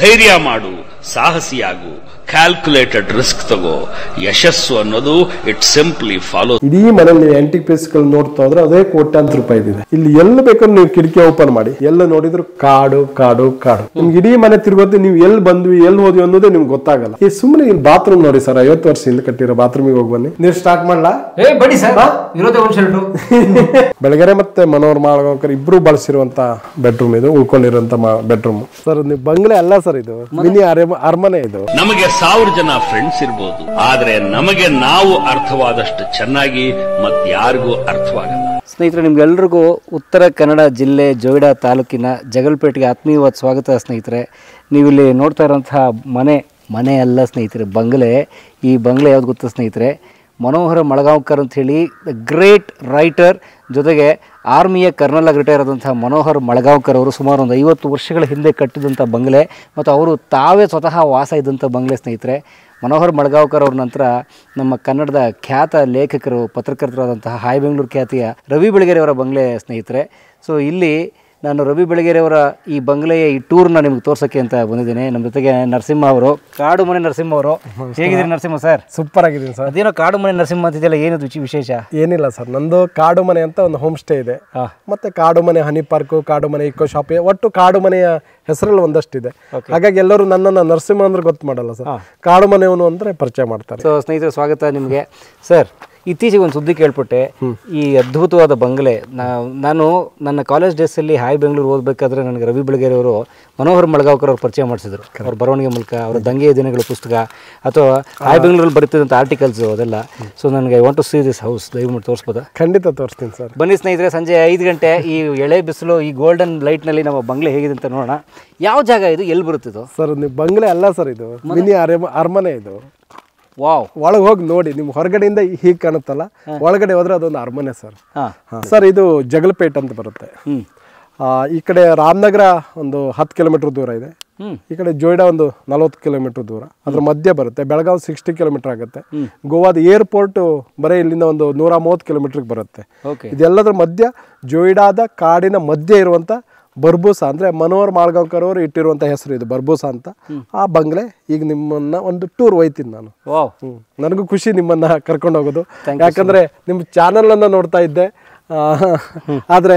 ಧೈರ್ಯ ಮಾಡು ಸಾಹಸಿಯಾಗು calculated risk ತಗೋ ಯಶಸ್ಸು ಅನ್ನೋದು ಇಟ್ ಸಿಂಪ್ಲಿ ಫಾಲೋ ಇಡೀ ಮನೇಲಿ ಆಂಟಿಕ್ ಗಳು ನೋಡ್ತಾ ಹೋದ್ರೆ ಅದೇ ಕೋಟ್ಯಾಂತರ ರೂಪಾಯಿ ಇದೆ ಇಲ್ಲಿ ಎಲ್ಲಿ ಬೇಕಾದ್ರೂ ನೀವು ಕಿಟಕಿ ಓಪನ್ ಮಾಡಿ ಎಲ್ಲ ನೋಡಿದ್ರು ಕಾಡು ಕಾಡು ಕಾಡು ನಿಮ್ಗೆ ಇಡೀ ಮನೆ ತಿರುಗೋದು ನೀವು ಎಲ್ಲಿ ಬಂದ್ವಿ ಎಲ್ಲಿ ಹೋದ್ವಿ ಅನ್ನೋದೇ ನಿಮ್ಗೆ ಗೊತ್ತಾಗಲ್ಲ ಈ ಸುಮ್ಮನೆ ಇಲ್ಲಿ ಬಾತ್ರೂಮ್ ನೋಡಿ ಸರ್ ಐವತ್ತು ವರ್ಷ ಹಿಂದೆ ಕಟ್ಟಿರೋ ಬಾತ್ರೂಮಿಗೆ ಹೋಗಿ ಬನ್ನಿ ನೀವು ಸ್ಟಾರ್ಟ್ ಮಾಡ್ಲಾ ಏ ಬಡಿ ಸರ್ ಇರೋದೇ ಒಂದ್ ಶರ್ಟು ಬೆಳಗೆರೆ ಮತ್ತೆ ಮನೋಹರ್ ಮಾಳ್ಗಾಂವ್ಕರ್ ಇಬ್ರು ಬಳಸಿರುವಂತ ಬೆಡ್ರೂಮ್ ಇದು ಉಳ್ಕೊಂಡಿರುವಂತ ಬೆಡ್ರೂಮ್ ಸರ್ ನೀವು ಬಂಗ್ಲೆ ಅಲ್ಲ ಸರ್ ಇದು ಮಿನಿ ಅರೆ- ಅರಮನೆ ಇದು ನಮಗೆ ಸಾವಿರ ಜನ ಫ್ರೆಂಡ್ಸ್ ಇರ್ಬೋದು ಆದ್ರೆ ನಮಗೆ ನಾವು ಅರ್ಥವಾದಷ್ಟು ಚೆನ್ನಾಗಿ ಮತ್ಯಾರಿಗೂ ಅರ್ಥವಾಗಲ್ಲ ಸ್ನೇಹಿತರೆ ನಿಮ್ಗೆಲ್ರಿಗೂ ಉತ್ತರ ಕನ್ನಡ ಜಿಲ್ಲೆ ಜೋಯಿಡಾ ತಾಲೂಕಿನ ಜಗಲ್ಪೇಟೆಗೆ ಆತ್ಮೀಯವಾದ ಸ್ವಾಗತ ಸ್ನೇಹಿತರೆ ನೀವಿಲ್ಲಿ ನೋಡ್ತಾ ಇರೋಂತಹ ಮನೆ ಮನೆ ಅಲ್ಲ ಸ್ನೇಹಿತರೆ ಬಂಗ್ಲೆ ಈ ಬಂಗ್ಲೆ ಯಾವ್ದು ಗೊತ್ತಾ ಸ್ನೇಹಿತರೆ ಮನೋಹರ ಮಳಗಾಂವ್ಕರ್ ಅಂತ ಹೇಳಿ ದ ಗ್ರೇಟ್ ರೈಟರ್ ಜೊತೆಗೆ ಆರ್ಮಿಯ ಕರ್ನಲ್ ಆಗಿ ರಿಟೈರ್ ಆದಂತಹ ಮನೋಹರ್ ಮಳಗಾಂವ್ಕರ್ ಅವರು ಸುಮಾರು ಒಂದು ಐವತ್ತು ವರ್ಷಗಳ ಹಿಂದೆ ಕಟ್ಟಿದಂಥ ಬಂಗ್ಲೆ ಮತ್ತು ಅವರು ತಾವೇ ಸ್ವತಃ ವಾಸ ಇದ್ದಂಥ ಬಂಗ್ಲೆ ಸ್ನೇಹಿತರೆ ಮನೋಹರ್ ಮಡ್ಗಾಂವ್ಕರ್ ಅವ್ರ ನಂತರ ನಮ್ಮ ಕನ್ನಡದ ಖ್ಯಾತ ಲೇಖಕರು ಪತ್ರಕರ್ತರಾದಂತಹ ಹಾಯ್ ಬೆಂಗಳೂರು ಖ್ಯಾತಿಯ ರವಿ ಬೆಳಗೆರೆ ಅವರ ಬಂಗ್ಲೆ ಸ್ನೇಹಿತರೆ ಸೊ ಇಲ್ಲಿ ನಾನು ರವಿ ಬೆಳಗೆರೆ ಅವರ ಈ ಬಂಗ್ಲೆಯ ಈ ಟೂರ್ನ ನಿಮ್ಗೆ ತೋರ್ಸೋಕ್ಕೆ ಅಂತ ಬಂದಿದ್ದೇನೆ ನಮ್ಮ ಜೊತೆಗೆ ನರಸಿಂಹ ಅವರು ಕಾಡು ಮನೆ ನರಸಿಂಹ ಅವರು ಹೇಗಿದ್ದೀರಿ ನರಸಿಂಹ ಸರ್ ಸೂಪರ್ ಆಗಿದ್ದೀನಿ ಸರ್ ಅದೇನೋ ಕಾಡು ಮನೆ ನರಸಿಂಹ ಅಂತಿದೆಯಲ್ಲ ಏನದು ವಿಚಿ- ವಿಶೇಷ ಏನಿಲ್ಲ ಸರ್ ನಂದು ಕಾಡು ಮನೆ ಅಂತ ಒಂದು ಹೋಮ್ ಸ್ಟೇ ಇದೆ ಹಾ. ಮತ್ತೆ ಕಾಡು ಮನೆ ಹನಿ ಪಾರ್ಕು ಕಾಡು ಮನೆ ಇಕೋ ಶಾಪ್ ಒಟ್ಟು ಕಾಡು ಮನೆಯ ಹೆಸರಲ್ಲಿ ಒಂದಷ್ಟಿದೆ ಹಾಗಾಗಿ ಎಲ್ಲರೂ ನನ್ನನ್ನು ನರಸಿಂಹ ಅಂದ್ರೆ ಗೊತ್ತು ಮಾಡಲ್ಲ ಸರ್ ಕಾಡು ಮನೆಯವನು ಅಂದ್ರೆ ಪರಿಚಯ ಮಾಡ್ತಾರೆ ಸೊ ಸ್ನೇಹಿತರೆ ಸ್ವಾಗತ ನಿಮಗೆ ಸರ್ ಇತ್ತೀಚೆಗೆ ಒಂದು ಸುದ್ದಿ ಕೇಳ್ಪಟ್ಟೆ ಈ ಅದ್ಭುತವಾದ ಬಂಗಲೆ ನಾ- ನಾನು ನನ್ನ ಕಾಲೇಜ್ ಡೇಸಲ್ಲಿ ಹಾಯ್ ಬೆಂಗಳೂರು ಓದಬೇಕಾದ್ರೆ ನನಗೆ ರವಿ ಬೆಳಗೆರೆ ಅವರು ಮನೋಹರ್ ಮಳಗಾವ್ಕರ್ ಅವ್ರು ಪರಿಚಯ ಮಾಡಿಸಿದ್ರು ಅವ್ರ ಬರವಣಿಗೆ ಮೂಲಕ ಅವರ ದಂಗೆಯ ದಿನಗಳ ಪುಸ್ತಕ ಅಥವಾ ಹಾಯ್ ಬೆಂಗಳೂರಲ್ಲಿ ಬರೀತಿದ್ದಂಥ ಆರ್ಟಿಕಲ್ಸ್ ಅದೆಲ್ಲ ಸೊ ನನಗೆ I want to see this house ದಯವಿಟ್ಟು ತೋರಿಸ್ಬೋದಾ ಖಂಡಿತ ತೋರಿಸ್ತೀನಿ ಸರ್ ಬನ್ನಿ ಸ್ನೇಹಿತರೆ ಸಂಜೆ ಐದು ಗಂಟೆ ಈ ಎಳೆ ಬಿಸಿಲು ಈ ಗೋಲ್ಡನ್ ಲೈಟ್ನಲ್ಲಿ ನಮ್ಮ ಬಂಗ್ಲೆ ಹೇಗಿದೆ ಅಂತ ನೋಡೋಣ ಯಾವ ಜಾಗ ಇದು ಎಲ್ಲಿ ಬರುತ್ತಿದ್ದು ಸರ್ ನೀವು ಬಂಗ್ಲೆ ಅಲ್ಲ ಸರ್ ಇದು ಮಿನಿ ಅರೆ ಅರಮನೆ ಇದು ವಾವ್ ಒಳಗೆ ಹೋಗಿ ನೋಡಿ ನಿಮ್ಗೆ ಹೊರಗಡೆಯಿಂದ ಹೀಗೆ ಕಾಣುತ್ತಲ್ಲ ಒಳಗಡೆ ಹೋದ್ರೆ ಅದೊಂದು ಅರಮನೆ ಸರ್ ಹಾಂ ಸರ್ ಇದು ಜಗಲ್ಪೇಟ್ ಅಂತ ಬರುತ್ತೆ ಹ್ಞೂ ಆ, ಈ ಕಡೆ ರಾಮನಗರ ಒಂದು ಹತ್ತು ಕಿಲೋಮೀಟರ್ ದೂರ ಇದೆ ಹ್ಞೂ ಈ ಕಡೆ ಜೋಯ್ಡಾ ಒಂದು ನಲವತ್ತು ಕಿಲೋಮೀಟರ್ ದೂರ ಅದ್ರ ಮಧ್ಯೆ ಬರುತ್ತೆ ಬೆಳಗಾವ್ ಸಿಕ್ಸ್ಟಿ ಕಿಲೋಮೀಟರ್ ಆಗುತ್ತೆ ಗೋವಾದ ಏರ್ಪೋರ್ಟ್ ಬರೀ ಇಲ್ಲಿಂದ ಒಂದು ನೂರ ಮೂವತ್ತು ಕಿಲೋಮೀಟರ್ಗೆ ಬರುತ್ತೆ ಓಕೆ ಇದೆಲ್ಲದರ ಮಧ್ಯ ಜೋಯ್ಡಾದ ಕಾಡಿನ ಮಧ್ಯೆ ಇರುವಂತ ಬರ್ಬೂಸ ಅಂದ್ರೆ ಮನೋಹರ್ ಮಾಳ್ಗಾಂವ್ಕರ್ ಅವರು ಇಟ್ಟಿರುವಂತ ಹೆಸರು ಇದು ಬರ್ಬೂಸ ಅಂತ ಆ ಬಂಗ್ಲೆ ಈಗ ನಿಮ್ಮನ್ನ ಒಂದು ಟೂರ್ ಒಯ್ತೀನಿ ನಾನು ವಾವ್ ಹ್ಮ್. ನನಗೂ ಖುಷಿ ನಿಮ್ಮನ್ನ ಕರ್ಕೊಂಡು ಹೋಗೋದು ಯಾಕಂದ್ರೆ ನಿಮ್ಮ ಚಾನಲ್ ಅನ್ನ ನೋಡ್ತಾ ಇದ್ದೆ ಆ, ಆದ್ರೆ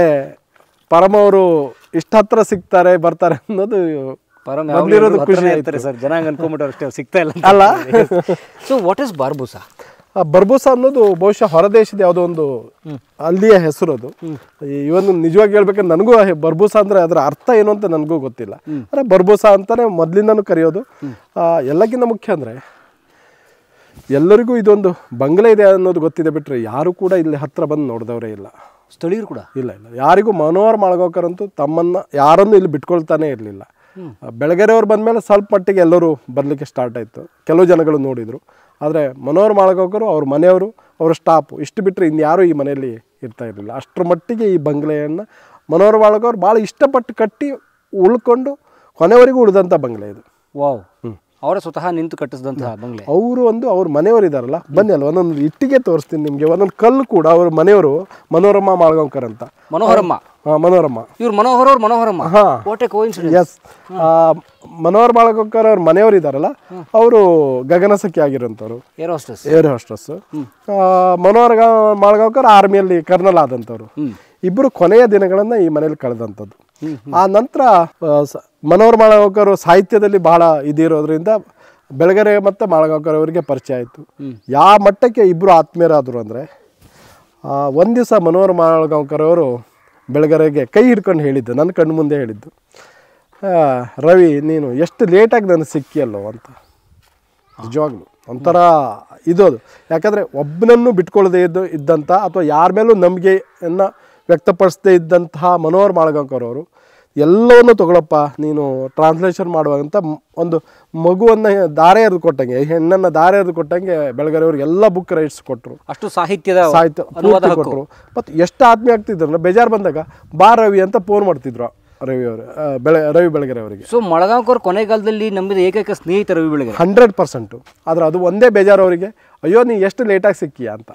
ಪರಮ ಅವರು ಇಷ್ಟ ಹತ್ರ ಸಿಗ್ತಾರೆ ಬರ್ತಾರೆ ಅನ್ನೋದು ಪರಮ ಬಂದಿರೋದು ಖುಷಿ ಇರ್ತಾರೆ ಸರ್ ಜನಾಂಗ ಅನ್ಕೊಂಬಿಟ್ಟು ಅಷ್ಟೇ ಸಿಗ್ತಾ ಇಲ್ಲ ಅಲ್ಲ ಸೊ ವಾಟ್ ಇಸ್ ಬಾರ್ಬೂಸ ಆ ಬರ್ಬೂಸ ಅನ್ನೋದು ಬಹುಶಃ ಹೊರದೇಶದ ಯಾವುದೋ ಒಂದು ಅಲ್ಲಿಯ ಹೆಸರು ಅದು ಇವನು ನಿಜವಾಗಿ ಹೇಳ್ಬೇಕಂದ್ರೆ ನನಗೂ ಆ ಬರ್ಬೂಸ ಅಂದ್ರೆ ಅದರ ಅರ್ಥ ಏನು ಅಂತ ನನಗೂ ಗೊತ್ತಿಲ್ಲ ಅಂದ್ರೆ ಬರ್ಬೂಸ ಅಂತಾನೆ ಮೊದ್ಲಿಂದನೂ ಕರೆಯೋದು ಆ, ಎಲ್ಲಕ್ಕಿಂತ ಮುಖ್ಯ ಅಂದ್ರೆ ಎಲ್ಲರಿಗೂ ಇದೊಂದು ಬಂಗ್ಲೆ ಇದೆ ಅನ್ನೋದು ಗೊತ್ತಿದೆ ಬಿಟ್ರೆ ಯಾರು ಕೂಡ ಇಲ್ಲಿ ಹತ್ರ ಬಂದು ನೋಡಿದವರೇ ಇಲ್ಲ ಸ್ಥಳೀಯರು ಕೂಡ ಇಲ್ಲ ಇಲ್ಲ ಯಾರಿಗೂ ಮನೋಹರ್ ಮಾಳ್ಗಾಂವ್ಕರ್ ಅಂತೂ ತಮ್ಮನ್ನ ಯಾರನ್ನು ಇಲ್ಲಿ ಬಿಟ್ಕೊಳ್ತಾನೆ ಇರಲಿಲ್ಲ ಬೆಳಗೆರೆಯವ್ರು ಬಂದಮೇಲೆ ಸ್ವಲ್ಪ ಮಟ್ಟಿಗೆ ಎಲ್ಲರೂ ಬರಲಿಕ್ಕೆ ಸ್ಟಾರ್ಟ್ ಆಯಿತು ಕೆಲವು ಜನಗಳು ನೋಡಿದರು ಆದರೆ ಮನೋಹರ್ ಮಾಳ್ಗಾಂವ್ಕರು ಅವ್ರ ಮನೆಯವರು ಅವರ ಸ್ಟಾಫು ಇಷ್ಟು ಬಿಟ್ಟರೆ ಇನ್ಯಾರೂ ಈ ಮನೆಯಲ್ಲಿ ಇರ್ತಾ ಇರಲಿಲ್ಲ ಅಷ್ಟರ ಮಟ್ಟಿಗೆ ಈ ಬಂಗ್ಲೆಯನ್ನು ಮನೋಹರ್ ಮಾಳ್ಗಾಂವ್ರು ಭಾಳ ಇಷ್ಟಪಟ್ಟು ಕಟ್ಟಿ ಉಳ್ಕೊಂಡು ಕೊನೆವರೆಗೂ ಉಳಿದಂಥ ಬಂಗ್ಲೆ ಇದು ವಾವ್ ಅವರ ಸ್ವತಃ ನಿಂತು ಕಟ್ಟಿಸಿದಂತಹ ಬಂಗ್ಲೆ ಅವರು ಒಂದು ಅವ್ರ ಮನೆಯವರು ಇದಾರಲ್ಲ ಬನ್ನಿ ಅಲ್ಲ ಒಂದೊಂದು ಇಟ್ಟಿಗೆ ತೋರಿಸ್ತೀನಿ ನಿಮಗೆ ಒಂದೊಂದು ಕಲ್ಲು ಕೂಡ ಅವ್ರ ಮನೆಯವರು ಮನೋರಮ ಮಾಳ್ಗಾಂವ್ಕರ್ ಅಂತ ಮನೋಹರಮ್ಮ ಹಾಂ ಮನೋರಮ ಇವ್ರು ಮನೋಹರ್ ಅವ್ರು ಮನೋಹರಮ್ಮ ಹಾ. What a coincidence yes Manohar Malgaonkar ಅವ್ರ ಮನೆಯವರು ಇದಾರಲ್ಲ ಅವರು ಗಗನಸಖಿ ಆಗಿರೋಂಥವ್ರು air hostess air hostess Manohar ಗಾ- ಮಾಳ್ಗಾಂವ್ಕರ್ ಆರ್ಮಿಯಲ್ಲಿ ಕರ್ನಲ್ ಆದಂಥವ್ರು ಇಬ್ಬರು ಕೊನೆಯ ದಿನಗಳನ್ನ ಈ ಮನೇಲಿ ಕಳೆದಂಥದ್ದು ಆ ನಂತರ ಆ, ಸ- ಮನೋಹರ್ ಮಾಳ್ಗಾಂವ್ಕರ್ ಸಾಹಿತ್ಯದಲ್ಲಿ ಬಹಳ ಇದಿರೋದ್ರಿಂದ ಬೆಳಗೆರೆ ಮತ್ತು ಮಾಳ್ಗಾಂವ್ಕರ್ ಅವರಿಗೆ ಪರಿಚಯ ಆಯಿತು ಯಾವ ಮಟ್ಟಕ್ಕೆ ಇಬ್ಬರು ಆತ್ಮೀಯರಾದರು ಅಂದರೆ ಒಂದು ದಿವಸ ಮನೋಹರ್ ಮಾಳ್ಗಾಂವ್ಕರ್ ಅವರು ಬೆಳಗೆರೆಗೆ ಕೈ ಹಿಡ್ಕೊಂಡು ಹೇಳಿದ್ದು ನನ್ನ ಕಣ್ಣು ಮುಂದೆ ಹೇಳಿದ್ದು ಆ, ರವಿ ನೀನು ಎಷ್ಟು ಲೇಟಾಗಿ ನನಗೆ ಸಿಕ್ಕಿಯಲ್ಲೋ ಅಂತ ನಿಜವಾಗ್ಲು ಒಂಥರ ಇದು ಅದು ಯಾಕಂದರೆ ಒಬ್ಬನನ್ನು ಬಿಟ್ಕೊಳ್ಳದೆ ಇದ್ದು ಇದ್ದಂಥ ಅಥವಾ ಯಾರ ಮೇಲೂ ನಂಬಿಕೆಯನ್ನು ವ್ಯಕ್ತಪಡಿಸದೇ ಇದ್ದಂತಹ ಮನೋಹರ್ ಮಾಳ್ಗಾಂವ್ಕರ್ ಅವರು ಎಲ್ಲವನ್ನು ತಗೊಳಪ್ಪ ನೀನು ಟ್ರಾನ್ಸ್ಲೇಷನ್ ಮಾಡುವಂಥ ಮ್- ಒಂದು ಮಗುವನ್ನು ದಾರೆ ಎರೆದು ಕೊಟ್ಟಂಗೆ ಹೆಣ್ಣನ್ನು ದಾರೆ ಎರೆದು ಕೊಟ್ಟಂಗೆ ಬೆಳಗೆರೆ ಅವ್ರಿಗೆ ಎಲ್ಲ ಬುಕ್ ರೈಟ್ಸ್ ಕೊಟ್ಟರು ಅಷ್ಟು ಸಾಹಿತ್ಯದ ಸಾಹಿತ್ಯ ಅನುವಾದ ಪೂರ್ತಿ ಹಕ್ಕು ಕೊಟ್ಟರು ಮತ್ತು ಎಷ್ಟು ಆತ್ಮೀಯ ಆಗ್ತಿದ್ರು ಬೇಜಾರು ಬಂದಾಗ ಬಾ ರವಿ ಅಂತ ಫೋನ್ ಮಾಡ್ತಿದ್ರು ರವಿ ಅವರು ಆ, ಬೆಳೆ ರವಿ ಬೆಳಗೆರೆ ಅವರಿಗೆ ಸೊ ಮಳಗಾಂವ್ಕರ್ ಕೊನೆಗಾಲದಲ್ಲಿ ನಂಬಿದ ಏಕೈಕ ಸ್ನೇಹಿತ ರವಿ ಬೆಳಗೆರೆ ಹಂಡ್ರೆಡ್ ಪರ್ಸೆಂಟು ಆದ್ರೆ ಅದು ಒಂದೇ ಬೇಜಾರು ಅವರಿಗೆ ಅಯ್ಯೋ ನೀ ಎಷ್ಟು ಲೇಟಾಗಿ ಸಿಕ್ಕಿಯಾ ಅಂತ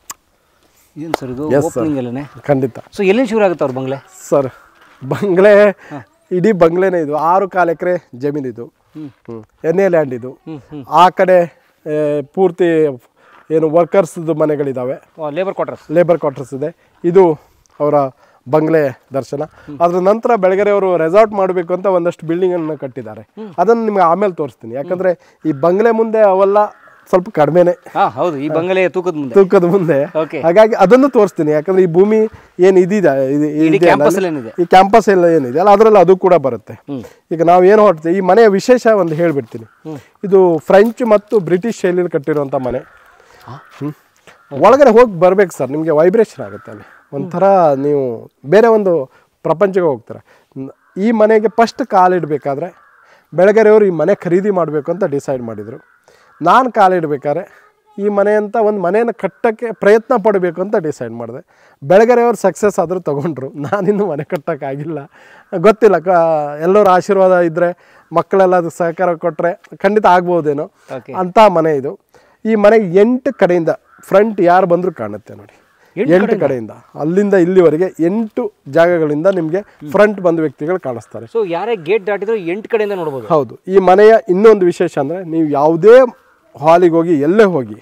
ಏನು ಸರ್ ಇದು Yes, sir. ಓಪನಿಂಗ್ ಅಲ್ಲೇ ಖಂಡಿತ ಸೊ ಎಲ್ಲಿ ಶುರು ಆಗುತ್ತೆ ಅವ್ರ ಬಂಗ್ಲೆ ಸರ್ ಬಂಗ್ಲೆ ಇಡೀ ಬಂಗ್ಲೆನೇ ಇದು ಆರು ಕಾಲು ಎಕರೆ ಜಮೀನಿದು ಹ್ಮ್. ಎನ್ ಎ ಲ್ಯಾಂಡ್ ಇದು ಆ ಕಡೆ ಆ, ಪೂರ್ತಿ ಏನು ವರ್ಕರ್ಸ್ದು ಮನೆಗಳಿದ್ದಾವೆ ಲೇಬರ್ ಕ್ವಾರ್ಟರ್ಸ್ ಲೇಬರ್ ಕ್ವಾರ್ಟರ್ಸ್ ಇದೆ ಇದು ಅವರ ಬಂಗ್ಲೆ ದರ್ಶನ ಅದ್ರ ನಂತರ ಬೆಳಗೆರೆ ಅವರು ರೆಸಾರ್ಟ್ ಮಾಡಬೇಕು ಅಂತ ಒಂದಷ್ಟು ಬಿಲ್ಡಿಂಗ್ ಅನ್ನು ಕಟ್ಟಿದ್ದಾರೆ ಅದನ್ನು ನಿಮ್ಗೆ ಆಮೇಲೆ ತೋರಿಸ್ತೀನಿ ಯಾಕಂದ್ರೆ ಈ ಬಂಗ್ಲೆ ಮುಂದೆ ಅವೆಲ್ಲ ಸ್ವಲ್ಪ ಕಡಿಮೆನೆ ಹಾ ಹೌದು ಈ ಬಂಗಲೆ ತೂಕದ ಮುಂದೆ ತೂಕದ ಮುಂದೆ Okay. ಹಾಗಾಗಿ ಅದನ್ನು ತೋರಿಸ್ತೀನಿ ಯಾಕಂದ್ರೆ ಈ ಭೂಮಿ ಏನ್ ಇದಿದೆ ಇದು- ಇಡೀ ಇದೆಯಲ್ಲ campus ಅಲ್ಲಿ, ಅಲ್ಲಿ ಏನಿದೆ? ಈ ಕ್ಯಾಂಪಸ್ ಎಲ್ಲ ಏನಿದೆ ಅಲ್ಲ ಅದರಲ್ಲಿ ಅದು ಕೂಡ ಬರುತ್ತೆ ಈಗ ನಾವು ಏನು ಹೊರಡ್ತೀವಿ ಈ ಮನೆಯ ವಿಶೇಷ ಒಂದು ಹೇಳ್ಬಿಡ್ತೀನಿ ಇದು ಫ್ರೆಂಚ್ ಮತ್ತು ಬ್ರಿಟಿಷ್ ಶೈಲಿಯಲ್ಲಿ ಕಟ್ಟಿರುವಂತ ಮನೆ ಹ್ಮ್. ಒಳಗಡೆ ಹೋಗಿ ಬರ್ಬೇಕು ಸರ್ ನಿಮಗೆ ವೈಬ್ರೇಷನ್ ಆಗುತ್ತೆ ಅಲ್ಲಿ ಒಂಥರ ನೀವು ಬೇರೆ ಒಂದು ಪ್ರಪಂಚಕ್ಕೆ ಹೋಗ್ತಾರೆ ನ್- ಈ ಮನೆಗೆ ಫಸ್ಟ್ ಕಾಲಿಡಬೇಕಾದ್ರೆ ಬೆಳಗೆರೆಯವರು ಈ ಮನೆ ಖರೀದಿ ಮಾಡಬೇಕು ಅಂತ ಡಿಸೈಡ್ ಮಾಡಿದರು ನಾನು ಕಾಲಿಡಬೇಕಾದ್ರೆ ಈ ಮನೆ ಅಂತ ಒಂದು ಮನೆಯನ್ನು ಕಟ್ಟೋಕ್ಕೆ ಪ್ರಯತ್ನ ಪಡಬೇಕು ಅಂತ ಡಿಸೈಡ್ ಮಾಡಿದೆ ಬೆಳಗೆರೆಯವರು ಸಕ್ಸಸ್ ಆದರೂ ತೊಗೊಂಡ್ರು ನಾನಿನ್ನು ಮನೆ ಕಟ್ಟೋಕ್ಕಾಗಿಲ್ಲ ಗೊತ್ತಿಲ್ಲ ಕ ಎಲ್ಲರ ಆಶೀರ್ವಾದ ಇದ್ದರೆ ಮಕ್ಕಳೆಲ್ಲ ಅದಕ್ಕೆ ಸಹಕಾರ ಕೊಟ್ಟರೆ ಖಂಡಿತ ಆಗ್ಬೋದೇನೋ Okay. ಅಂತ ಮನೆ ಇದು ಈ ಮನೆಗೆ ಎಂಟು ಕಡೆಯಿಂದ ಫ್ರಂಟ್ ಯಾರು ಬಂದರೂ ಕಾಣುತ್ತೆ ನೋಡಿ ಎಂಟು ಕಡೆಯಿಂದ ಅಲ್ಲಿಂದ ಇಲ್ಲಿವರೆಗೆ ಎಂಟು ಜಾಗಗಳಿಂದ ನಿಮಗೆ ಫ್ರಂಟ್ ಬಂದ ವ್ಯಕ್ತಿಗಳು ಕಾಣಿಸ್ತಾರೆ ಸೊ ಯಾರೇ ಗೇಟ್ ದಾಟಿದ್ರು ಎಂಟು ಕಡೆಯಿಂದ ನೋಡ್ಬೋದು ಹೌದು ಈ ಮನೆಯ ಇನ್ನೊಂದು ವಿಶೇಷ ಅಂದರೆ ನೀವು ಯಾವುದೇ ಹಾಲಿಗೆ ಹೋಗಿ ಎಲ್ಲೇ ಹೋಗಿ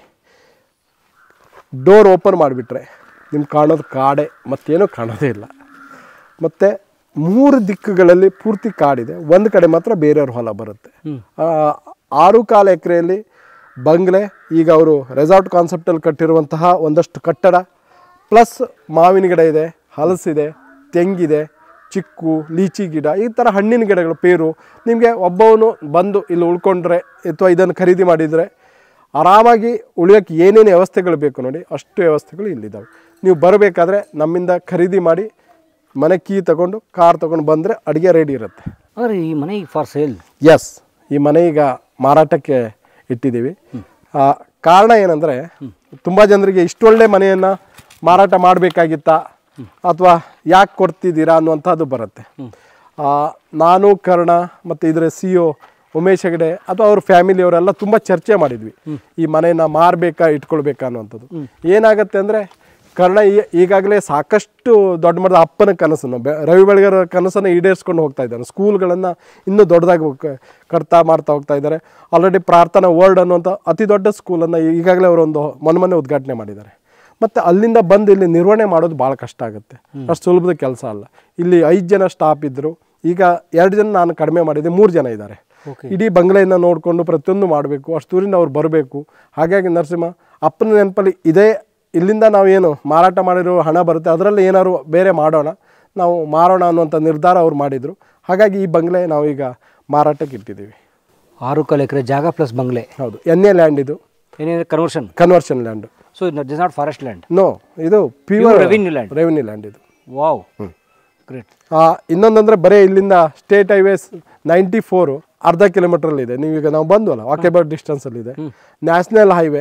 ಡೋರ್ ಓಪನ್ ಮಾಡಿಬಿಟ್ರೆ ನಿಮ್ಗೆ ಕಾಣೋದು ಕಾಡೆ ಮತ್ತೇನೂ ಕಾಣೋದೇ ಇಲ್ಲ ಮತ್ತು ಮೂರು ದಿಕ್ಕುಗಳಲ್ಲಿ ಪೂರ್ತಿ ಕಾಡಿದೆ ಒಂದು ಕಡೆ ಮಾತ್ರ ಬೇರೆಯವ್ರ ಹೊಲ ಬರುತ್ತೆ ಆ, ಆರು ಕಾಲು ಎಕರೆಯಲ್ಲಿ ಬಂಗ್ಲೆ ಈಗ ಅವರು ರೆಸಾರ್ಟ್ ಕಾನ್ಸೆಪ್ಟಲ್ಲಿ ಕಟ್ಟಿರುವಂತಹ ಒಂದಷ್ಟು ಕಟ್ಟಡ ಪ್ಲಸ್ ಮಾವಿನ ಗಿಡ ಇದೆ ಹಲಸಿದೆ ತೆಂಗಿದೆ ಚಿಕ್ಕು ಲೀಚಿ ಗಿಡ ಈ ಥರ ಹಣ್ಣಿನ ಗಿಡಗಳು ಪೇರು ನಿಮಗೆ ಒಬ್ಬವನು ಬಂದು ಇಲ್ಲಿ ಉಳ್ಕೊಂಡ್ರೆ ಅಥವಾ ಇದನ್ನು ಖರೀದಿ ಮಾಡಿದರೆ ಆರಾಮಾಗಿ ಉಳಿಯೋಕ್ಕೆ ಏನೇನು ವ್ಯವಸ್ಥೆಗಳು ಬೇಕು ನೋಡಿ ಅಷ್ಟು ವ್ಯವಸ್ಥೆಗಳು ಇಲ್ಲಿದ್ದಾವೆ ನೀವು ಬರಬೇಕಾದ್ರೆ ನಮ್ಮಿಂದ ಖರೀದಿ ಮಾಡಿ ಮನೆ ಕೀ ತಗೊಂಡು ಕಾರ್ ತಗೊಂಡು ಬಂದರೆ ಅಡುಗೆ ರೆಡಿ ಇರುತ್ತೆ ಅಂದ್ರೆ ಈ ಮನೆ ಫಾರ್ ಸೇಲ್ ಎಸ್ ಈ ಮನೆ ಈಗ ಮಾರಾಟಕ್ಕೆ ಇಟ್ಟಿದ್ದೀವಿ ಆ, ಕಾರಣ ಏನಂದರೆ ತುಂಬ ಜನರಿಗೆ ಇಷ್ಟೊಳ್ಳೆ ಮನೆಯನ್ನು ಮಾರಾಟ ಮಾಡಬೇಕಾಗಿತ್ತಾ ಅಥವಾ ಯಾಕೆ ಕೊಡ್ತಿದ್ದೀರಾ ಅನ್ನುವಂಥದ್ದು ಬರುತ್ತೆ ಆ, ನಾನು ಕರ್ಣ ಮತ್ತು ಇದರ ಸಿ ಒ ಉಮೇಶ್ ಹೆಗಡೆ ಅಥವಾ ಅವ್ರ ಫ್ಯಾಮಿಲಿಯವರೆಲ್ಲ ತುಂಬ ಚರ್ಚೆ ಮಾಡಿದ್ವಿ ಈ ಮನೆಯನ್ನ ಮಾರಬೇಕಾ ಇಟ್ಕೊಳ್ಬೇಕಾ ಅನ್ನುವಂಥದ್ದು ಏನಾಗುತ್ತೆ ಅಂದರೆ ಕರ್ಣ ಈ- ಈಗಾಗಲೇ ಸಾಕಷ್ಟು ದೊಡ್ಡ ಮಟ್ಟದ ಅಪ್ಪನ ಕನಸನ್ನು ಬೆ- ರವಿ ಬೆಳಗೆರ ಕನಸನ್ನು ಈಡೇರಿಸ್ಕೊಂಡು ಹೋಗ್ತಾ ಇದ್ದಾನೆ ಸ್ಕೂಲ್ಗಳನ್ನು ಇನ್ನೂ ದೊಡ್ಡದಾಗಿ ಹೋಗ್- ಕಟ್ತಾ ಮಾಡ್ತಾ ಹೋಗ್ತಾ ಇದ್ದಾರೆ ಆಲ್ರೆಡಿ ಪ್ರಾರ್ಥನಾ ವರ್ಲ್ಡ್ ಅನ್ನುವಂಥ ಅತಿ ದೊಡ್ಡ ಸ್ಕೂಲನ್ನು ಈಗಾಗಲೇ ಅವರೊಂದು ಮೊನ್ನೆ ಮೊನ್ನೆ ಉದ್ಘಾಟನೆ ಮಾಡಿದ್ದಾರೆ ಮತ್ತು ಅಲ್ಲಿಂದ ಬಂದು ಇಲ್ಲಿ ನಿರ್ವಹಣೆ ಮಾಡೋದು ಭಾಳ ಕಷ್ಟ ಆಗುತ್ತೆ ಅಷ್ಟು ಸುಲಭದ ಕೆಲಸ ಅಲ್ಲ ಇಲ್ಲಿ ಐದು ಜನ ಸ್ಟಾಫ್ ಇದ್ದರು ಈಗ ಎರಡು ಜನ ನಾನು ಕಡಿಮೆ ಮಾಡಿದ್ದೆ ಮೂರು ಜನ ಇದ್ದಾರೆ ಇಡೀ ಬಂಗ್ಲೆಯನ್ನು ನೋಡಿಕೊಂಡು ಪ್ರತಿಯೊಂದು ಮಾಡಬೇಕು ಅಷ್ಟು ದೂರಿಂದ ಅವ್ರು ಬರಬೇಕು ಹಾಗಾಗಿ ನರಸಿಂಹ ಅಪ್ಪನ ನೆನಪಲ್ಲಿ ಇದೇ ಇಲ್ಲಿಂದ ನಾವೇನು ಮಾರಾಟ ಮಾಡಿರೋ ಹಣ ಬರುತ್ತೆ ಅದರಲ್ಲಿ ಏನಾದ್ರು ಬೇರೆ ಮಾಡೋಣ ನಾವು ಮಾರೋಣ ಅನ್ನುವಂಥ ನಿರ್ಧಾರ ಅವ್ರು ಮಾಡಿದರು ಹಾಗಾಗಿ ಈ ಬಂಗ್ಲೆ ನಾವೀಗ ಮಾರಾಟಕ್ಕೆ ಇಟ್ಟಿದ್ದೀವಿ ಆರು ಕಾಲು ಎಕರೆ ಜಾಗ ಪ್ಲಸ್ ಬಂಗ್ಲೆ ಹೌದು ಎನ್ ಎ ಲ್ಯಾಂಡ್ ಇದು ಏನೇನು conversion conversion land so it is not forest land no ಇದು pure revenue land. Revenue land ಇದು ವಾವ್ ಗ್ರೇಟ್ ಆ, ಇನ್ನೊಂದಂದ್ರೆ ಬರೀ ಇಲ್ಲಿಂದ ಸ್ಟೇಟ್ ಹೈವೇಸ್ ನೈಂಟಿ ಫೋರು ಅರ್ಧ ಕಿಲೋಮೀಟ್ರಲ್ಲಿ ಇದೆ ನೀವೀಗ ನಾವು ಬಂದ್ವಲ್ಲ ವಾಕೇಬಲ್ ಡಿಸ್ಟೆನ್ಸಲ್ಲಿ ಇದೆ national highway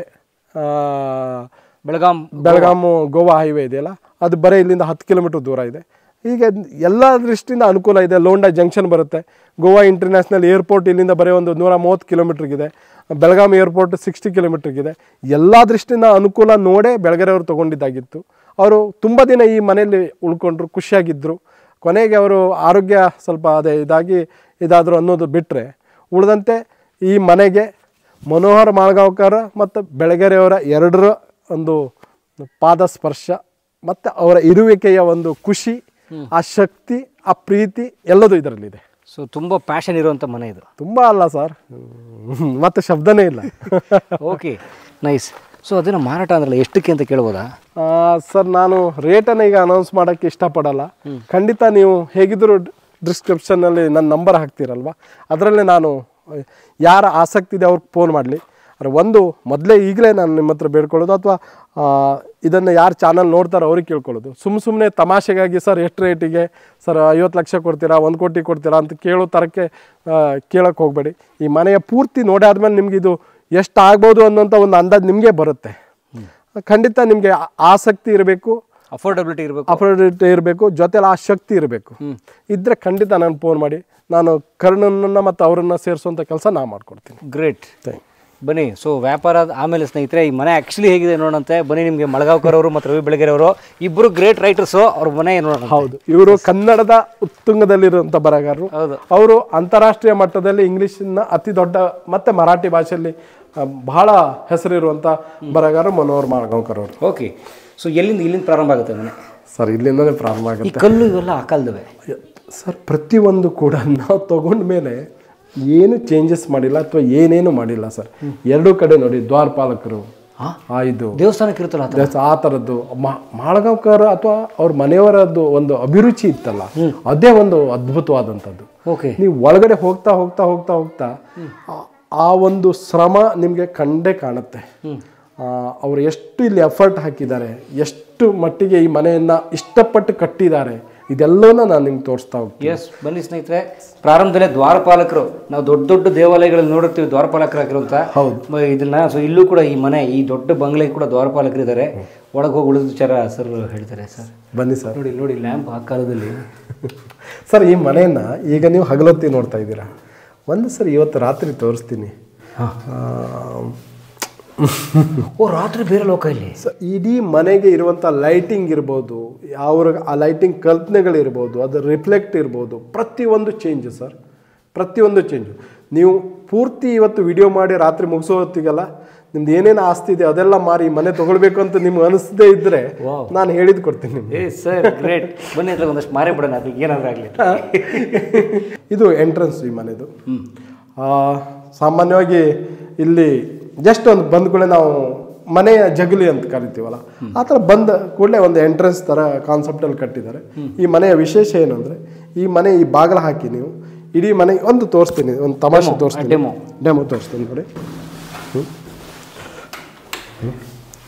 Belgaum Belgaum Goa highway ಇದೆಯಲ್ಲ ಅದು ಬರೀ ಇಲ್ಲಿಂದ ಹತ್ತು ಕಿಲೋಮೀಟರ್ ದೂರ ಇದೆ ಈಗ ಎಲ್ಲ ದೃಷ್ಟಿಯಿಂದ ಅನುಕೂಲ ಇದೆ ಲೋಂಡಾ ಜಂಕ್ಷನ್ ಬರುತ್ತೆ ಗೋವಾ ಇಂಟರ್ನ್ಯಾಷನಲ್ ಏರ್ಪೋರ್ಟ್ ಇಲ್ಲಿಂದ ಬರೀ ಒಂದು ನೂರ ಮೂವತ್ತು ಕಿಲೋಮೀಟ್ರಿಗಿದೆ ಬೆಳಗಾಂ ಏರ್ಪೋರ್ಟ್ ಸಿಕ್ಸ್ಟಿ ಕಿಲೋಮೀಟ್ರಿಗಿದೆ ಎಲ್ಲ ದೃಷ್ಟಿಯಿಂದ ಅನುಕೂಲ ನೋಡೇ ಬೆಳಗೆರೆಯವರು ತೊಗೊಂಡಿದ್ದಾಗಿತ್ತು ಅವರು ತುಂಬ ದಿನ ಈ ಮನೆಯಲ್ಲಿ ಉಳ್ಕೊಂಡ್ರು ಖುಷಿಯಾಗಿದ್ದರು ಕೊನೆಗೆ ಅವರು ಆರೋಗ್ಯ ಸ್ವಲ್ಪ ಅದೇ ಇದಾಗಿ ಇದಾದರು ಅನ್ನೋದು ಬಿಟ್ಟರೆ ಉಳಿದಂತೆ ಈ ಮನೆಗೆ ಮನೋಹರ್ ಮಾಳ್ಗಾಂವ್ಕರ್ ಮತ್ತು ಬೆಳಗೆರೆಯವರ ಎರಡರ ಒಂದು ಪಾದ ಸ್ಪರ್ಶ ಮತ್ತು ಅವರ ಇರುವಿಕೆಯ ಒಂದು ಖುಷಿ ಆ ಶಕ್ತಿ ಆ ಪ್ರೀತಿ ಎಲ್ಲದೂ ಇದರಲ್ಲಿದೆ ಸೊ ತುಂಬ ಪ್ಯಾಷನ್ ಇರುವಂಥ ಮನೆ ಇದು ತುಂಬ ಅಲ್ಲ ಸರ್ ಮತ್ತು ಶಬ್ದನೇ ಇಲ್ಲ ಓಕೆ ನೈಸ್ ಸೊ ಅದನ್ನು ಮಾರಾಟ ಅಂದ್ರಲ್ಲ ಎಷ್ಟಕ್ಕೆ ಅಂತ ಕೇಳ್ಬೋದಾ ಆ, ಸರ್ ನಾನು ರೇಟನ್ನು ಈಗ ಅನೌನ್ಸ್ ಮಾಡೋಕ್ಕೆ ಇಷ್ಟಪಡಲ್ಲ ಖಂಡಿತ ನೀವು ಹೇಗಿದ್ದರೂ ಡಿಸ್ಕ್ರಿಪ್ಷನ್ನಲ್ಲಿ ನನ್ನ ನಂಬರ್ ಹಾಕ್ತೀರಲ್ವ ಅದರಲ್ಲೇ ನಾನು ಯಾರ ಆಸಕ್ತಿ ಇದೆ ಅವ್ರಿಗೆ ಫೋನ್ ಮಾಡಲಿ ಆದರೆ ಒಂದು ಮೊದಲೇ ಈಗಲೇ ನಾನು ನಿಮ್ಮ ಹತ್ರ ಬೇಡ್ಕೊಳ್ಳೋದು ಅಥವಾ ಇದನ್ನು ಯಾರು ಚಾನಲ್ ನೋಡ್ತಾರೋ ಅವ್ರಿಗೆ ಕೇಳ್ಕೊಳ್ಳೋದು ಸುಮ್ಮ ಸುಮ್ಮನೆ ತಮಾಷೆಗಾಗಿ ಸರ್ ಎಷ್ಟು ರೇಟಿಗೆ ಸರ್ ಐವತ್ತು ಲಕ್ಷ ಕೊಡ್ತೀರಾ ಒಂದು ಕೋಟಿ ಕೊಡ್ತೀರಾ ಅಂತ ಕೇಳೋ ಥರಕ್ಕೆ ಕೇಳೋಕ್ಕೆ ಹೋಗಬೇಡಿ ಈ ಮನೆಯ ಪೂರ್ತಿ ನೋಡಿ ಆದಮೇಲೆ ನಿಮ್ಗೆ ಇದು ಎಷ್ಟು ಆಗ್ಬೋದು ಅನ್ನೋಂಥ ಒಂದು ಅಂದಾಜು ನಿಮಗೆ ಬರುತ್ತೆ ಖಂಡಿತ ನಿಮಗೆ ಆಸಕ್ತಿ ಇರಬೇಕು ಅಫೋರ್ಡಬಿಲಿಟಿ ಇರಬೇಕು ಅಫೋರ್ಡಿಟಿ ಇರಬೇಕು ಜೊತೆಲಿ ಆ ಶಕ್ತಿ ಇರಬೇಕು ಇದ್ರೆ ಖಂಡಿತ ನಾನು ಫೋನ್ ಮಾಡಿ ನಾನು ಕರ್ಣನನ್ನು ಮತ್ತು ಅವರನ್ನು ಸೇರಿಸುವಂಥ ಕೆಲಸ ನಾ ಮಾಡ್ಕೊಡ್ತೀನಿ ಗ್ರೇಟ್ ಥ್ಯಾಂಕ್ ಬನ್ನಿ ಸೊ ವ್ಯಾಪಾರ ಆದ್- ಆಮೇಲೆ ಸ್ನೇಹಿತರೆ ಈ ಮನೆ ಆ್ಯಕ್ಚುಲಿ ಹೇಗಿದೆ ನೋಡಂತೆ ಬನ್ನಿ ನಿಮಗೆ ಮಳಗಾವ್ಕರ್ ಅವರು ಮತ್ತು ರವಿ ಬೆಳಗೆರೆ ಅವರು ಇಬ್ಬರು ಗ್ರೇಟ್ ರೈಟರ್ಸು ಅವ್ರ ಮನೆ ನೋಡೋಣ ಹೌದು ಇವರು ಕನ್ನಡದ ಉತ್ತುಂಗದಲ್ಲಿರುವಂಥ ಬರಹಗಾರರು ಹೌದು. ಅವರು ಅಂತಾರಾಷ್ಟ್ರೀಯ ಮಟ್ಟದಲ್ಲಿ ಇಂಗ್ಲಿಷ್ನ ಅತಿ ದೊಡ್ಡ ಮತ್ತೆ ಮರಾಠಿ ಭಾಷೆಯಲ್ಲಿ ಆ, ಬಹಳ ಹೆಸರಿರುವಂಥ ಬರಹಗಾರರು ಮನೋಹರ್ ಮಾಳ್ಗಾಂವ್ಕರ್ ಅವರು ಓಕೆ ಸೊ ಎಲ್ಲಿಂದ ಇಲ್ಲಿಂದ ಪ್ರಾರಂಭ ಆಗುತ್ತೆ ಮನೆ ಸರ್ ಇಲ್ಲಿಂದನೇ ಪ್ರಾರಂಭ ಈ ಆಗುತ್ತೆ ಕಲ್ಲು ಇವೆಲ್ಲ ಆ ಕಾಲದವೆ ಸರ್ ಪ್ರತಿಯೊಂದು ಕೂಡ ನಾವು ತಗೊಂಡ ಮೇಲೆ ಏನು ಚೇಂಜಸ್ ಮಾಡಿಲ್ಲ ಅಥವಾ ಏನೇನು ಮಾಡಿಲ್ಲ ಸರ್ ಎರಡೂ ಕಡೆ ನೋಡಿ ದ್ವಾರಪಾಲಕರು ಹಾ? ಆ ಇದು ದೇವಸ್ಥಾನಕ್ಕೆ ಇರುತ್ತಲ್ಲ ಆ ಥರ. ಜಸ್ಟ್ ಆ ಥರದ್ದು ಮಾ- ಮಾಳಗಾಂವ್ಕರ್ ಅಥವಾ ಅವ್ರ ಮನೆಯವರದ್ದು ಒಂದು ಅಭಿರುಚಿ ಇತ್ತಲ್ಲ ಅದೇ ಒಂದು ಅದ್ಭುತವಾದಂಥದ್ದು ಓಕೆ ನೀವು ಒಳಗಡೆ ಹೋಗ್ತಾ ಹೋಗ್ತಾ ಹೋಗ್ತಾ ಹೋಗ್ತಾ ಆ- ಆ ಒಂದು ಶ್ರಮ ನಿಮಗೆ ಕಂಡೇ ಕಾಣುತ್ತೆ ಆ, ಅವ್ರು ಎಷ್ಟು ಇಲ್ಲಿ ಎಫರ್ಟ್ ಹಾಕಿದ್ದಾರೆ ಎಷ್ಟು ಮಟ್ಟಿಗೆ ಈ ಮನೆಯನ್ನ ಇಷ್ಟಪಟ್ಟು ಕಟ್ಟಿದ್ದಾರೆ ಇದೆಲ್ಲವನ್ನ ನಾನು ನಿಮ್ಗೆ ತೋರಿಸ್ತಾ ಹೋಗ್ತೀನಿ ಎಸ್ ಬನ್ನಿ ಸ್ನೇಹಿತರೆ ಪ್ರಾರಂಭದಲ್ಲೇ ದ್ವಾರಪಾಲಕರು ನಾವು ದೊಡ್ಡ ದೊಡ್ಡ ದೇವಾಲಯಗಳಲ್ಲಿ ನೋಡಿರ್ತೀವಿ ದ್ವಾರಪಾಲಕರಾಗಿರುವಂತ ಹೌದು. ಮ- ಇದನ್ನ ಸೊ ಇಲ್ಲೂ ಕೂಡ ಈ ಮನೆ ಈ ದೊಡ್ಡ ಬಂಗ್ಲೆಗೆ ಕೂಡ ದ್ವಾರಪಾಲಕರಿದ್ದಾರೆ ಒಳಗೆ ಹೋಗಿ ಉಳಿದ ವಿಚಾರ ಸರ್ ಹೇಳ್ತಾರೆ ಸರ್ ಬನ್ನಿ ಸರ್ ನೋಡಿ ನೋಡಿ ಲ್ಯಾಂಪ್ ಆ ಕಾಲದಲ್ಲಿ ಸರ್ ಈ ಮನೆಯನ್ನ ಈಗ ನೀವು ಹಗಲೊತ್ತಿ ನೋಡ್ತಾ ಇದ್ದೀರಾ ಒಂದು ಸರಿ ಇವತ್ತು ರಾತ್ರಿ ತೋರಿಸ್ತೀನಿ ಆ, ಓ ರಾತ್ರಿ ಬೇರೆ ಲೋಕ ಇಲ್ಲಿ ಸ ಇಡೀ ಮನೆಗೆ ಇರುವಂಥ ಲೈಟಿಂಗ್ ಇರ್ಬೋದು ಅವ್ರ ಆ ಲೈಟಿಂಗ್ ಕಲ್ಪನೆಗಳಿರ್ಬೋದು ಅದು ರಿಫ್ಲೆಕ್ಟ್ ಇರ್ಬೋದು ಪ್ರತಿಯೊಂದು ಚೇಂಜು ಸರ್ ಪ್ರತಿಯೊಂದು ಚೇಂಜು ನೀವು ಪೂರ್ತಿ ಇವತ್ತು ವಿಡಿಯೋ ಮಾಡಿ ರಾತ್ರಿ ಮುಗಿಸೋ ಹೊತ್ತಿಗೆಲ್ಲ ನಿಮ್ದು ಏನೇನು ಆಸ್ತಿ ಇದೆ ಅದೆಲ್ಲ ಮಾರಿ ಮನೆ ತಗೊಳ್ಬೇಕು ಅಂತ ನಿಮ್ಗೆ ಅನಿಸದೇ ಇದ್ದರೆ ನಾನು ಹೇಳಿದ್ ಕೊಡ್ತೀನಿ ನಿಮ್ಗೆ ಏ ಸರ್ ಗ್ರೇಟ್ ಬನ್ನಿ ಅದ್ರಾಗ ಒಂದಷ್ಟು ಮಾರೇ ಬಿಡೋಣ ಅದು ಏನಾದ್ರೂ ಆಗಲಿ ಇದು ಎಂಟ್ರೆನ್ಸ್ ಈ ಮನೆದು ಆ, ಸಾಮಾನ್ಯವಾಗಿ ಇಲ್ಲಿ ಜಸ್ಟ್ ಒಂದು ಬಂದ ಕೂಡಲೇ ನಾವು ಮನೆಯ ಜಗಲಿ ಅಂತ ಕರಿತೀವಲ್ಲ ಆ ಥರ ಬಂದ ಕೂಡಲೇ ಒಂದು ಎಂಟ್ರೆನ್ಸ್ ಥರ ಕಾನ್ಸೆಪ್ಟಲ್ಲಿ ಕಟ್ಟಿದ್ದಾರೆ ಈ ಮನೆಯ ವಿಶೇಷ ಏನು ಅಂದರೆ ಈ ಮನೆ ಈ ಬಾಗಿಲು ಹಾಕಿ ನೀವು ಇಡೀ ಮನೆ ಒಂದು ತೋರಿಸ್ತೀನಿ ಒಂದು ತಮಾಷೆ ತೋರಿಸ್ತೀನಿ ಡೆಮೋ ಡೆಮೋ ತೋರಿಸ್ತೀನಿ ನೋಡಿ ಹ್ಮ್. ಹ್ಮ್.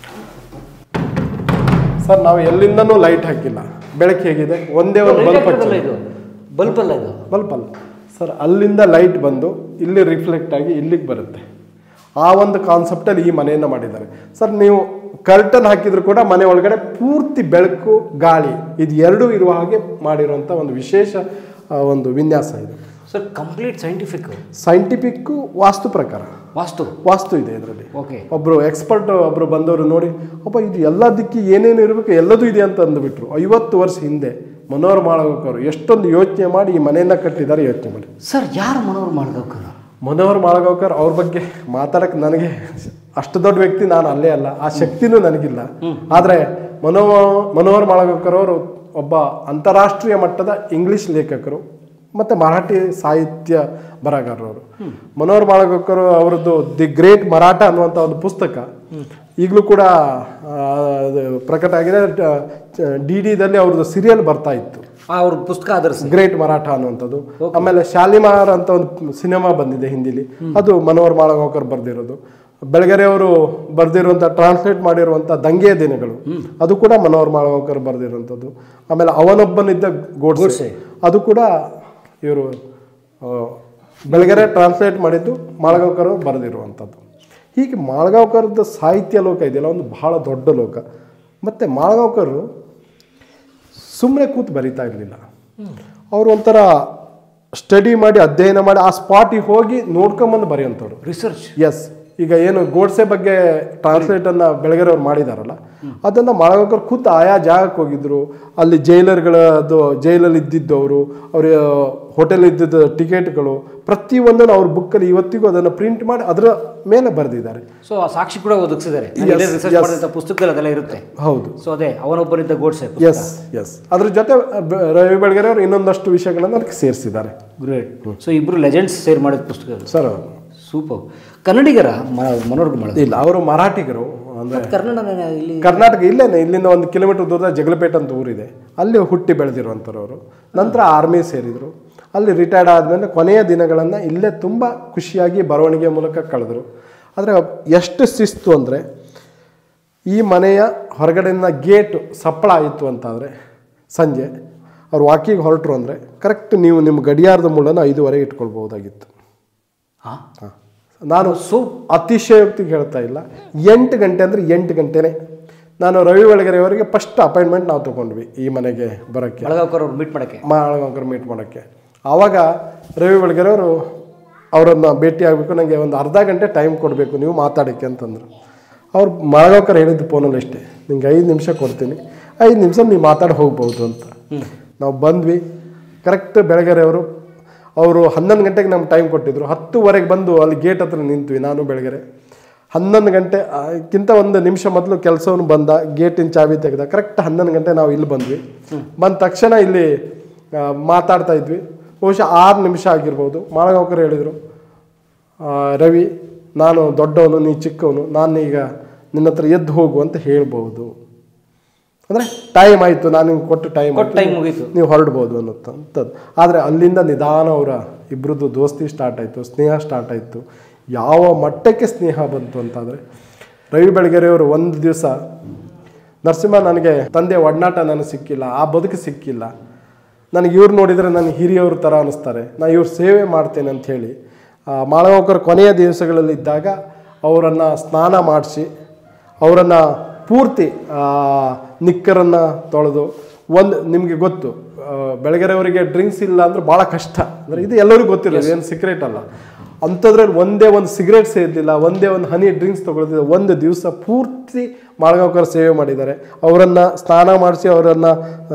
ಸರ್ ನಾವು ಎಲ್ಲಿಂದನೂ ಲೈಟ್ ಹಾಕಿಲ್ಲ ಬೆಳಕು ಹೇಗಿದೆ ಒಂದೇ ಒಂದು ಬಲ್ಬ್ ಹಚ್ಚಿಲ್ಲ ಇದು ಬಲ್ಬ್ ಅಲ್ಲ ಇದು ಬಲ್ಬ್ ಅಲ್ಲ ಸರ್ ಅಲ್ಲಿಂದ ಲೈಟ್ ಬಂದು ಇಲ್ಲಿ ರಿಫ್ಲೆಕ್ಟ್ ಆಗಿ ಇಲ್ಲಿಗೆ ಬರುತ್ತೆ ಆ ಒಂದು ಕಾನ್ಸೆಪ್ಟಲ್ಲಿ ಈ ಮನೆಯನ್ನು ಮಾಡಿದ್ದಾರೆ ಸರ್ ನೀವು ಕರ್ಟನ್ ಹಾಕಿದ್ರು ಕೂಡ ಮನೆ ಒಳಗಡೆ ಪೂರ್ತಿ ಬೆಳಕು ಗಾಳಿ ಇದು ಎರಡೂ ಇರುವ ಹಾಗೆ ಮಾಡಿರುವಂಥ ಒಂದು ವಿಶೇಷ ಆ, ಒಂದು ವಿನ್ಯಾಸ ಇದು sir complete scientific scientific vastu ಪ್ರಕಾರ ವಾಸ್ತು ವಾಸ್ತು ಇದೆ ಇದರಲ್ಲಿ ಓಕೆ ಒಬ್ರು ಎಕ್ಸ್ಪರ್ಟ್ ಒಬ್ರು ಬಂದವರು ನೋಡಿ ಅಪ್ಪ ಇದು ಎಲ್ಲ ದಿಕ್ಕಿ ಏನೇನು ಇರಬೇಕು ಎಲ್ಲದೂ ಇದೆ ಅಂತ ಅಂದುಬಿಟ್ರು ಐವತ್ತು ವರ್ಷ ಹಿಂದೆ ಮನೋಹರ್ ಮಾಳಗಕ್ಕವರು ಎಷ್ಟೊಂದು ಯೋಚನೆ ಮಾಡಿ ಈ ಮನೆಯನ್ನ ಕಟ್ಟಿದ್ದಾರೆ ಯೋಚನೆ ಮಾಡಿ ಸರ್ ಯಾರು ಮನೋರು ಮಾಡ್ಬೇಕು ಮನೋಹರ್ ಮಾಳಗಾವ್ಕರ್ ಅವ್ರ ಬಗ್ಗೆ ಮಾತಾಡಕ್ಕೆ ನನಗೆ ಅಷ್ಟು ದೊಡ್ಡ ವ್ಯಕ್ತಿ ನಾನು ಅಲ್ಲೇ ಅಲ್ಲ ಆ ಶಕ್ತಿನೂ ನನಗಿಲ್ಲ ಆದರೆ ಮನೋ ಮನೋಹರ್ ಮಾಳಗಾವ್ಕರ್ ಅವರು ಒಬ್ಬ ಅಂತಾರಾಷ್ಟ್ರೀಯ ಮಟ್ಟದ ಇಂಗ್ಲಿಷ್ ಲೇಖಕರು ಮತ್ತು ಮರಾಠಿ ಸಾಹಿತ್ಯ ಬರಹಗಾರರು ಮನೋಹರ್ ಮಾಳಗಾವ್ಕರ್ ಅವರದ್ದು ದಿ ಗ್ರೇಟ್ ಮರಾಠ ಅನ್ನುವಂಥ ಒಂದು ಪುಸ್ತಕ ಈಗಲೂ ಕೂಡ ಆ, ಅದು ಪ್ರಕಟ ಆಗಿದೆ ಡಿ ಡಿದಲ್ಲಿ ಅವ್ರದ್ದು ಸೀರಿಯಲ್ ಬರ್ತಾ ಇತ್ತು ಅವ್ರ ಪುಸ್ತಕ ಆಧರಿಸಿ ಗ್ರೇಟ್ ಮರಾಠ ಅನ್ನುವಂಥದ್ದು ಆಮೇಲೆ ಶಾಲಿಮಾರ್ ಅಂತ ಒಂದು ಸಿನಿಮಾ ಬಂದಿದೆ ಹಿಂದಿಲಿ ಅದು ಮನೋಹರ್ ಮಾಳಗಾಂವ್ಕರ್ ಬರ್ದಿರೋದು ಬೆಳಗೆರೆ ಅವರು ಬರ್ದಿರುವಂಥ ಟ್ರಾನ್ಸ್ಲೇಟ್ ಮಾಡಿರುವಂಥ ದಂಗೆಯ ದಿನಗಳು ಅದು ಕೂಡ ಮನೋಹರ್ ಮಾಳಗಾಂವ್ಕರ್ ಬರ್ದಿರುವಂಥದ್ದು ಆಮೇಲೆ ಅವನೊಬ್ಬನಿದ್ದ ಗೋಡ್ಸೆ ಅದು ಕೂಡ ಇವರು ಬೆಳಗೆರೆ ಟ್ರಾನ್ಸ್ಲೇಟ್ ಮಾಡಿದ್ದು ಮಾಳಗಾಂವ್ಕರ್ ಬರೆದಿರುವಂಥದ್ದು ಹೀಗೆ ಮಾಳಗಾಂವ್ಕರ್ದ ಸಾಹಿತ್ಯ ಲೋಕ ಇದೆಯಲ್ಲ ಒಂದು ಬಹಳ ದೊಡ್ಡ ಲೋಕ ಮತ್ತು ಮಾಳಗಾಂವ್ಕರು ಸುಮ್ಮನೆ ಕೂತು ಬರಿತಾ ಇರಲಿಲ್ಲ ಅವರು ಒಂಥರ ಸ್ಟಡಿ ಮಾಡಿ ಅಧ್ಯಯನ ಮಾಡಿ ಆ ಸ್ಪಾಟಿಗೆ ಹೋಗಿ ನೋಡ್ಕೊಂಬಂದು ಬರೆಯುವಂಥವ್ರು ರಿಸರ್ಚ್ ಎಸ್ ಈಗ ಏನು ಗೋಡ್ಸೆ ಬಗ್ಗೆ ಟ್ರಾನ್ಸ್ಲೇಟ್ ಅನ್ನ ಬೆಳಗೆರೆ ಅವ್ರು ಮಾಡಿದಾರಲ್ಲ ಅದನ್ನ ಮಾಳಗಾಂವ್ಕರ್ ಖುದ್ದು ಆಯಾ ಜಾಗಕ್ಕೆ ಹೋಗಿದ್ರು ಅಲ್ಲಿ ಜೈಲರ್ಗಳದ್ದು ಜೈಲಲ್ಲಿ ಇದ್ದಿದ್ದವರು ಅವ್ರ ಹೋಟೆಲ್ ಇದ್ದಿದ್ದ ಟಿಕೆಟ್ಗಳು ಪ್ರತಿಯೊಂದನ್ನು ಅವ್ರ ಬುಕ್ಕಲ್ಲಿ ಇವತ್ತಿಗೂ ಅದನ್ನು ಪ್ರಿಂಟ್ ಮಾಡಿ ಅದರ ಮೇಲೆ ಬರೆದಿದ್ದಾರೆ ಸೊ ಆ ಸಾಕ್ಷಿ ಕೂಡ ಒದಗಿಸಿದ್ದಾರೆ Yes, ರಿಸರ್ಚ್ yes. ಮಾಡಿದಂಥ ಪುಸ್ತಕದಲ್ಲಿ ಅದೆಲ್ಲ ಇರುತ್ತೆ ಹೌದು ಸೊ ಅದೇ ಅವನೊಬ್ಬನಿದ್ದ ಗೋಡ್ಸೆ ಎಸ್ ಎಸ್ ಅದ್ರ ಜೊತೆ ಬ- ರವಿ ಬೆಳಗೆರೆ ಅವರು ಇನ್ನೊಂದಷ್ಟು ವಿಷಯಗಳನ್ನು ಅದಕ್ಕೆ ಸೇರಿಸಿದ್ದಾರೆ ಗ್ರೇಟ್ ಸೊ ಇಬ್ರು ಲೆಜೆಂಡ್ಸ್ ಸೇರ್ ಮಾಡಿದ ಪುಸ್ತಕ ಅದು ಸರ್ ಸೂಪರ್ ಕನ್ನಡಿಗರ ಮನೋರ್ಗ ಮಾಡೋದು ಇಲ್ಲ ಅವರು ಮರಾಠಿಗರು ಅಂದ್ರೆ ಕನ್ನಡ ಇಲ್ಲಿ ಕರ್ನಾಟಕ ಇಲ್ಲೇನೆ ಇಲ್ಲಿಂದ ಒಂದು ಕಿಲೋಮೀಟರ್ ದೂರದ ಜಗಳಪೇಟೆ ಅಂತ ಊರಿದೆ ಅಲ್ಲಿ ಹುಟ್ಟಿ ಬೆಳೆದಿರುವಂಥವ್ರು ನಂತರ ಆರ್ಮಿ ಸೇರಿದರು ಅಲ್ಲಿ ರಿಟೈರ್ಡ್ ಆದಮೇಲೆ ಕೊನೆಯ ದಿನಗಳನ್ನು ಇಲ್ಲೇ ತುಂಬ ಖುಷಿಯಾಗಿ ಬರವಣಿಗೆ ಮೂಲಕ ಕಳೆದರು ಆದರೆ ಎಷ್ಟು ಶಿಸ್ತು ಅಂದರೆ ಈ ಮನೆಯ ಹೊರಗಡೆಯಿಂದ ಗೇಟು ಸಪ್ಪಳ ಆಯಿತು ಅಂತಾದರೆ ಸಂಜೆ ಅವ್ರು ವಾಕಿಂಗ್ ಹೊರಟರು ಅಂದರೆ ಕರೆಕ್ಟ್ ನೀವು ನಿಮ್ಮ ಗಡಿಯಾರದ ಮುಳ್ಳನ್ನು ಐದುವರೆಗೆ ಇಟ್ಕೊಳ್ಬೋದಾಗಿತ್ತು ಹಾಂ ಹಾಂ. ನಾನು ಸು ಅತಿಶಯೋಕ್ತಿಗೆ ಹೇಳ್ತಾ ಇಲ್ಲ ಎಂಟು ಗಂಟೆ ಅಂದರೆ ಎಂಟು ಗಂಟೆನೇ ನಾನು ರವಿ ಬೆಳಗೆರೆಯವರಿಗೆ ಫಸ್ಟ್ ಅಪಾಯಿಂಟ್ಮೆಂಟ್ ನಾವು ತೊಗೊಂಡ್ವಿ ಈ ಮನೆಗೆ ಬರೋಕ್ಕೆ ಬೆಳಗಾವ್ಕರ್ ಅವ್ರು ಮೀಟ್ ಮಾಡಕ್ಕೆ ಮಾಳಗಾಂಕರ್ ಮೀಟ್ ಮಾಡೋಕ್ಕೆ ಆವಾಗ ರವಿ ಬೆಳಗೆರೆಯವರು ಅವರನ್ನು ಭೇಟಿ ಆಗಬೇಕು ನನಗೆ ಒಂದು ಅರ್ಧ ಗಂಟೆ ಟೈಮ್ ಕೊಡಬೇಕು ನೀವು ಮಾತಾಡೋಕ್ಕೆ ಅಂತಂದರು ಅವ್ರು ಮಳಗಾವ್ಕರ್ ಹೇಳಿದ್ದು ಫೋನಲ್ಲಿ ಅಷ್ಟೇ ನಿಂಗೆ ಐದು ನಿಮಿಷ ಕೊಡ್ತೀನಿ ಐದು ನಿಮಿಷ ನೀವು ಮಾತಾಡಿ ಹೋಗ್ಬೋದು ಅಂತ ನಾವು ಬಂದ್ವಿ ಕರೆಕ್ಟ್ ಬೆಳಗೆರೆ ಅವರು ಅವರು ಹನ್ನೊಂದು ಗಂಟೆಗೆ ನಮ್ಗೆ ಟೈಮ್ ಕೊಟ್ಟಿದ್ರು ಹತ್ತುವರೆಗೆ ಬಂದು ಅಲ್ಲಿ ಗೇಟ್ ಹತ್ರ ನಿಂತ್ವಿ ನಾನು ಬೆಳಗೆರೆ ಹನ್ನೊಂದು ಗಂಟೆ ಆ, ಕ್ಕಿಂತ ಒಂದು ನಿಮಿಷ ಮೊದಲು ಕೆಲಸವನ್ನು ಬಂದ ಗೇಟಿನ ಚಾವಿ ತೆಗೆದ ಕರೆಕ್ಟ್ ಹನ್ನೊಂದು ಗಂಟೆ ನಾವು ಇಲ್ಲಿ ಬಂದ್ವಿ ಬಂದ ತಕ್ಷಣ ಇಲ್ಲಿ ಆ, ಮಾತಾಡ್ತಾ ಇದ್ವಿ ಬಹುಶಃ ಆರು ನಿಮಿಷ ಆಗಿರ್ಬೋದು ಮಾಳಗಾವ್ಕರ್ ಹೇಳಿದರು ಆ, ರವಿ ನಾನು ದೊಡ್ಡವನು ನೀ ಚಿಕ್ಕವನು ನಾನು ಈಗ ನಿನ್ನ ಹತ್ರ ಎದ್ದು ಹೋಗು ಅಂತ ಹೇಳ್ಬೋದು ಅಂದರೆ ಟೈಮ್ ಆಯಿತು ನಾನು ನಿಮ್ಗೆ ಕೊಟ್ಟು ಟೈಮ್ ಕೊಟ್ಟ ಟೈಮ್ ಮುಗೀತು ನೀವು ಹೊರಡ್ಬೋದು ಅನ್ನೋಂಥದ್ದು ಆದರೆ ಅಲ್ಲಿಂದ ನಿಧಾನ ಅವರ ಇಬ್ಬರದ್ದು ದೋಸ್ತಿ ಸ್ಟಾರ್ಟ್ ಆಯಿತು ಸ್ನೇಹ ಸ್ಟಾರ್ಟ್ ಆಯಿತು ಯಾವ ಮಟ್ಟಕ್ಕೆ ಸ್ನೇಹ ಬಂತು ಅಂತಾದರೆ ರವಿ ಬೆಳಗೆರೆಯವರು ಒಂದು ದಿವಸ ನರಸಿಂಹ ನನಗೆ ತಂದೆ ಒಡನಾಟ ನನಗೆ ಸಿಕ್ಕಿಲ್ಲ ಆ ಬದುಕು ಸಿಕ್ಕಿಲ್ಲ ನನಗೆ ಇವ್ರು ನೋಡಿದರೆ ನನಗೆ ಹಿರಿಯವ್ರ ಥರ ಅನ್ನಿಸ್ತಾರೆ ನಾನು ಇವ್ರ ಸೇವೆ ಮಾಡ್ತೇನೆ ಅಂತ ಹೇಳಿ ಮಾಳವಕರ ಕೊನೆಯ ದಿವಸಗಳಲ್ಲಿ ಇದ್ದಾಗ ಅವರನ್ನು ಸ್ನಾನ ಮಾಡಿಸಿ ಅವರನ್ನು ಪೂರ್ತಿ ಆ, ನಿಕ್ಕರನ್ನು ತೊಳೆದು ಒಂದು ನಿಮಗೆ ಗೊತ್ತು ಆ, ಬೆಳಗೆರೆಯವರಿಗೆ ಡ್ರಿಂಕ್ಸ್ ಇಲ್ಲ ಅಂದ್ರೆ ಭಾಳ ಕಷ್ಟ ಅಂದರೆ ಇದು ಎಲ್ಲರಿಗೂ ಗೊತ್ತಿರೋದು ಏನು ಸೀಕ್ರೆಟ್ ಅಲ್ಲ ಅಂಥದ್ರಲ್ಲಿ ಒಂದೇ ಒಂದು ಸಿಗರೇಟ್ ಸೇದಲಿಲ್ಲ ಒಂದೇ ಒಂದು ಹನಿ ಡ್ರಿಂಕ್ಸ್ ತೊಗೊಳ್ತಿದ್ದ ಒಂದು ದಿವಸ ಪೂರ್ತಿ ಮಾಳಗಾವ್ಕರ್ ಸೇವೆ ಮಾಡಿದ್ದಾರೆ ಅವರನ್ನು ಸ್ನಾನ ಮಾಡಿಸಿ ಅವರನ್ನು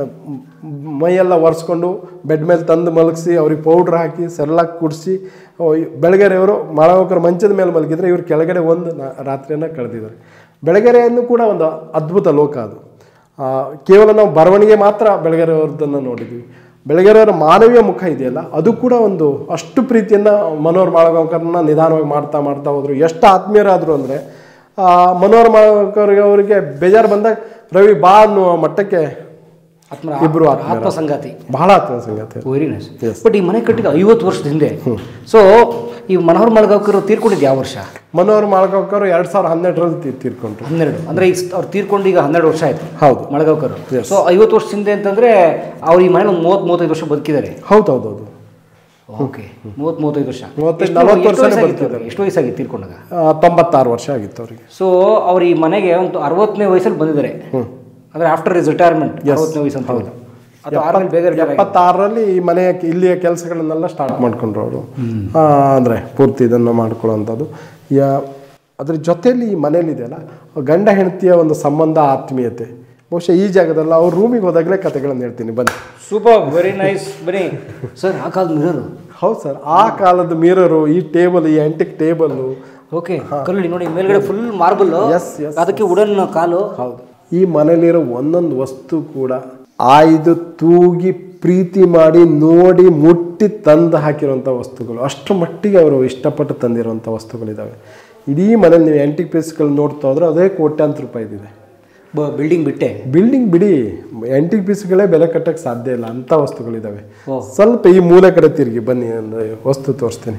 ಮೈಯೆಲ್ಲ ಒರೆಸ್ಕೊಂಡು ಬೆಡ್ ಮೇಲೆ ತಂದು ಮಲಗಿಸಿ ಅವ್ರಿಗೆ ಪೌಡ್ರ್ ಹಾಕಿ ಸೆರ್ಲಾಕ್ ಕುಡಿಸಿ ಬೆಳಗೆರೆಯವರು ಮಾಳಗಾವ್ಕರ್ ಮಂಚದ ಮೇಲೆ ಮಲಗಿದ್ರೆ ಇವ್ರು ಕೆಳಗಡೆ ಒಂದು ನಾ- ರಾತ್ರಿಯನ್ನು ಕಳೆದಿದ್ದಾರೆ ಬೆಳಗೆರೆಯನ್ನು ಕೂಡ ಒಂದು ಅದ್ಭುತ ಲೋಕ ಅದು ಆ, ಕೇವಲ ನಾವು ಬರವಣಿಗೆ ಮಾತ್ರ ಬೆಳಗೆರೆಯವ್ರದ್ದನ್ನು ನೋಡಿದ್ವಿ ಬೆಳಗೆರೆಯವರ ಮಾನವೀಯ ಮುಖ ಇದೆಯಲ್ಲ ಅದು ಕೂಡ ಒಂದು ಅಷ್ಟು ಪ್ರೀತಿಯನ್ನು ಮನೋಹರ್ ಮಾಳಗಾಂವ್ಕರ್ನ ನಿಧಾನವಾಗಿ ಮಾಡ್ತಾ ಮಾಡ್ತಾ ಹೋದ್ರು ಎಷ್ಟು ಆತ್ಮೀಯರಾದರು ಅಂದರೆ ಮನೋಹರ್ ಮಾಳಗಾಂವ್ಕರ್ ಅವರಿಗೆ ಬೇಜಾರು ಬಂದಾಗ ರವಿ ಬಾ ಅನ್ನುವ ಮಟ್ಟಕ್ಕೆ ಆತ್ಮ ಇಬ್ರು ಆತ್ಮೀಯರು. ಆತ್ಮ ಸಂಗಾತಿ ಬಹಳ ಆತ್ಮ ಸಂಗತಿ ವೆರಿ ನೈಸ್ ಬಟ್ ಈ ಮನೆ ಕಟ್ಟಿದ ಐವತ್ತು ವರ್ಷದ ಹಿಂದೆ ಸೊ ಈ ಮನೋಹರ್ ಮಲ್ಗಾವ್ಕರ್ ತೀರ್ಕೊಂಡಿದ್ದು ಯಾವ ವರ್ಷ ಮನೋಹರ್ ಮಾಳಗಾಂವ್ಕರ್ ಎರಡು ಸಾವಿರದ ಹನ್ನೆರಡರಲ್ಲಿ ತೀರ್ ತೀರ್ಕೊಂಡ್ರು ಹನ್ನೆರಡು ಅಂದ್ರೆ ಈಗ ಅವ್ರು ತೀರ್ಕೊಂಡು ಈಗ ಹನ್ನೆರಡು ವರ್ಷ ಆಯ್ತು ಹೌದು ಮಳಗಾವ್ಕರ್ ಸೊ ಐವತ್ತು ವರ್ಷದ ಹಿಂದೆ ಅಂತಂದ್ರೆ ಅವ್ರು ಈ ಮನೇಲಿ ಒಂದು ಮೂವತ್ತು ಮೂವತ್ತೈದು ವರ್ಷ ಬದುಕಿದ್ದಾರೆ ಹೌದು ಹೌದು ಹೌದು ಓಕೆ ಮೂವತ್ತು ಮೂವತ್ತೈದು ವರ್ಷ ಮೂವತ್ತೈದು, ಎಷ್ಟು- ನಲವತ್ತು ಎಷ್ಟು ವರ್ಷನೇ ವಯಸ್ಸಾಗಿತ್ತು ಅವ್ರಿಗೆ? ಎಷ್ಟು ವಯಸ್ಸಾಗಿತ್ತು ತೀರ್ಕೊಂಡಾಗ ಆ, ತೊಂಬತ್ತಾರು ವರ್ಷ ಆಗಿತ್ತು ಅವರಿಗೆ ಸೊ ಅವ್ರು ಈ ಮನೆಗೆ ಒಂದು ಅರವತ್ತನೇ ವಯಸ್ಸಲ್ಲಿ ಬಂದಿದ್ದಾರೆ ಅಂದ್ರೆ ಆಫ್ಟರ್ ಇಸ್ ರಿಟೈರ್ಮೆಂಟ್ ಅರವತ್ತನೇ ವಯಸ್ಸು ಅಂತ ಹೇಳಿದ್ರು ಅಥವಾ ಆರ್ಮೇಲೆ ಬೇಗ ರಿಟೈರ್ ಎಪ್ಪತ್ತಾರರಲ್ಲಿ ಈ ಮನೆಯ ಇಲ್ಲಿಯ ಕೆಲಸಗಳನ್ನೆಲ್ಲ ಸ್ಟಾರ್ಟ್ ಮಾಡ್ಕೊಂಡ್ರು ಅವರು ಅಂದರೆ ಪೂರ್ತಿ ಇದನ್ನು ಮಾಡ್ಕೊಳ್ಳೋವಂಥದ್ದು ಯಾ ಅದ್ರ ಜೊತೆಯಲ್ಲಿ ಈ ಮನೇಲಿದೆಯಲ್ಲ ಗಂಡ ಹೆಂಡತಿಯ ಒಂದು ಸಂಬಂಧ ಆತ್ಮೀಯತೆ ಬಹುಶಃ ಈ ಜಾಗದಲ್ಲಿ ಅವ್ರ ರೂಮಿಗೆ ಹೋದಾಗಲೇ ಕತೆಗಳನ್ನು ಹೇಳ್ತೀನಿ ಬನ್ನಿ ಸೂಪರ್ ವೆರಿ ನೈಸ್ ಬನ್ನಿ ಸರ್ ಆ ಕಾಲದ ಮಿರರು ಹೌದು ಸರ್ ಆ ಕಾಲದ ಮಿರರು ಈ ಟೇಬಲ್ ಈ ಆಂಟಿಕ್ ಟೇಬಲ್ಲು ಓಕೆ ಕಲ್ಲಿ ನೋಡಿ ಮೇಲ್ಗಡೆ ಫುಲ್ ಮಾರ್ಬಲ್ Yes, yes, ಅದಕ್ಕೆ ವುಡನ್ ಕಾಲು ಹೌದು ಈ ಮನೇಲಿರೋ ಒಂದೊಂದು ವಸ್ತು ಕೂಡ ಆಯ್ದು ತೂಗಿ ಪ್ರೀತಿ ಮಾಡಿ ನೋಡಿ ಮುಟ್ಟಿ ತಂದು ಹಾಕಿರುವಂಥ ವಸ್ತುಗಳು ಅಷ್ಟರ ಮಟ್ಟಿಗೆ ಅವರು ಇಷ್ಟಪಟ್ಟು ತಂದಿರುವಂಥ ವಸ್ತುಗಳಿದ್ದಾವೆ ಇಡೀ ಮನೇಲಿ ನೀವು ಆ್ಯಂಟಿಕ್ ಪೀಸ್ಗಳು ನೋಡ್ತಾ ಹೋದ್ರೆ ಅದೇ ಕೋಟ್ಯಾಂತರ ರೂಪಾಯಿ ಇದೆ ಬಿಲ್ಡಿಂಗ್ ಬಿಟ್ಟೆ ಬಿಲ್ಡಿಂಗ್ ಬಿಡಿ ಆ್ಯಂಟಿಕ್ ಪೀಸ್ಗಳೇ ಬೆಲೆ ಕಟ್ಟಕ್ಕೆ ಸಾಧ್ಯ ಇಲ್ಲ ಅಂಥ ವಸ್ತುಗಳಿದ್ದಾವೆ ಸ್ವಲ್ಪ ಈ ಮೂಲೆ ಕಡೆ ತಿರುಗಿ ಬನ್ನಿ ಒಂದು ವಸ್ತು ತೋರಿಸ್ತೀನಿ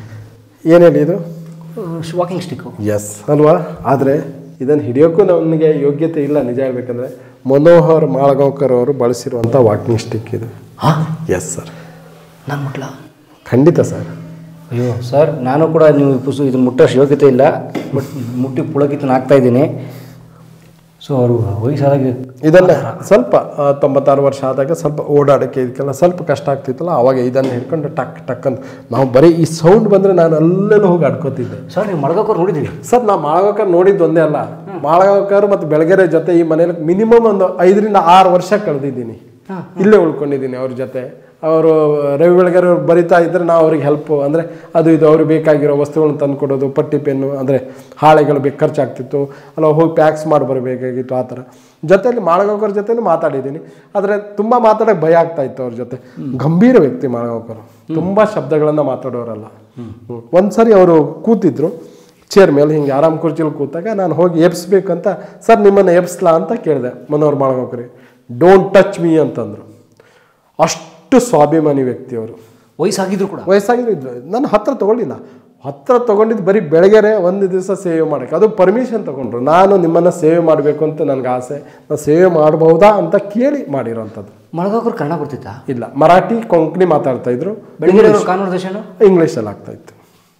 ಏನು ಹೇಳಿ ಇದು ವಾಕಿಂಗ್ ಸ್ಟಿಕ್ಕು ಎಸ್ ಅಲ್ವಾ ಆದರೆ ಇದನ್ನು ಹಿಡಿಯೋಕ್ಕೂ ನಮಗೆ ಯೋಗ್ಯತೆ ಇಲ್ಲ ನಿಜ ಹೇಳ್ಬೇಕಂದ್ರೆ ಮನೋಹರ್ ಮಾಳಗಾಂವ್ಕರ್ ಅವರು ಬಳಸಿರುವಂಥ ವಾಕಿಂಗ್ ಸ್ಟಿಕ್ ಇದು ಹಾಂ ಎಸ್ ಸರ್ ನಾನು ಮುಟ್ಲ ಖಂಡಿತ ಸರ್ ಅಯ್ಯೋ ಸರ್ ನಾನು ಕೂಡ ನೀವು ಪುಸ್ತಕ ಇದು ಮುಟ್ಟೋಷ್ಟು ಯೋಗ್ಯತೆ ಇಲ್ಲ ಬಟ್ ಮುಟ್ಟಿ ಪುಳಕಿತನ ಆಗ್ತಾ ಇದ್ದೀನಿ ಸೊ ಅವರು ವಯಸ್ಸಾದಾಗ ಇದನ್ನು ಸ್ವಲ್ಪ ಆ, ತೊಂಬತ್ತಾರು ವರ್ಷ ಆದಾಗ ಸ್ವಲ್ಪ ಓಡಾಡೋಕ್ಕೆ ಇದಕ್ಕೆಲ್ಲ ಸ್ವಲ್ಪ ಕಷ್ಟ ಆಗ್ತಿತ್ತಲ್ಲ ಆವಾಗ ಇದನ್ನು ಹಿಡ್ಕೊಂಡು ಟಕ್ ಟಕ್ ಅಂತ ನಾವು ಬರೀ ಈ ಸೌಂಡ್ ಬಂದರೆ ನಾನು ಅಲ್ಲೆಲ್ಲ ಹೋಗಿ ಆಡ್ಕೋತಿದ್ದೆ ಸರ್ ನೀವು ಮಡ್ಗಕ್ಕವ್ರು ನೋಡಿದ್ದೀವಿ ಸರ್ ನಾ ಮಾಳಗಾಂವ್ಕರ್ ನೋಡಿದ್ದು ಒಂದೇ ಅಲ್ಲ ಮಾಳಗಾಂವ್ಕರ್ ಮತ್ತು ಬೆಳಗೆರೆ ಜೊತೆ ಈ ಮನೇಲಿ ಮಿನಿಮಮ್ ಒಂದು ಐದರಿಂದ ಆರು ವರ್ಷ ಕಳೆದಿದ್ದೀನಿ ಇಲ್ಲೇ ಉಳ್ಕೊಂಡಿದ್ದೀನಿ ಅವ್ರ ಜೊತೆ ಅವರು ರವಿ ಬೆಳಗೆರೆ ಅವ್ರು ಬರಿತಾ ಇದ್ರೆ ನಾವು ಅವ್ರಿಗೆ ಹೆಲ್ಪ್ ಅಂದರೆ ಅದು ಇದು ಅವ್ರಿಗೆ ಬೇಕಾಗಿರೋ ವಸ್ತುಗಳನ್ನ ತಂದು ಕೊಡೋದು ಪಟ್ಟಿ ಪೆನ್ನು ಅಂದರೆ ಹಾಳೆಗಳು ಬೇಕು ಖರ್ಚಾಗ್ತಿತ್ತು ಅಲ್ಲ ಹೋಗಿ ಪ್ಯಾಕ್ಸ್ ಮಾಡಿ ಬರಬೇಕಾಗಿತ್ತು ಆ ಥರ ಜೊತೆಯಲ್ಲಿ ಮಾಳಗಾಂವ್ಕರ್ ಜೊತೆಲೂ ಮಾತಾಡಿದ್ದೀನಿ ಆದರೆ ತುಂಬ ಮಾತಾಡೋಕೆ ಭಯ ಆಗ್ತಾ ಇತ್ತು ಅವ್ರ ಜೊತೆ ಗಂಭೀರ ವ್ಯಕ್ತಿ ಮಾಳಗಾಂವ್ಕರ್ ತುಂಬ ಶಬ್ದಗಳನ್ನು ಮಾತಾಡೋರಲ್ಲ ಒಂದ್ಸರಿ ಅವರು ಕೂತಿದ್ರು ಚೇರ್ ಮೇಲೆ ಹಿಂಗೆ ಆರಾಮ್ ಕುರ್ಚಿಲಿ ಕೂತಾಗ ನಾನು ಹೋಗಿ ಎಬ್ಸ್ಬೇಕಂತ ಸರ್ ನಿಮ್ಮನ್ನು ಎಬ್ಸ್ಲಾ ಅಂತ ಕೇಳಿದೆ ಮನೋಹರ್ ಮಾಳಗಾಂವ್ಕರಿ ಡೋಂಟ್ ಟಚ್ ಮೀ ಅಂತಂದರು ಅಷ್ಟು ಸ್ವಾಭಿಮಾನಿ ವ್ಯಕ್ತಿ ಅವರು ವಯಸ್ಸಾಗಿದ್ರು ಕೂಡ ವಯಸ್ಸಾಗಿದ್ರು ಇದ್ರು ನನ್ನ ಹತ್ರ ತಗೊಳ್ಳಿಲ್ಲ ಹತ್ರ ತಗೊಂಡಿದ್ದು ಬರೀ ಬೆಳಗ್ಗೆರೆ ಒಂದು ದಿವಸ ಸೇವೆ ಮಾಡೋಕ್ಕೆ ಅದು ಪರ್ಮಿಷನ್ ತಗೊಂಡ್ರು ನಾನು ನಿಮ್ಮನ್ನು ಸೇವೆ ಮಾಡಬೇಕು ಅಂತ ನನಗೆ ಆಸೆ ನಾನು ಸೇವೆ ಮಾಡಬಹುದಾ ಅಂತ ಕೇಳಿ ಮಾಡಿರೋಂಥದ್ದು ಮಳಗಾವ್ಕರು ಕನ್ನಡ ಬರ್ತಿತ್ತಾ ಇಲ್ಲ ಮರಾಠಿ ಕೊಂಕಣಿ ಮಾತಾಡ್ತಾ ಇದ್ರು ಬೆಳಗ್ಗೆ ಕಾನ್ವರ್ಸೇಷನ್ ಇಂಗ್ಲೀಷಲ್ಲಿ ಆಗ್ತಾ ಇತ್ತು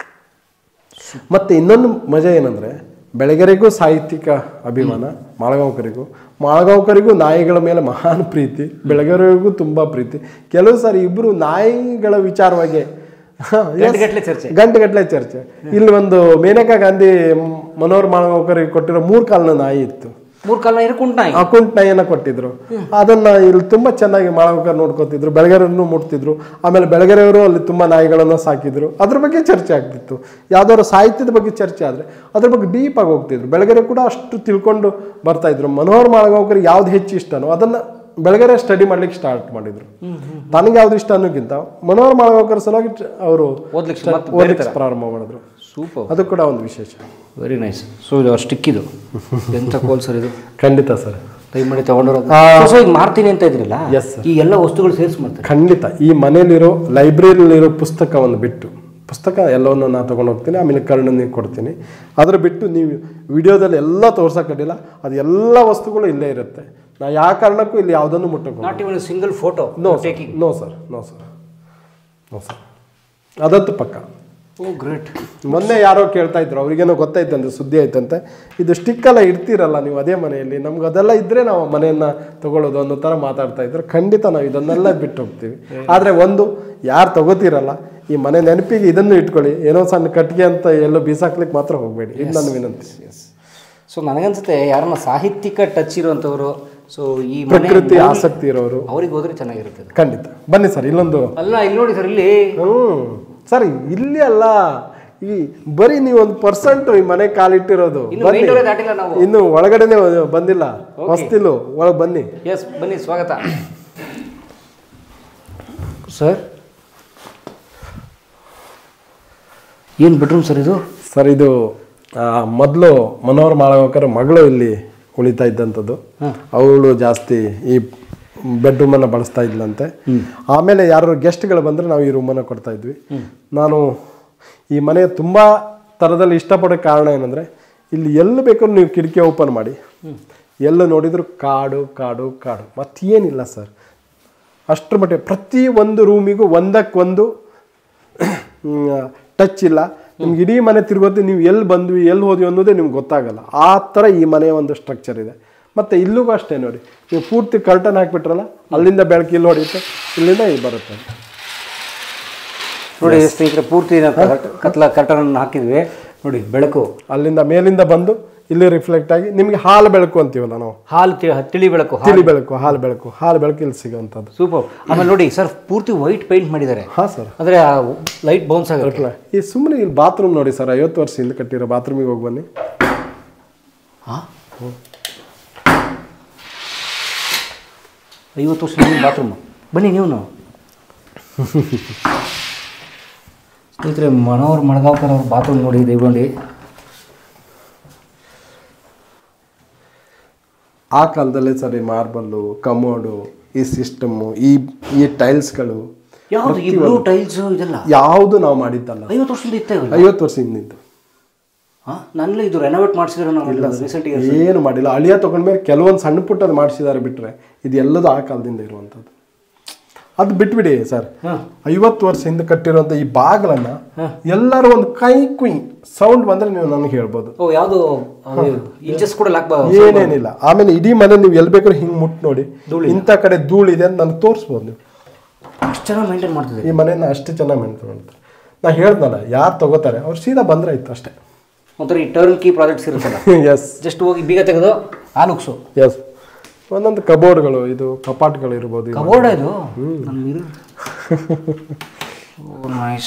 ಮತ್ತು ಇನ್ನೊಂದು ಮಜಾ ಏನಂದರೆ ಬೆಳಗೆರೆಗೂ ಸಾಹಿತ್ಯಿಕ ಅಭಿಮಾನ ಮಾಳಗಾಂವ್ಕರಿಗೂ ಮಾಳಗಾಂವ್ಕರಿಗೂ ನಾಯಿಗಳ ಮೇಲೆ ಮಹಾನ್ ಪ್ರೀತಿ ಬೆಳಗೆರೆಗೂ ತುಂಬ ಪ್ರೀತಿ ಕೆಲವು ಸಾರಿ ಇಬ್ಬರು ನಾಯಿಗಳ ವಿಚಾರವಾಗಿ ಗಂಟೆಗಟ್ಟಲೆ ಚರ್ಚೆ ಗಂಟೆಗಟ್ಟಲೆ ಚರ್ಚೆ ಇಲ್ಲಿ ಒಂದು ಮೇನಕಾ ಗಾಂಧಿ ಮನೋಹರ್ ಮಾಳಗಾಂವ್ಕರಿಗೆ ಕೊಟ್ಟಿರೋ ಮೂರು ಕಾಲಿನ ನಾಯಿ ಇತ್ತು ಮೂರು ಕಾಲ ಇರ್ಕೊಂಡು ನಾಯಿ ಅಕೌಂಟ್ ನಾಯಿಯನ್ನ ಕೊಟ್ಟಿದ್ರು ಅದನ್ನ ಇಲ್ಲಿ ತುಂಬಾ ಚೆನ್ನಾಗಿ ಮಾಳವಕರ್ ನೋಡ್ಕೊತಿದ್ರು ಬೆಳಗೆರೆಯನ್ನು ಮುಟ್ತಿದ್ರು ಆಮೇಲೆ ಬೆಳಗೆರೆಯವರು ಅಲ್ಲಿ ತುಂಬಾ ನಾಯಿಗಳನ್ನ ಸಾಕಿದ್ರು ಅದ್ರ ಬಗ್ಗೆ ಚರ್ಚೆ ಆಗ್ತಿತ್ತು ಯಾವ್ದಾದ್ರು ಸಾಹಿತ್ಯದ ಬಗ್ಗೆ ಚರ್ಚೆ ಆದ್ರೆ ಅದ್ರ ಬಗ್ಗೆ ಡೀಪ್ ಆಗಿ ಹೋಗ್ತಿದ್ರು ಬೆಳಗೆರೆ ಕೂಡ ಅಷ್ಟು ತಿಳ್ಕೊಂಡು ಬರ್ತಾ ಇದ್ರು ಮನೋಹರ್ ಮಾಳಗಾಂವ್ಕರ್ ಯಾವ್ದು ಹೆಚ್ಚು ಇಷ್ಟನೋ ಅದನ್ನ ಬೆಳಗೆರೆ ಸ್ಟಡಿ ಮಾಡ್ಲಿಕ್ಕೆ ಸ್ಟಾರ್ಟ್ ಮಾಡಿದ್ರು ತನಗೆ ಯಾವ್ದು ಇಷ್ಟ ಅನ್ನೋಕ್ಕಿಂತ ಮನೋಹರ್ ಮಾಳಗಾಂವ್ಕರ್ ಸಲುವಾಗಿ ಅವರು ಓದ್ಲಿಕ್ಕೆ ಮತ್ತೆ ಓದಲಿಕ್ಕೆ ಪ್ರಾರಂಭ ಮಾಡಿದ್ರು ಸೂಪರ್ ಅದು ಕೂಡ ಒಂದು ವಿಶೇಷ ವೆರಿ ನೈಸ್ ಸೊ ಇದು ಅವ್ರು ಸ್ಟಿಕ್ ಇದು ಎಂಥ ಕೋಲ್ ಸರ್ ಇದು ಖಂಡಿತ ಸರ್ ದಯಮಾಡಿ ತಗೊಂಡಿರೋದು ಆ. ಸೊ ಈಗ ಮಾರ್ತೀನಿ ಅಂತ ಇದ್ರಲ್ಲ Yes, sir. ಈ ಎಲ್ಲ ವಸ್ತುಗಳು ಸೇರಿಸಿ ಮಾಡ್ತಾರೆ ಖಂಡಿತ ಈ ಮನೇಲಿರೋ ಲೈಬ್ರರಿಲಿರೋ ಪುಸ್ತಕವನ್ನು ಬಿಟ್ಟು ಪುಸ್ತಕ ಎಲ್ಲವನ್ನು ನಾನು ತಗೊಂಡು ಹೋಗ್ತೀನಿ ಆಮೇಲೆ ಕರ್ಣನಿಗೆ ಕೊಡ್ತೀನಿ ಅದ್ರ ಬಿಟ್ಟು ನೀವು ವಿಡಿಯೋದಲ್ಲಿ ಎಲ್ಲ ತೋರ್ಸಕ್ಕಾಗಿಲ್ಲ ಅದು ಎಲ್ಲ ವಸ್ತುಗಳು ಇಲ್ಲೇ ಇರುತ್ತೆ ನಾ ಯಾವ ಕಾರಣಕ್ಕೂ ಇಲ್ಲಿ ಯಾವುದನ್ನು ಮುಟ್ಟಕ್ಕೆ not even single photo no taking no sir no sir no sir ಅದಂತೂ ಪಕ್ಕ ಓ ಗ್ರೇಟ್ ಮೊನ್ನೆ ಯಾರೋ ಕೇಳ್ತಾ ಇದ್ರು ಅವ್ರಿಗೇನೋ ಗೊತ್ತಾಯ್ತಂತೆ ಸುದ್ದಿ ಆಯ್ತಂತೆ ಇದು ಸ್ಟಿಕ್ ಎಲ್ಲ ಇಡ್ತೀರಲ್ಲ ನೀವು ಅದೇ ಮನೆಯಲ್ಲಿ ನಮ್ಗೆ ಅದೆಲ್ಲ ಇದ್ರೆ ನಾವು ಮನೆಯನ್ನ ತಗೊಳ್ಳೋದು ಅನ್ನೋ ಥರ ಮಾತಾಡ್ತಾ ಇದ್ರು ಖಂಡಿತ ನಾವು ಇದನ್ನೆಲ್ಲ ಬಿಟ್ಟು ಹೋಗ್ತೀವಿ ಆದರೆ ಒಂದು ಯಾರು ತಗೋತೀರಲ್ಲ ಈ ಮನೆ ನೆನಪಿಗೆ ಇದನ್ನು ಇಟ್ಕೊಳ್ಳಿ ಏನೋ ಸಣ್ಣ ಕಟ್ಟಿಗೆ ಅಂತ ಎಲ್ಲೋ ಬೀಸಾಕ್ಲಿಕ್ಕೆ ಮಾತ್ರ ಹೋಗಬೇಡಿ ಇದು ನನ್ನ ವಿನಂತಿ ಸೊ ನನಗನ್ಸುತ್ತೆ ಯಾರನ್ನ ಸಾಹಿತ್ಯಿಕ ಟಚ್ ಇರುವಂಥವ್ರು ಸೊ ಈ ಮನೆ ಪ್ರಕೃತಿ ಆಸಕ್ತಿ ಇರೋರು ಅವ್ರಿಗೆ ಹೋದ್ರೆ ಚೆನ್ನಾಗಿರುತ್ತೆ ಅದು. ಖಂಡಿತ ಬನ್ನಿ ಸರ್ ಇಲ್ಲೊಂದು ಅಲ್ಲ ಇಲ್ಲಿ ನೋಡಿ ಸರ್ ಇಲ್ಲಿ ಹ್ಮ್ ಸರ್ ಇಲ್ಲಿ ಅಲ್ಲ ಈ ಬರೀ ನೀವು ಒಂದು ಪರ್ಸೆಂಟ್ ಈ ಮನೆ ಕಾಲಿಟ್ಟಿರೋದು ಇನ್ನು ಬನ್ನಿ main door ದಾಟಿಲ್ಲ ನಾವು ಇನ್ನು ಒಳಗಡೆನೆ ಬಂದಿಲ್ಲ ಹೊಸ್ತಿಲು ಒಳಗೆ ಬನ್ನಿ ಎಸ್ ಬನ್ನಿ ಸ್ವಾಗತ ಸರ್ ಏನು ಬೆಡ್ರೂಮ್ ಸರ್ ಇದು ಸರ್ ಇದು ಮೊದಲು ಮನೋಹರ್ ಮಾಳವಕರ ಮಗಳು ಇಲ್ಲಿ ಉಳಿತಾ ಇದ್ದಂಥದ್ದು ಅವಳು ಜಾಸ್ತಿ ಈ ಬೆಡ್ರೂಮನ್ನು ಬಳಸ್ತಾ ಇದ್ಲಂತೆ ಆಮೇಲೆ ಯಾರು ಗೆಸ್ಟ್ಗಳು ಬಂದರೆ ನಾವು ಈ ರೂಮನ್ನು ಕೊಡ್ತಾ ಇದ್ವಿ ನಾನು ಈ ಮನೆ ತುಂಬ ಥರದಲ್ಲಿ ಇಷ್ಟಪಡೋ ಕಾರಣ ಏನಂದರೆ ಇಲ್ಲಿ ಎಲ್ಲಿ ಬೇಕಾದ್ರೂ ನೀವು ಕಿಟಕಿ ಓಪನ್ ಮಾಡಿ ಎಲ್ಲ ನೋಡಿದ್ರು ಕಾಡು ಕಾಡು ಕಾಡು ಮತ್ತೇನಿಲ್ಲ ಸರ್ ಅಷ್ಟರ ಮಟ್ಟಿಗೆ ಪ್ರತಿ ಒಂದು ರೂಮಿಗೂ ಒಂದಕ್ಕೊಂದು ಟಚ್ ಇಲ್ಲ ನಿಮ್ಗೆ ಇಡೀ ಮನೆ ತಿರುಗೋದು ನೀವು ಎಲ್ಲಿ ಬಂದ್ವಿ ಎಲ್ಲಿ ಹೋದ್ವಿ ಅನ್ನೋದೇ ನಿಮ್ಗೆ ಗೊತ್ತಾಗಲ್ಲ ಆ ಥರ ಈ ಮನೆಯ ಒಂದು ಸ್ಟ್ರಕ್ಚರ್ ಇದೆ ಮತ್ತು ಇಲ್ಲಿಗೂ ಅಷ್ಟೇ ನೋಡಿ ನೀವು ಪೂರ್ತಿ ಕರ್ಟನ್ ಹಾಕ್ಬಿಟ್ರಲ್ಲ ಅಲ್ಲಿಂದ ಬೆಳಕು ಇಲ್ಲಿ ಹೊಡೆಯುತ್ತೆ ಇಲ್ಲಿಂದ ಇಲ್ಲಿ ಬರುತ್ತೆ ನೋಡಿ ಸ್ನೇಹಿತರೆ ಪೂರ್ತಿ ನಾವು ಕರ್ಟ- ಕತ್ಲ ಕರ್ಟನ್ ಹಾಕಿದ್ವಿ ನೋಡಿ ಬೆಳಕು ಅಲ್ಲಿಂದ ಮೇಲಿಂದ ಬಂದು ಇಲ್ಲಿ ರಿಫ್ಲೆಕ್ಟ್ ಆಗಿ ನಿಮಗೆ ಹಾಲು ಬೆಳಕು ಅಂತೀವಲ್ಲ ನಾವು ಹಾಲು ತಿ- ತಿಳಿ ಬೆಳಕು ತಿಳಿ ಬೆಳಕು ಹಾಲು ಬೆಳಕು ಹಾಲು ಬೆಳಕು ಇಲ್ಲಿ ಸಿಗೋವಂಥದ್ದು ಸೂಪರ್ ಆಮೇಲೆ ನೋಡಿ ಸರ್ ಪೂರ್ತಿ ವೈಟ್ ಪೇಂಟ್ ಮಾಡಿದ್ದಾರೆ ಹಾಂ ಸರ್ ಅಂದ್ರೆ ಲೈಟ್ ಬೌನ್ಸ್ ಆಗುತ್ತೆ ಈ ಸುಮ್ಮನೆ ಇಲ್ಲಿ ಬಾತ್ರೂಮ್ ನೋಡಿ ಸರ್ ಐವತ್ತು ವರ್ಷ ಹಿಂದೆ ಕಟ್ಟಿರೋ ಬಾತ್ರೂಮಿಗೆ ಹೋಗಿ ಬನ್ನಿ ಐವತ್ತು ವರ್ಷ ಬಾತ್ರೂಮ್ ಬನ್ನಿ ನೀವು ಸ್ನೇಹಿತರೆ ಮನೋಹರ್ ಮಣಗಾವ್ಕರ್ ಅವ್ರ ಬಾತ್ರೂಮ್ ನೋಡಿ ದಯಗೊಂಡು ಆ ಕಾಲದಲ್ಲೇ ಸರ್ ಈ ಮಾರ್ಬಲ್ಲು ಕಮೋಡು ಈ ಸಿಸ್ಟಮ್ಮು ಈ ಈ ಟೈಲ್ಸ್ಗಳು ಯಾವುದು ಈ ಬ್ಲೂ ಟೈಲ್ಸ್ ಇದೆಲ್ಲ ಯಾವುದು ನಾವು ಮಾಡಿದ್ದಲ್ಲ ಐವತ್ತು ವರ್ಷದಿಂದ ಇತ್ತೆ ಐವತ್ತು ವರ್ಷ ಹಿಂದಿದ್ದು ನನ್ನಲ್ಲಿ ಇದು ರೆನೋವೇಟ್ ಮಾಡಿಸಿದ್ರೆ ನಾವು ರೀಸೆಂಟ್ ಏನು ಮಾಡಿಲ್ಲ ಅಳಿಯ ತಗೊಂಡ್ಮೇಲೆ ಕೆಲವೊಂದು ಸಣ್ಣ ಪುಟ್ಟದು ಮಾಡಿಸಿದ್ದಾರೆ ಬಿಟ್ರೆ ಇದು ಎಲ್ಲದೂ ಆ ಕಾಲದಿಂದ ಇರುವಂಥದ್ದು ಅದು ಬಿಟ್ಬಿಡಿ ಸರ್ ಐವತ್ತು ವರ್ಷ ಹಿಂದೆ ಕಟ್ಟಿರುವಂಥ ಈ ಬಾಗಿಲನ್ನ ಎಲ್ಲರೂ ಒಂದು ಕೈ ಕುಯ್ ಸೌಂಡ್ ಬಂದ್ರೆ ನೀವು ನನಗೆ ಹೇಳ್ಬೋದು ಓ ಯಾವುದು ಇಂಚಸ್ ಕೂಡ ಲಾಕ್ ಏನೇನಿಲ್ಲ ಆಮೇಲೆ ಇಡೀ ಮನೆ ನೀವು ಎಲ್ಲಿ ಬೇಕಾದ್ರೂ ಹಿಂಗೆ ಮುಟ್ ನೋಡಿ ಇಂಥ ಕಡೆ ಧೂಳಿದೆ ಅಂತ ನನಗೆ ತೋರಿಸ್ಬೋದು ನೀವು ಅಷ್ಟು ಚೆನ್ನಾಗಿ ಮೇಂಟೈನ್ ಮಾಡ್ತಿದೆ ಈ ಮನೆಯನ್ನ ಅಷ್ಟು ಚೆನ್ನಾಗಿ ಮೇಂಟೈನ್ ಮಾಡ್ತಾರೆ ನಾ ಹೇಳ್ದಲ್ಲ ಯಾರು ತಗೋತಾರೆ ಅವ್ರು ಸೀದಾ ಬಂದ್ರೆ ಆಯ್ತು ಅಷ್ಟೇ ಒಂಥರ ಈ ಟರ್ನ್ ಕೀ ಪ್ರಾಜೆಕ್ಟ್ಸ್ ಇರುತ್ತಲ್ಲ ಎಸ್ ಜಸ್ಟ್ ಹೋಗಿ ಬೀಗ ತೆಗೆದು ಆಲುಕ್ಸು ಎಸ್ ಒಂದೊಂದು ಕಬೋರ್ಡ್ಗಳು ಇದು ಕಪಾಟ್ಗಳು ಇರ್ಬೋದು ಇವು. ಕಬೋರ್ಡ್ ಇದು ನನ್ನ mirror oh nice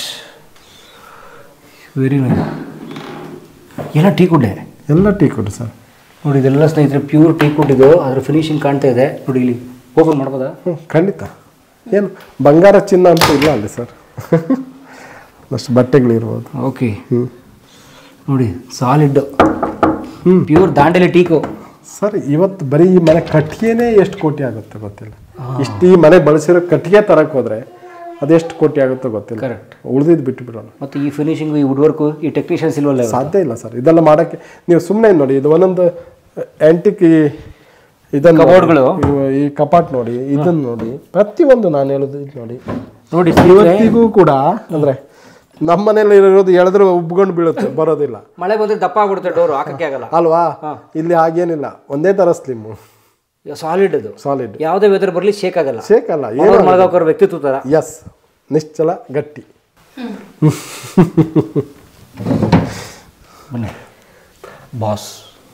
very nice ಎಲ್ಲ ಟೀ ಕುಡ್ಡೆ ಎಲ್ಲ ಟೀ ಕೊಡಿ ಸರ್ ನೋಡಿ ಇದೆಲ್ಲ ಸ್ನೇಹಿತರೆ ಪ್ಯೂರ್ ಟೀ ಕುಡ್ ಇದು ಅದ್ರ ಫಿನಿಶಿಂಗ್ ಕಾಣ್ತಾ ಇದೆ ನೋಡಿ ಇಲ್ಲಿ ಓಪನ್ ಮಾಡ್ಬೋದಾ ಹ್ಞೂ ಖಂಡಿತ ಏನು ಬಂಗಾರ ಚಿನ್ನ ಅಂತ ಇಲ್ಲ ಅಲ್ಲಿ ಸರ್ ಅಷ್ಟು ಬಟ್ಟೆಗಳಿರ್ಬೋದು ಓಕೆ ನೋಡಿ solid pure Dandeli teak sir ಇವತ್ತು ಬರೀ ಈ ಮನೆ ಕಟ್ಟಿಗೆನೇ ಎಷ್ಟು ಕೋಟಿ ಆಗುತ್ತೆ ಗೊತ್ತಿಲ್ಲ ಇಷ್ಟು ಈ ಮನೆ ಬಳಸಿರೋ ಕಟ್ಟಿಗೆ ತರಕ್ಕೆ ಹೋದ್ರೆ ಅದೆಷ್ಟು ಕೋಟಿ ಆಗುತ್ತೋ ಗೊತ್ತಿಲ್ಲ Correct. ಉಳಿದಿದ್ದು ಬಿಟ್ಟು ಬಿಡೋಣ ಮತ್ತು ಈ ಫಿನಿಶಿಂಗು ಈ ವುಡ್ ವರ್ಕು ಈ ಟೆಕ್ನಿಷಿಯನ್ಸ್ ಇಲ್ವಲ್ಲ ಇವ್ರು? ಸಾಧ್ಯ ಇಲ್ಲ ಸರ್ ಇದೆಲ್ಲ ಮಾಡೋಕ್ಕೆ ನೀವು ಸುಮ್ಮನೆ ನೋಡಿ ಇದು ಒಂದೊಂದು ಆ್ಯಂಟಿಕ್ ಈ ಇದನ್ನು ಕಬೋರ್ಡ್ಗಳು? ಇವು- ಈ ಕಪಾಟ್ ನೋಡಿ ಇದನ್ನು ನೋಡಿ ಪ್ರತಿಯೊಂದು ನಾನು ಹೇಳೋದು ಇದು ನೋಡಿ ನೋಡಿ ಇವತ್ತಿಗೂ ಕೂಡ ಅಂದ್ರೆ ನಮ್ಮ ಮನೇಲಿ ಇರೋದು ಎಳೆದ್ರೆ ಉಬ್ಕೊಂಡು ಬೀಳುತ್ತೆ ಬರೋದಿಲ್ಲ ಮಳೆ ಬಂದ್ರೆ ದಪ್ಪ ಆಗ್ಬಿಡುತ್ತೆ ಡೋರು ಹಾಕಕ್ಕೆ ಆಗಲ್ಲ ಅಲ್ವಾ ಇಲ್ಲಿ ಹಾಗೇನಿಲ್ಲ ಒಂದೇ ತರ ಸ್ಲಿಮ್ ಸಾಲಿಡ್ ಅದು ಸಾಲಿಡ್ ಯಾವುದೇ ವೆದರ್ ಬರಲಿ ಶೇಕ್ ಆಗಲ್ಲ ಶೇಕ್ ಅಲ್ಲ ಏನು ಮನೋಹರ್ ಮಳಗಾವ್ಕರ್ ವ್ಯಕ್ತಿತ್ವ ಥರ ಎಸ್ ನಿಶ್ಚಲ ಗಟ್ಟಿ ಬನ್ನಿ ಬಾಸ್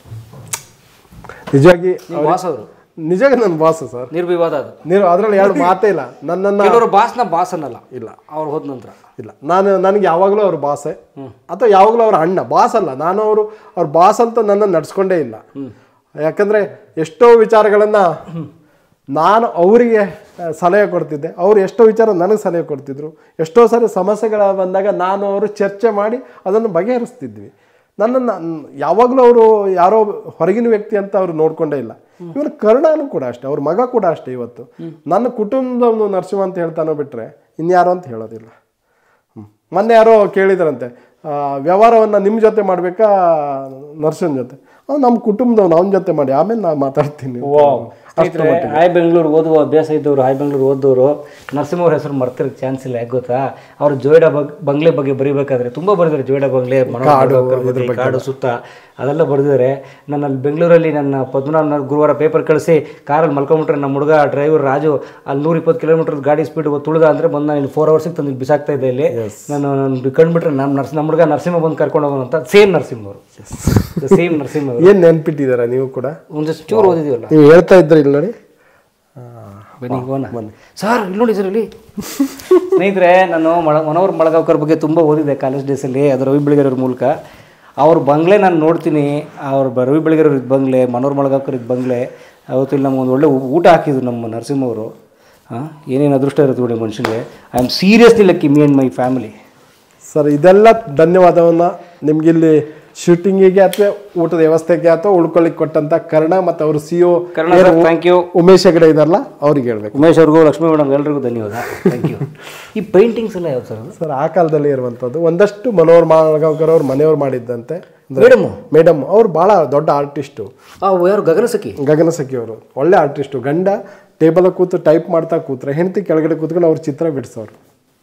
ನಿಜವಾಗಿ ನೀವು ಬಾಸ್ ಅವರು ನಿಜವಾಗಿ ನನ್ನ ಬಾಸ್ ಸರ್ ನಿರ್ವಿವಾದ ಅದು ನೀವು ಅದ್ರಲ್ಲಿ ಎರಡು ಮಾತೇ ಇಲ್ಲ ನನ್ನನ್ನು ಕೆಲವರು ಬಾಸ್ನ ಬಾಸ್ ಅನ್ನಲ್ಲ ಇಲ್ಲ ಅವ್ರು ಹೋದ ನಂತರ ಇಲ್ಲ ನಾನು ನನಗೆ ಯಾವಾಗಲೂ ಅವ್ರ ಬಾಸೆ ಅಥವಾ ಯಾವಾಗಲೂ ಅವ್ರ ಅಣ್ಣ ಬಾಸ್ ಅಲ್ಲ ನಾನು ಅವರು ಅವ್ರ ಬಾಸ್ ಅಂತ ನನ್ನ ನಡ್ಸ್ಕೊಂಡೇ ಇಲ್ಲ ಯಾಕಂದ್ರೆ ಎಷ್ಟೋ ವಿಚಾರಗಳನ್ನ ನಾನು ಅವರಿಗೆ ಸಲಹೆ ಕೊಡ್ತಿದ್ದೆ ಅವ್ರು ಎಷ್ಟೋ ವಿಚಾರ ನನಗೆ ಸಲಹೆ ಕೊಡ್ತಿದ್ರು ಎಷ್ಟೋ ಸಾರಿ ಸಮಸ್ಯೆಗಳ ಬಂದಾಗ ನಾನು ಅವರು ಚರ್ಚೆ ಮಾಡಿ ಅದನ್ನು ಬಗೆಹರಿಸ್ತಿದ್ವಿ ನನ್ನನ್ನು ಯಾವಾಗಲೂ ಅವರು ಯಾರೋ ಹೊರಗಿನ ವ್ಯಕ್ತಿ ಅಂತ ಅವ್ರು ನೋಡ್ಕೊಂಡೇ ಇಲ್ಲ ಇವನು ಕರ್ಣನು ಕೂಡ ಅಷ್ಟೇ ಅವ್ರ ಮಗ ಕೂಡ ಅಷ್ಟೇ ಇವತ್ತು ನನ್ನ ಕುಟುಂಬದವನು ನರಸಿಂಹ ಅಂತ ಹೇಳ್ತಾನೋ ಬಿಟ್ರೆ ಇನ್ಯಾರೋ ಅಂತ ಹೇಳೋದಿಲ್ಲ ಹ್ಮ್. ಮೊನ್ನೆ ಯಾರೋ ಕೇಳಿದ್ರಂತೆ ಆ, ವ್ಯವಹಾರವನ್ನ ನಿಮ್ಮ ಜೊತೆ ಮಾಡ್ಬೇಕಾ ನರ್ಸನ್ ಜೊತೆ ಅವ್ನು ನಮ್ಮ ಕುಟುಂಬದವ್ನು ಅವನ ಜೊತೆ ಮಾಡಿ ಆಮೇಲೆ ನಾನು ಮಾತಾಡ್ತೀನಿ ಸ್ನೇಹಿತರೆ ಹಾಯ್ ಬೆಂಗಳೂರು ಓದುವ ಅಭ್ಯಾಸ ಇದ್ದವರು ಹಾಯ್ ಬೆಂಗಳೂರು ಓದೋರು ನರಸಿಂಹ ಅವ್ರ ಹೆಸರು ಮರ್ತಿರೋಕ್ಕೆ ಚಾನ್ಸ್ ಇಲ್ಲ ಯಾಕೆ ಗೊತ್ತಾ ಅವ್ರು ಜೋಯಿಡಾ ಬಗ್ ಬಂಗ್ಲೆ ಬಗ್ಗೆ ಬರೀಬೇಕಾದ್ರೆ ತುಂಬ ಬರೆದಿದ್ದಾರೆ ಜೋಯಿಡಾ ಬಂಗ್ಲೆ ಮನೋಹರ್ ಬಗ್ಗೆ, ಕಾಡು ಸುತ್ತ ಅದೆಲ್ಲ ಬರೆದಿದ್ದಾರೆ ನಾನು ಅಲ್ಲಿ ಬೆಂಗಳೂರಲ್ಲಿ ನನ್ನ ಪದ್ಮನಾಭ ಗುರುವಾರ ಪೇಪರ್ ಕಳಿಸಿ ಕಾರಲ್ಲಿ ಮಲ್ಕೊಂಬಿಟ್ರೆ ನಮ್ಮ ಹುಡುಗ ಡ್ರೈವರ್ ರಾಜು ಅಲ್ಲಿ ನೂರ ಇಪ್ಪತ್ತು ಕಿಲೋಮೀಟರ್ ಗಾಡಿ ಸ್ಪೀಡ್ ತುಳಿದ ಅಂದರೆ ಬಂದು ನಾನು ಫೋರ್ ಅವರ್ಸಿಗೆ ತಂದು ಬಿಸಾಕ್ತಾ ಇದ್ದೆ ಇಲ್ಲಿ ನಾನು ನಾನು ಕಂಡುಬಿಟ್ರೆ ನಮ್ಮ ನರ್ಸ್ ನಮ್ಮ ಹುಡುಗ ನರಸಿಂಹ ಬಂದು ಕರ್ಕೊಂಡು ಹೋಗೋಣ ಅಂತ ಸೇಮ್ ನರಸಿಂಹ ಅವರು ಸೇಮ್ ನರಸಿಂಹ ಅವರು ಏನ್ ನೆನ್ಪಿಟ್ಟಿದ್ದೀರಾ ನೀವು ಕೂಡ ಒಂದಷ್ಟು ಚೂರು ಓದಿದೀವಲ್ಲ ನೀವು ಹೇಳ್ತಾ ಇದ್ರಿ ಇಲ್ಲಿ ನೋಡಿ ಬನ್ನಿ ಹೋಗೋಣ ಸರ್ ಇಲ್ಲಿ ನೋಡಿ ಸರ್ ಇಲ್ಲಿ ಸ್ನೇಹಿತರೆ ನಾನು ಮಳ ಮನೋಹರ್ ಮಳಗಾವ್ಕರ್ ಬಗ್ಗೆ ತುಂಬ ಓದಿದ್ದೆ ಕಾಲೇಜ್ ಡೇಸಲ್ಲಿ ಅದು ರವಿ ಬೆಳಗೆರೆಯವ್ರ ಮೂಲಕ ಅವ್ರ ಬಂಗ್ಲೆ ನಾನು ನೋಡ್ತೀನಿ ಅವ್ರ ಬ- ರವಿ ಬೆಳಗೆರೆಯವ್ರ ಇದ್ದ ಬಂಗ್ಲೆ ಮನೋಹರ್ ಮಳಗಾವ್ಕರ್ ಇದ್ದ ಬಂಗ್ಲೆ ಅವತ್ತು ಇಲ್ಲಿ ನಮ್ಗೆ ಒಂದು ಒಳ್ಳೆ ಊ- ಊಟ ಹಾಕಿದ್ರು ನಮ್ಮ ನರಸಿಂಹ ಅವರು ಹಾಂ ಏನೇನು ಅದೃಷ್ಟ ಇರುತ್ತೆ ನೋಡಿ ಮನುಷ್ಯನಿಗೆ I am seriously lucky me and my family sir ಇದೆಲ್ಲ ಧನ್ಯವಾದವನ್ನ ನಿಮ್ಗಿಲ್ಲಿ ಶೂಟಿಂಗಿಗೆ ಅಥವಾ ಊಟದ ವ್ಯವಸ್ಥೆಗೆ ಅಥವಾ ಉಳ್ಕೊಳ್ಳಿಕ್ಕೆ ಕೊಟ್ಟಂತ ಕರ್ಣ ಮತ್ತು ಅವರು C O Karna sir thank you Umesh Hegde ಇದಾರಲ್ಲ ಅವ್ರಿಗೆ ಹೇಳ್ಬೇಕು ಉಮೇಶ್ ಅವ್ರಿಗೂ ಲಕ್ಷ್ಮೀ ಮೇಡಮ್ ಎಲ್ರಿಗೂ ಧನ್ಯವಾದ ಥ್ಯಾಂಕ್ ಯು ಈ ಪೇಂಟಿಂಗ್ಸ್ ಎಲ್ಲ ಯಾವ್ದು ಸರ್ ಅದು ಸರ್ ಆ ಕಾಲದಲ್ಲಿ ಇರುವಂಥದ್ದು ಒಂದಷ್ಟು ಮನೋಹರ್ ಮಾಳ್ಗಾವ್ಕರ್ ಅವ್ರು ಮನೆಯವ್ರು ಮಾಡಿದ್ದಂತೆ ಮೇಡಮ್ ಮೇಡಮ್ ಅವ್ರು ಭಾಳ ದೊಡ್ಡ ಆರ್ಟಿಸ್ಟು ಆ ಯಾರು ಗಗನಸಖಿ ಗಗನ ಸಖಿ ಅವರು ಒಳ್ಳೆ ಆರ್ಟಿಸ್ಟು ಗಂಡ ಟೇಬಲ್ ಕೂತು ಟೈಪ್ ಮಾಡ್ತಾ ಕೂತ್ರೆ ಹೆಂಡತಿ ಕೆಳಗಡೆ ಕೂತ್ಕೊಂಡು ಅವ್ರ ಚಿತ್ರ ಬಿಡಿಸೋರು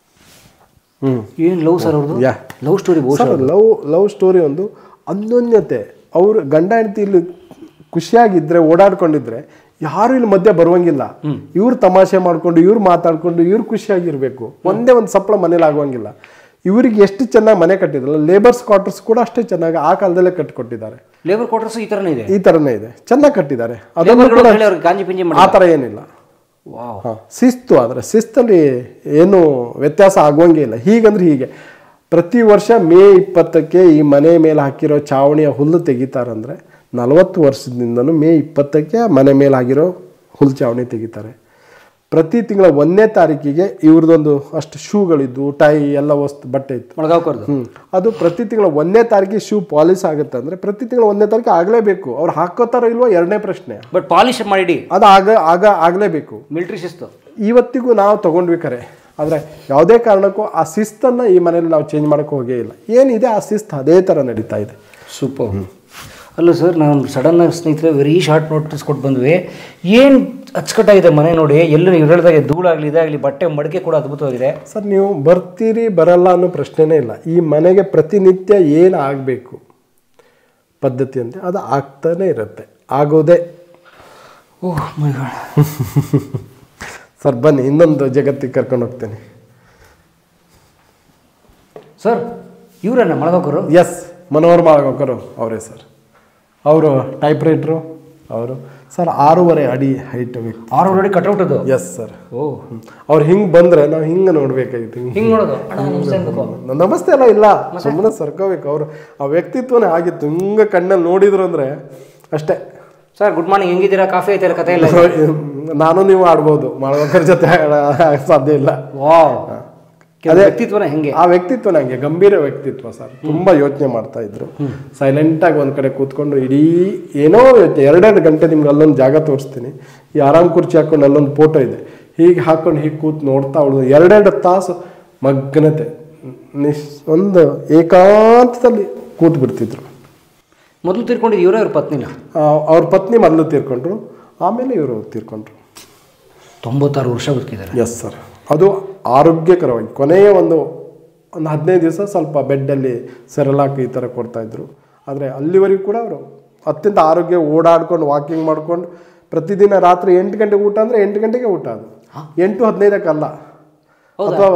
ಹ್ಮ್ ಏನು ಲವ್ ಸರ್ ಅವ್ರದ್ದು yeah love story sir love love story ಒಂದು ಅನ್ಯೋನ್ಯತೆ ಅವ್ರು ಗಂಡ ಹೆಂಡತಿ ಇಲ್ಲಿ ಖುಷಿಯಾಗಿದ್ರೆ ಓಡಾಡ್ಕೊಂಡಿದ್ರೆ ಯಾರು ಇಲ್ಲಿ ಮಧ್ಯೆ ಬರುವಂಗಿಲ್ಲ ಇವ್ರು ತಮಾಷೆ ಮಾಡ್ಕೊಂಡು ಇವ್ರು ಮಾತಾಡ್ಕೊಂಡು ಇವ್ರು ಖುಷಿಯಾಗಿರ್ಬೇಕು ಒಂದೇ ಒಂದು ಸಪ್ಪಳ ಮನೇಲಿ ಆಗುವಂಗಿಲ್ಲ ಇವ್ರಿಗೆ ಎಷ್ಟು ಚೆನ್ನಾಗಿ ಮನೆ ಕಟ್ಟಿದ್ರಲ್ಲ ಲೇಬರ್ಸ್ ಕ್ವಾರ್ಟರ್ಸ್ ಕೂಡ ಅಷ್ಟೇ ಚೆನ್ನಾಗಿ ಆ ಕಾಲದಲ್ಲೇ ಕಟ್ಟಿಕೊಟ್ಟಿದ್ದಾರೆ ಲೇಬರ್ ಕ್ವಾರ್ಟರ್ಸ್ ಈ ಥರನೇ ಇದೆ ಈ ತರನೇ ಇದೆ ಚೆನ್ನಾಗಿ ಕಟ್ಟಿದ್ದಾರೆ ಅದನ್ನು ಲೇಬರ್ಗಳು ಕೂಡ ಹೇಳಿ ಅವ್ರಿಗೆ ಗಾಂಜಿ ಪಿಂಜಿ ಮಾಡಿ ಆ ಥರ ಏನಿಲ್ಲ ವಾವ್ ಹಾ, ಶಿಸ್ತು ಆದರೆ ಶಿಸ್ತಲ್ಲಿ ಏನು ವ್ಯತ್ಯಾಸ ಆಗುವಂಗೆ ಇಲ್ಲ ಹೀಗಂದ್ರೆ ಹೀಗೆ ಪ್ರತಿ ವರ್ಷ ಮೇ ಇಪ್ಪತ್ತಕ್ಕೆ ಈ ಮನೆ ಮೇಲೆ ಹಾಕಿರೋ ಚಾವಣಿಯ ಹುಲ್ಲು ತೆಗಿತಾರಂದ್ರೆ ನಲವತ್ತು ವರ್ಷದಿಂದನೂ ಮೇ ಇಪ್ಪತ್ತಕ್ಕೆ ಮನೆ ಮೇಲೆ ಹಾಕಿರೋ ಹುಲ್ಲು ಚಾವಣಿ ತೆಗಿತಾರೆ ಪ್ರತಿ ತಿಂಗಳ ಒಂದನೇ ತಾರೀಕಿಗೆ ಇವ್ರದ್ದೊಂದು ಅಷ್ಟು ಶೂಗಳಿದ್ದು ಟೈ ಎಲ್ಲ ವಸ್ತು ಬಟ್ಟೆ ಇತ್ತು ಮೊಳಗಾವ್ಕರ್ದು ಹ್ಮ್. ಅದು ಪ್ರತಿ ತಿಂಗಳ ಒಂದನೇ ತಾರೀಕಿಗೆ ಶೂ ಪಾಲಿಸ್ ಆಗುತ್ತೆ ಅಂದ್ರೆ ಪ್ರತಿ ತಿಂಗಳ ಒಂದನೇ ತಾರೀಕು ಆಗಲೇಬೇಕು ಅವ್ರು ಹಾಕೋತಾರೋ ಇಲ್ವೋ ಎರಡನೇ ಪ್ರಶ್ನೆ ಬಟ್ ಪಾಲಿಶ್ ಮಾಡಿ ಅದು ಆಗ ಆಗ ಆಗಲೇಬೇಕು ಮಿಲಿಟರಿ ಶಿಸ್ತು ಇವತ್ತಿಗೂ ನಾವು ತಗೊಂಡ್ವಿ ಕರೆ ಆದರೆ ಯಾವುದೇ ಕಾರಣಕ್ಕೂ ಆ ಶಿಸ್ತನ್ನು ಈ ಮನೇಲಿ ನಾವು ಚೇಂಜ್ ಮಾಡೋಕ್ಕೆ ಹೋಗೇ ಇಲ್ಲ ಏನಿದೆ ಆ ಶಿಸ್ತು ಅದೇ ಥರ ನಡೀತಾ ಇದೆ ಸೂಪರ್ ಅಲ್ಲ ಸರ್ ನಾವು ಸಡನ್ ಆಗಿ ಸ್ನೇಹಿತರೆ ವೆರಿ ಶಾರ್ಟ್ ನೋಟಿಸ್ ಕೊಟ್ಟು ಬಂದ್ವಿ ಏನು ಅಚ್ಚುಕಟ್ಟಾಗಿದೆ ಮನೆ ನೋಡಿ ಎಲ್ಲೂ ನೀವು ಹೇಳಿದಾಗೆ ಧೂಳಾಗಲಿ ಇದಾಗಲಿ ಬಟ್ಟೆ ಮಡಿಕೆ ಕೂಡ ಅದ್ಭುತವಾಗಿದೆ ಸರ್ ನೀವು ಬರ್ತೀರಿ ಬರಲ್ಲ ಅನ್ನೋ ಪ್ರಶ್ನೆನೇ ಇಲ್ಲ ಈ ಮನೆಗೆ ಪ್ರತಿನಿತ್ಯ ಏನು ಆಗಬೇಕು ಪದ್ಧತಿ ಅಂತ ಅದು ಆಗ್ತಾನೆ ಇರುತ್ತೆ ಆಗೋದೇ ಓಹ್ ಮೈ ಗಾಡ್ ಸರ್ ಬನ್ನಿ ಇನ್ನೊಂದು ಜಗತ್ತಿಗೆ ಕರ್ಕೊಂಡು ಹೋಗ್ತೇನೆ ಸರ್ ಇವರನ್ನ ಮೊಳಗಾವ್ಕರು ಎಸ್ ಮನೋಹರ್ ಮಾಳ್ಗಾವ್ಕರ್ ಅವರೇ ಸರ್ ಅವರು ಟೈಪ್ ರೈಟ್ರು ಅವರು ಸರ್ ಆರೂವರೆ ಅಡಿ ಹೈಟ್ ಬೇಕು ಆರು ನೋಡಿ ಕಟ್ಔಟ್ ಅದು ಎಸ್ ಸರ್ ಓ ಅವ್ರು ಹಿಂಗೆ ಬಂದರೆ ನಾವು ಹಿಂಗೆ ನೋಡ್ಬೇಕಾಗಿತ್ತು ಹಿಂಗೆ ನೋಡೋದು ಅಣ್ಣ ನಮಸ್ತೆ ಅನ್ಬೇಕು ನಮಸ್ತೆ ಎಲ್ಲ ಇಲ್ಲ ಸುಮ್ಮನೆ ಸರ್ಕೋಬೇಕು ಅವರು ಆ ವ್ಯಕ್ತಿತ್ವನೇ ಆಗಿತ್ತು ಹಿಂಗೆ ಕಣ್ಣಲ್ಲಿ ನೋಡಿದ್ರು ಅಂದ್ರೆ ಅಷ್ಟೇ ಸರ್ ಗುಡ್ ಮಾರ್ನಿಂಗ್ ಹೆಂಗಿದ್ದೀರಾ ಕಾಫಿ ಐತೆ ಕತೆ ಇಲ್ಲ ನಾನು ನೀವು ಆಡ್ಬೋದು ಮಾಡ್ಬೇಕಾದ್ರ ಜೊತೆ ಆಡೋ ಸಾಧ್ಯ ಇಲ್ಲ ವಾವ್ ಕೆಲವು ವ್ಯಕ್ತಿತ್ವನ ಹೆಂಗೆ ಆ ವ್ಯಕ್ತಿತ್ವ ನಂಗೆ ಗಂಭೀರ ವ್ಯಕ್ತಿತ್ವ ಸರ್ ತುಂಬಾ ಯೋಚನೆ ಮಾಡ್ತಾ ಇದ್ರು ಸೈಲೆಂಟ್ ಆಗಿ ಒಂದ್ ಕಡೆ ಕೂತ್ಕೊಂಡು ಇಡೀ ಏನೋ ಯೋಚನೆ ಎರಡೆರಡು ಗಂಟೆ ನಿಮ್ಗೆ ಅಲ್ಲೊಂದು ಜಾಗ ತೋರಿಸ್ತೀನಿ ಈ ಆರಾಮ್ ಕುರ್ಚಿ ಹಾಕೊಂಡು ಅಲ್ಲೊಂದು ಫೋಟೋ ಇದೆ ಹೀಗೆ ಹಾಕೊಂಡು ಹೀಗೆ ಕೂತ್ ನೋಡ್ತಾ ಉಳಿದು ಎರಡೆರಡು ತಾಸು ಮಗ್ನತೆ ನಿಸ್ ಒಂದು ಏಕಾಂತದಲ್ಲಿ ಕೂತ್ ಬಿಡ್ತಿದ್ರು ಮೊದಲು ತಿರ್ಕೊಂಡಿದ್ದು ಇವರೇ ಅವ್ರ ಪತ್ನಿನ ಆ, ಅವ್ರ ಪತ್ನಿ ಮೊದಲು ತೀರ್ಕೊಂಡ್ರು ಆಮೇಲೆ ಇವರು ತೀರ್ಕೊಂಡ್ರು ತೊಂಬತ್ತಾರು ವರ್ಷ ಬದುಕಿದ್ದಾರೆ ಎಸ್ ಸರ್ ಅದು ಆರೋಗ್ಯಕರವಾಗಿ ಕೊನೆಯ ಒಂದು ಒಂದು ಹದಿನೈದು ದಿವಸ ಸ್ವಲ್ಪ ಬೆಡ್ಡಲ್ಲಿ ಸೆರಲಾಕ್ ಈ ಥರ ಕೊಡ್ತಾಯಿದ್ರು ಆದರೆ ಅಲ್ಲಿವರೆಗೂ ಕೂಡ ಅವರು ಅತ್ಯಂತ ಆರೋಗ್ಯ ಓಡಾಡ್ಕೊಂಡು ವಾಕಿಂಗ್ ಮಾಡ್ಕೊಂಡು ಪ್ರತಿದಿನ ರಾತ್ರಿ ಎಂಟು ಗಂಟೆಗೆ ಊಟ ಅಂದರೆ ಎಂಟು ಗಂಟೆಗೆ ಊಟ ಅದು ಎಂಟು ಹದಿನೈದಕ್ಕಲ್ಲ ಅಥವಾ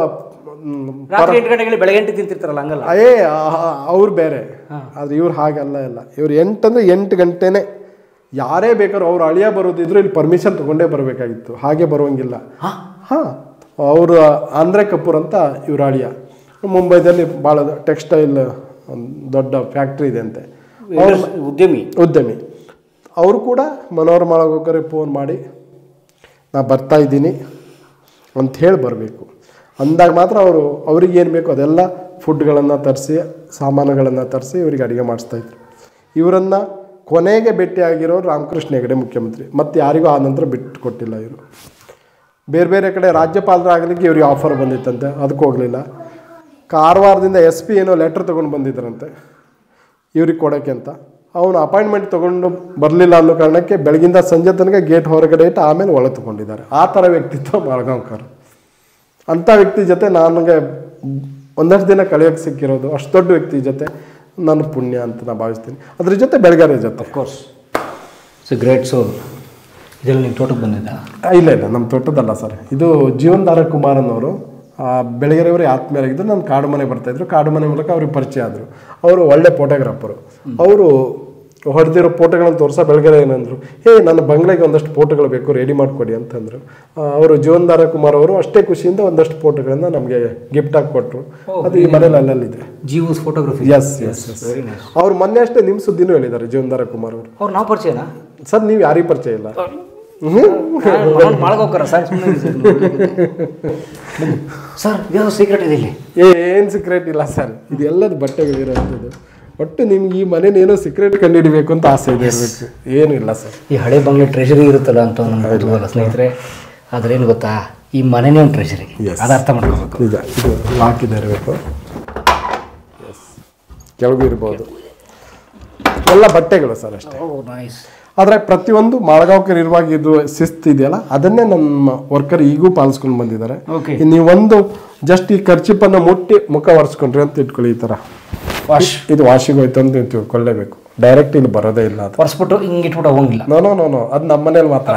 ರಾತ್ರಿ ಎಂಟು ಗಂಟೆಗೆ ಬೆಳಗ್ಗೆ ಎಂಟು ತಿಂತಿರ್ತಾರಲ್ಲ ಹಂಗಲ್ಲ ಏ ಅವ್ರು ಬೇರೆ ಆದ್ರೆ ಇವ್ರು ಹಾಗಲ್ಲ ಇಲ್ಲ ಇವ್ರು ಎಂಟಂದ್ರೆ ಎಂಟು ಗಂಟೆನೆ ಯಾರೇ ಬೇಕಾದ್ರೂ ಅವ್ರು ಅಳಿಯ ಬರೋದಿದ್ರು ಇಲ್ಲಿ ಪರ್ಮಿಷನ್ ತಗೊಂಡೇ ಬರಬೇಕಾಗಿತ್ತು ಹಾಗೆ ಬರುವಂಗಿಲ್ಲ ಹಾಂ ಅವರು ಆಂಧ್ರೆ ಕಪೂರ್ ಅಂತ ಇವ್ರ ಅಳಿಯ ಮುಂಬೈದಲ್ಲಿ ಭಾಳ ಟೆಕ್ಸ್ಟೈಲ್ ಒಂದು ದೊಡ್ಡ ಫ್ಯಾಕ್ಟ್ರಿ ಇದೆ ಅಂತೆ ಉದ್ಯಮಿ ಉದ್ಯಮಿ ಅವರು ಕೂಡ ಮನೋಹರ್ ಮಾಡೋಗೋಕರಿಗೆ ಫೋನ್ ಮಾಡಿ ನಾ ಬರ್ತಾ ಇದ್ದೀನಿ ಅಂತ ಹೇಳಿ ಬರಬೇಕು ಅಂದಾಗ ಮಾತ್ರ ಅವರು ಅವ್ರಿಗೆ ಏನು ಬೇಕು ಅದೆಲ್ಲ ಫುಡ್ಗಳನ್ನು ತರಿಸಿ ಸಾಮಾನುಗಳನ್ನು ತರಿಸಿ ಇವರಿಗೆ ಅಡುಗೆ ಮಾಡಿಸ್ತಾಯಿದ್ರು ಇವರನ್ನು ಕೊನೆಗೆ ಭೇಟಿಯಾಗಿರೋರು ರಾಮಕೃಷ್ಣ ಹೆಗಡೆ ಮುಖ್ಯಮಂತ್ರಿ ಮತ್ತು ಯಾರಿಗೂ ಆ ನಂತರ ಬಿಟ್ಟು ಕೊಟ್ಟಿಲ್ಲ ಇವರು ಬೇರೆ ಬೇರೆ ಕಡೆ ರಾಜ್ಯಪಾಲರಾಗಲಿಕ್ಕೆ ಇವ್ರಿಗೆ ಆಫರ್ ಬಂದಿತ್ತಂತೆ ಅದಕ್ಕೆ ಹೋಗಲಿಲ್ಲ ಕಾರವಾರದಿಂದ ಎಸ್ ಪಿ ಏನೋ ಲೆಟ್ರ್ ತೊಗೊಂಡು ಬಂದಿದ್ದರಂತೆ ಇವ್ರಿಗೆ ಕೊಡೋಕ್ಕೆ ಅಂತ ಅವನು ಅಪಾಯಿಂಟ್ಮೆಂಟ್ ತೊಗೊಂಡು ಬರಲಿಲ್ಲ ಅನ್ನೋ ಕಾರಣಕ್ಕೆ ಬೆಳಗಿಂದ ಸಂಜೆ ತನಕ ಗೇಟ್ ಹೊರಗಡೆ ಇಟ್ಟು ಆಮೇಲೆ ಒಳಗೆ ತೊಗೊಂಡಿದ್ದಾರೆ ಆ ಥರ ವ್ಯಕ್ತಿತ್ವ ಮಾಳ್ಗಾಂವ್ಕರ್ ಅಂಥ ವ್ಯಕ್ತಿ ಜೊತೆ ನನಗೆ ಒಂದಷ್ಟು ದಿನ ಕಳೆಯೋಕ್ಕೆ ಸಿಕ್ಕಿರೋದು ಅಷ್ಟು ದೊಡ್ಡ ವ್ಯಕ್ತಿ ಜೊತೆ ನನ್ನ ಪುಣ್ಯ ಅಂತ ನಾನು ಭಾವಿಸ್ತೀನಿ ಅದ್ರ ಜೊತೆ ಬೆಳಗಾರಿ ಜೊತೆ ಕೋರ್ಸ್ ಸೊ ಗ್ರೇಟ್ ಸೊ ಇದೆಲ್ಲ ನಿಮ್ಮ ತೋಟಕ್ಕೆ ಬಂದಿದ್ದ ಆ, ಇಲ್ಲ ಇಲ್ಲ ನಮ್ಮ ತೋಟದಲ್ಲ ಸರ್ ಇದು ಜೀವನ್ದಾರ ಕುಮಾರನ್ ಅವರು ಬೆಳಗೆರೆಯವರೇ ಆತ್ಮೀಯರಾಗಿದ್ದು ನಾನು ಕಾಡು ಮನೆ ಬರ್ತಾಯಿದ್ರು ಕಾಡು ಮನೆ ಮೂಲಕ ಅವ್ರಿಗೆ ಪರಿಚಯ ಆದರು ಅವರು ಒಳ್ಳೆ ಫೋಟೋಗ್ರಾಫರು ಅವರು ಹೊಡೆದಿರೋ ಫೋಟೋಗಳನ್ನು ತೋರಿಸ ಬೆಳಗೆರೆ ಏನಂದ್ರು ಹೇ ನನ್ನ ಬಂಗ್ಲೆಗೆ ಒಂದಷ್ಟು ಫೋಟೋಗಳು ಬೇಕು ರೆಡಿ ಮಾಡಿಕೊಡಿ ಅಂತಂದರು ಅವರು ಜೀವನ್ದಾರ ಕುಮಾರ್ ಅವರು ಅಷ್ಟೇ ಖುಷಿಯಿಂದ ಒಂದಷ್ಟು ಫೋಟೋಗಳನ್ನು ನಮಗೆ ಗಿಫ್ಟ್ ಆಗಿ ಕೊಟ್ಟರು ಅದು ಈ ಮನೇಲಿ ಅಲ್ಲಲ್ಲಿದೆ ಜೀವಸ್ ಫೋಟೋಗ್ರಫಿ ಎಸ್ ಎಸ್ ಎಸ್ ಅವ್ರು ಮೊನ್ನೆ ಅಷ್ಟೇ ನಿಮ್ಮ ಸುದ್ದಿನೂ ಹೇಳಿದ್ದಾರೆ ಜೀವನ್ದಾರ ಕುಮಾರ್ ಅವರು ಅವ್ರು ನಾವು ಪರಿಚಯನಾ ಸರ್ ನೀವು ಯಾರಿಗೆ ಪರಿಚಯ ಇಲ್ಲ ಮಾಡ್ಕೋಕರ ಸರ್ ಸರ್ ಇದೇನೋ ಸೀಕ್ರೆಟ್ ಇದೆ ಇಲ್ಲಿ ಏನು ಸೀಕ್ರೆಟ್ ಇಲ್ಲ ಸರ್ ಇದೆಲ್ಲದು ಬಟ್ಟೆಗಳಿರೋಂಥದ್ದು ಒಟ್ಟು ನಿಮ್ಗೆ ಈ ಮನೇನ ಏನೋ ಸೀಕ್ರೆಟ್ ಕಂಡುಹಿಡಿಬೇಕು ಅಂತ ಆಸೆ ಇದೆ ಇರಬೇಕು ಏನೂ ಇಲ್ಲ ಸರ್ ಈ ಹಳೆ ಬಂಗ್ಲೆ ಟ್ರೆಷರಿ ಇರುತ್ತಲ್ಲ ಅಂತ ನಮ್ಗೆ ಗೊತ್ತಿಲ್ಲ ಸ್ನೇಹಿತರೆ ಆದ್ರೇನು ಗೊತ್ತಾ ಈ ಮನೆನೇ ಒಂದು ಟ್ರೆಷರಿ Yes. ಅದು ಅರ್ಥ ಮಾಡ್ಕೋಬೇಕು ನಿಜ ಇದು ಲಾಕ್ ಇದೆ ಇರಬೇಕು ಕೆಳಗೂ ಇರ್ಬೋದು ಎಲ್ಲ ಬಟ್ಟೆಗಳು ಸರ್ ಅಷ್ಟೇ ಓ ನೈಸ್ ಆದರೆ ಪ್ರತಿಯೊಂದು ಮಾಳಗಾವ್ಕರ್ ಇರುವಾಗ ಇದು ಶಿಸ್ತು ಇದೆಯಲ್ಲ ಅದನ್ನೇ ನಮ್ಮ ವರ್ಕರ್ ಈಗೂ ಪಾಲಿಸ್ಕೊಂಡು ಬಂದಿದ್ದಾರೆ Okay. ನೀವು ಒಂದು ಜಸ್ಟ್ ಈ ಖರ್ಚಿಪನ್ನು ಮುಟ್ಟಿ ಮುಖ ಒರೆಸ್ಕೊಂಡ್ರಿ ಅಂತ ಇಟ್ಕೊಳ್ಳಿ ಈ ಥರ ವಾಶ್ ಇದು ವಾಶಿಗೆ ಹೋಯ್ತು ಅಂತ ನೀವು ತಿಳ್ಕೊಳ್ಳೇಬೇಕು ಡೈರೆಕ್ಟ್ ಇಲ್ಲಿ ಬರೋದೇ ಇಲ್ಲ ಅದು ಒರೆಸ್ಬಿಟ್ಟು ಹಿಂಗೆ ಇಟ್ಬಿಟ್ಟು ಹೋಗಂಗಿಲ್ಲ ನೋ ನೋ ನೋ ನೋ ಅದು ನಮ್ಮ ಮನೇಲಿ ಮಾತ್ರ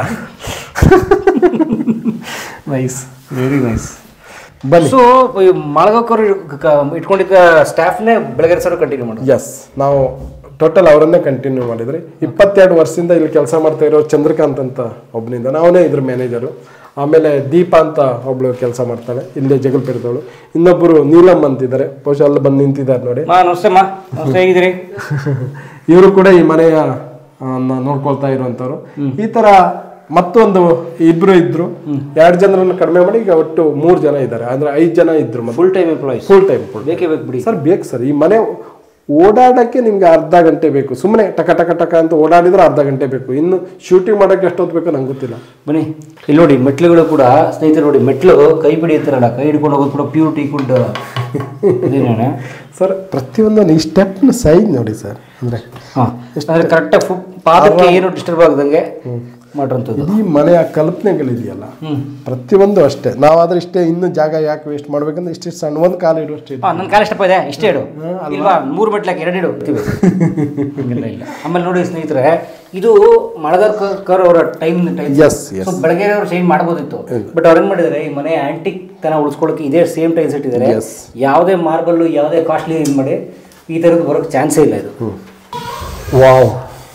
ನೈಸ್ ವೆರಿ ನೈಸ್ ಬನ್ನಿ ಸೊ ಮಾಳಗಾವ್ಕರ್ ಇಟ್ಕೊಂಡಿದ್ದ ಸ್ಟಾಫ್ನೇ ಬೆಳಗ್ಗೆ ಸರ್ ಕಂಟಿನ್ಯೂ ಮಾಡೋದು ಎಸ್ ನಾವು ಟೋಟಲ್ ಅವರನ್ನೇ ಕಂಟಿನ್ಯೂ ಮಾಡಿದ್ರಿ ಇಪ್ಪತ್ತೆರಡು ವರ್ಷದಿಂದ ಇಲ್ಲಿ ಕೆಲಸ ಮಾಡ್ತಾ ಇರೋ ಚಂದ್ರಕಾಂತ್ ಅಂತ ಒಬ್ಬನಿಂದ ನಾವೇ ಇದ್ರ ಮ್ಯಾನೇಜರು ಆಮೇಲೆ ದೀಪ ಅಂತ ಒಬ್ಳು ಕೆಲಸ ಮಾಡ್ತಾಳೆ ಇಲ್ಲೇ ಜಗಲ್ಪೇಟದವಳು ಇನ್ನೊಬ್ಬರು ನೀಲಮ್ ಅಂತಿದ್ದಾರೆ ಬಹುಶಃ ಅಲ್ಲಿ ಬಂದು ನಿಂತಿದ್ದಾರೆ ನೋಡಿ ಮಾ ನಮಸ್ತೆ ಮಾ ನಮಸ್ತೆ ಹೇಗಿದ್ದೀರಿ ಇವರು ಕೂಡ ಈ ಮನೆಯ ಆ, ನ- ನೋಡ್ಕೊಳ್ತಾ ಇರುವಂತವ್ರು ಈ ತರ ಮತ್ತೊಂದು ಇಬ್ರು ಇದ್ರು ಎರಡು ಜನರನ್ನು ಕಡಿಮೆ ಮಾಡಿ ಈಗ ಒಟ್ಟು ಮೂರು ಜನ ಇದ್ದಾರೆ ಅಂದ್ರೆ ಐದು ಜನ ಇದ್ರು full time employees full time full ಬೇಕೇ ಬೇಕು ಬಿಡಿ ಸರ್ ಬೇಕು ಸರ್ ಈ ಮನೆ ಓಡಾಡಕ್ಕೆ ನಿಮ್ಗೆ ಅರ್ಧ ಗಂಟೆ ಬೇಕು ಸುಮ್ಮನೆ ಟಕ ಟಕ ಟಕ ಅಂತ ಓಡಾಡಿದ್ರೆ ಅರ್ಧ ಗಂಟೆ ಬೇಕು ಇನ್ನು ಶೂಟಿಂಗ್ ಮಾಡಕ್ಕೆ ಎಷ್ಟೊತ್ತು ಬೇಕು ನಂಗೆ ಗೊತ್ತಿಲ್ಲ ಬನ್ನಿ ಇಲ್ಲಿ ನೋಡಿ ಮೆಟ್ಲುಗಳು ಕೂಡ ಸ್ನೇಹಿತರು ನೋಡಿ ಮೆಟ್ಲು ಕೈ ಹಿಡಿಯುತ್ತಾರಲ್ಲ ಕೈ ಹಿಡ್ಕೊಂಡು ಹೋಗೋದು ಕೂಡ ಪ್ಯೂರ್ ಟೀ ಕುಡ್ ಇದೇನೇನೆ ಸರ್ ಪ್ರತಿಯೊಂದು ಈ ಸ್ಟೆಪ್ನ ಸೈಜ್ ನೋಡಿ ಸರ್ ಅಂದ್ರೆ ಹಾಂ ಅಂದರೆ ಕರೆಕ್ಟಾಗಿ ಪಾದಕ್ಕೆ ಏನು ಡಿಸ್ಟರ್ಬ್ ಆಗದಂಗೆ ಮಾಡಿರೋಂಥದ್ದು ಈ ಮನೆಯ ಕಲ್ಪನೆಗಳಿದೆಯಲ್ಲ ಪ್ರತಿಯೊಂದು ಅಷ್ಟೇ ನಾವಾದ್ರೆ ಇಷ್ಟೇ ಇನ್ನು ಜಾಗ ಯಾಕೆ ವೇಸ್ಟ್ ಮಾಡ್ಬೇಕಂದ್ರೆ ಇಷ್ಟೇ ಸಣ್ಣ ಒಂದು ಕಾಲು ಇಡುವಷ್ಟು ಇದೆ. ಹಾಂ ನನ್ನ ಕಾಲ ಎಷ್ಟಪ್ಪ ಇದೆ ಇಷ್ಟೇ ಇಡು ಇಲ್ವಾ ಮೂರು ಮೆಟ್ಲಾಕಿ ಎರಡು ಇಡು ಅಂತೀವಿ. ಹಂಗೆಲ್ಲ ಇಲ್ಲ ಆಮೇಲೆ ನೋಡಿ ಸ್ನೇಹಿತರೆ ಇದು ಮಳಗಾರ್ಕರ್ ಅವರ time time Yes, yes. So ಬೆಳಗ್ಗೆ ಅವ್ರು ಚೇಂಜ್ ಮಾಡ್ಬೋದಿತ್ತು ಬಟ್ ಅವ್ರು ಏನು ಮಾಡಿದ್ದಾರೆ ಈ ಮನೆ ಆಂಟಿಕ್ ತನ ಉಳಿಸ್ಕೊಳ್ಳೋಕೆ ಇದೇ ಸೇಮ್ ಟೈಲ್ಸ್ ಇಟ್ಟಿದ್ದಾರೆ Yes. ಯಾವುದೇ ಮಾರ್ಬಲ್ ಯಾವುದೇ ಕಾಸ್ಟ್ಲಿ ಇದು ಮಾಡಿ ಈ ಥರದ್ದು ಬರೋಕ್ಕೆ ಚಾನ್ಸೇ ಇಲ್ಲ ಇದು ವಾವ್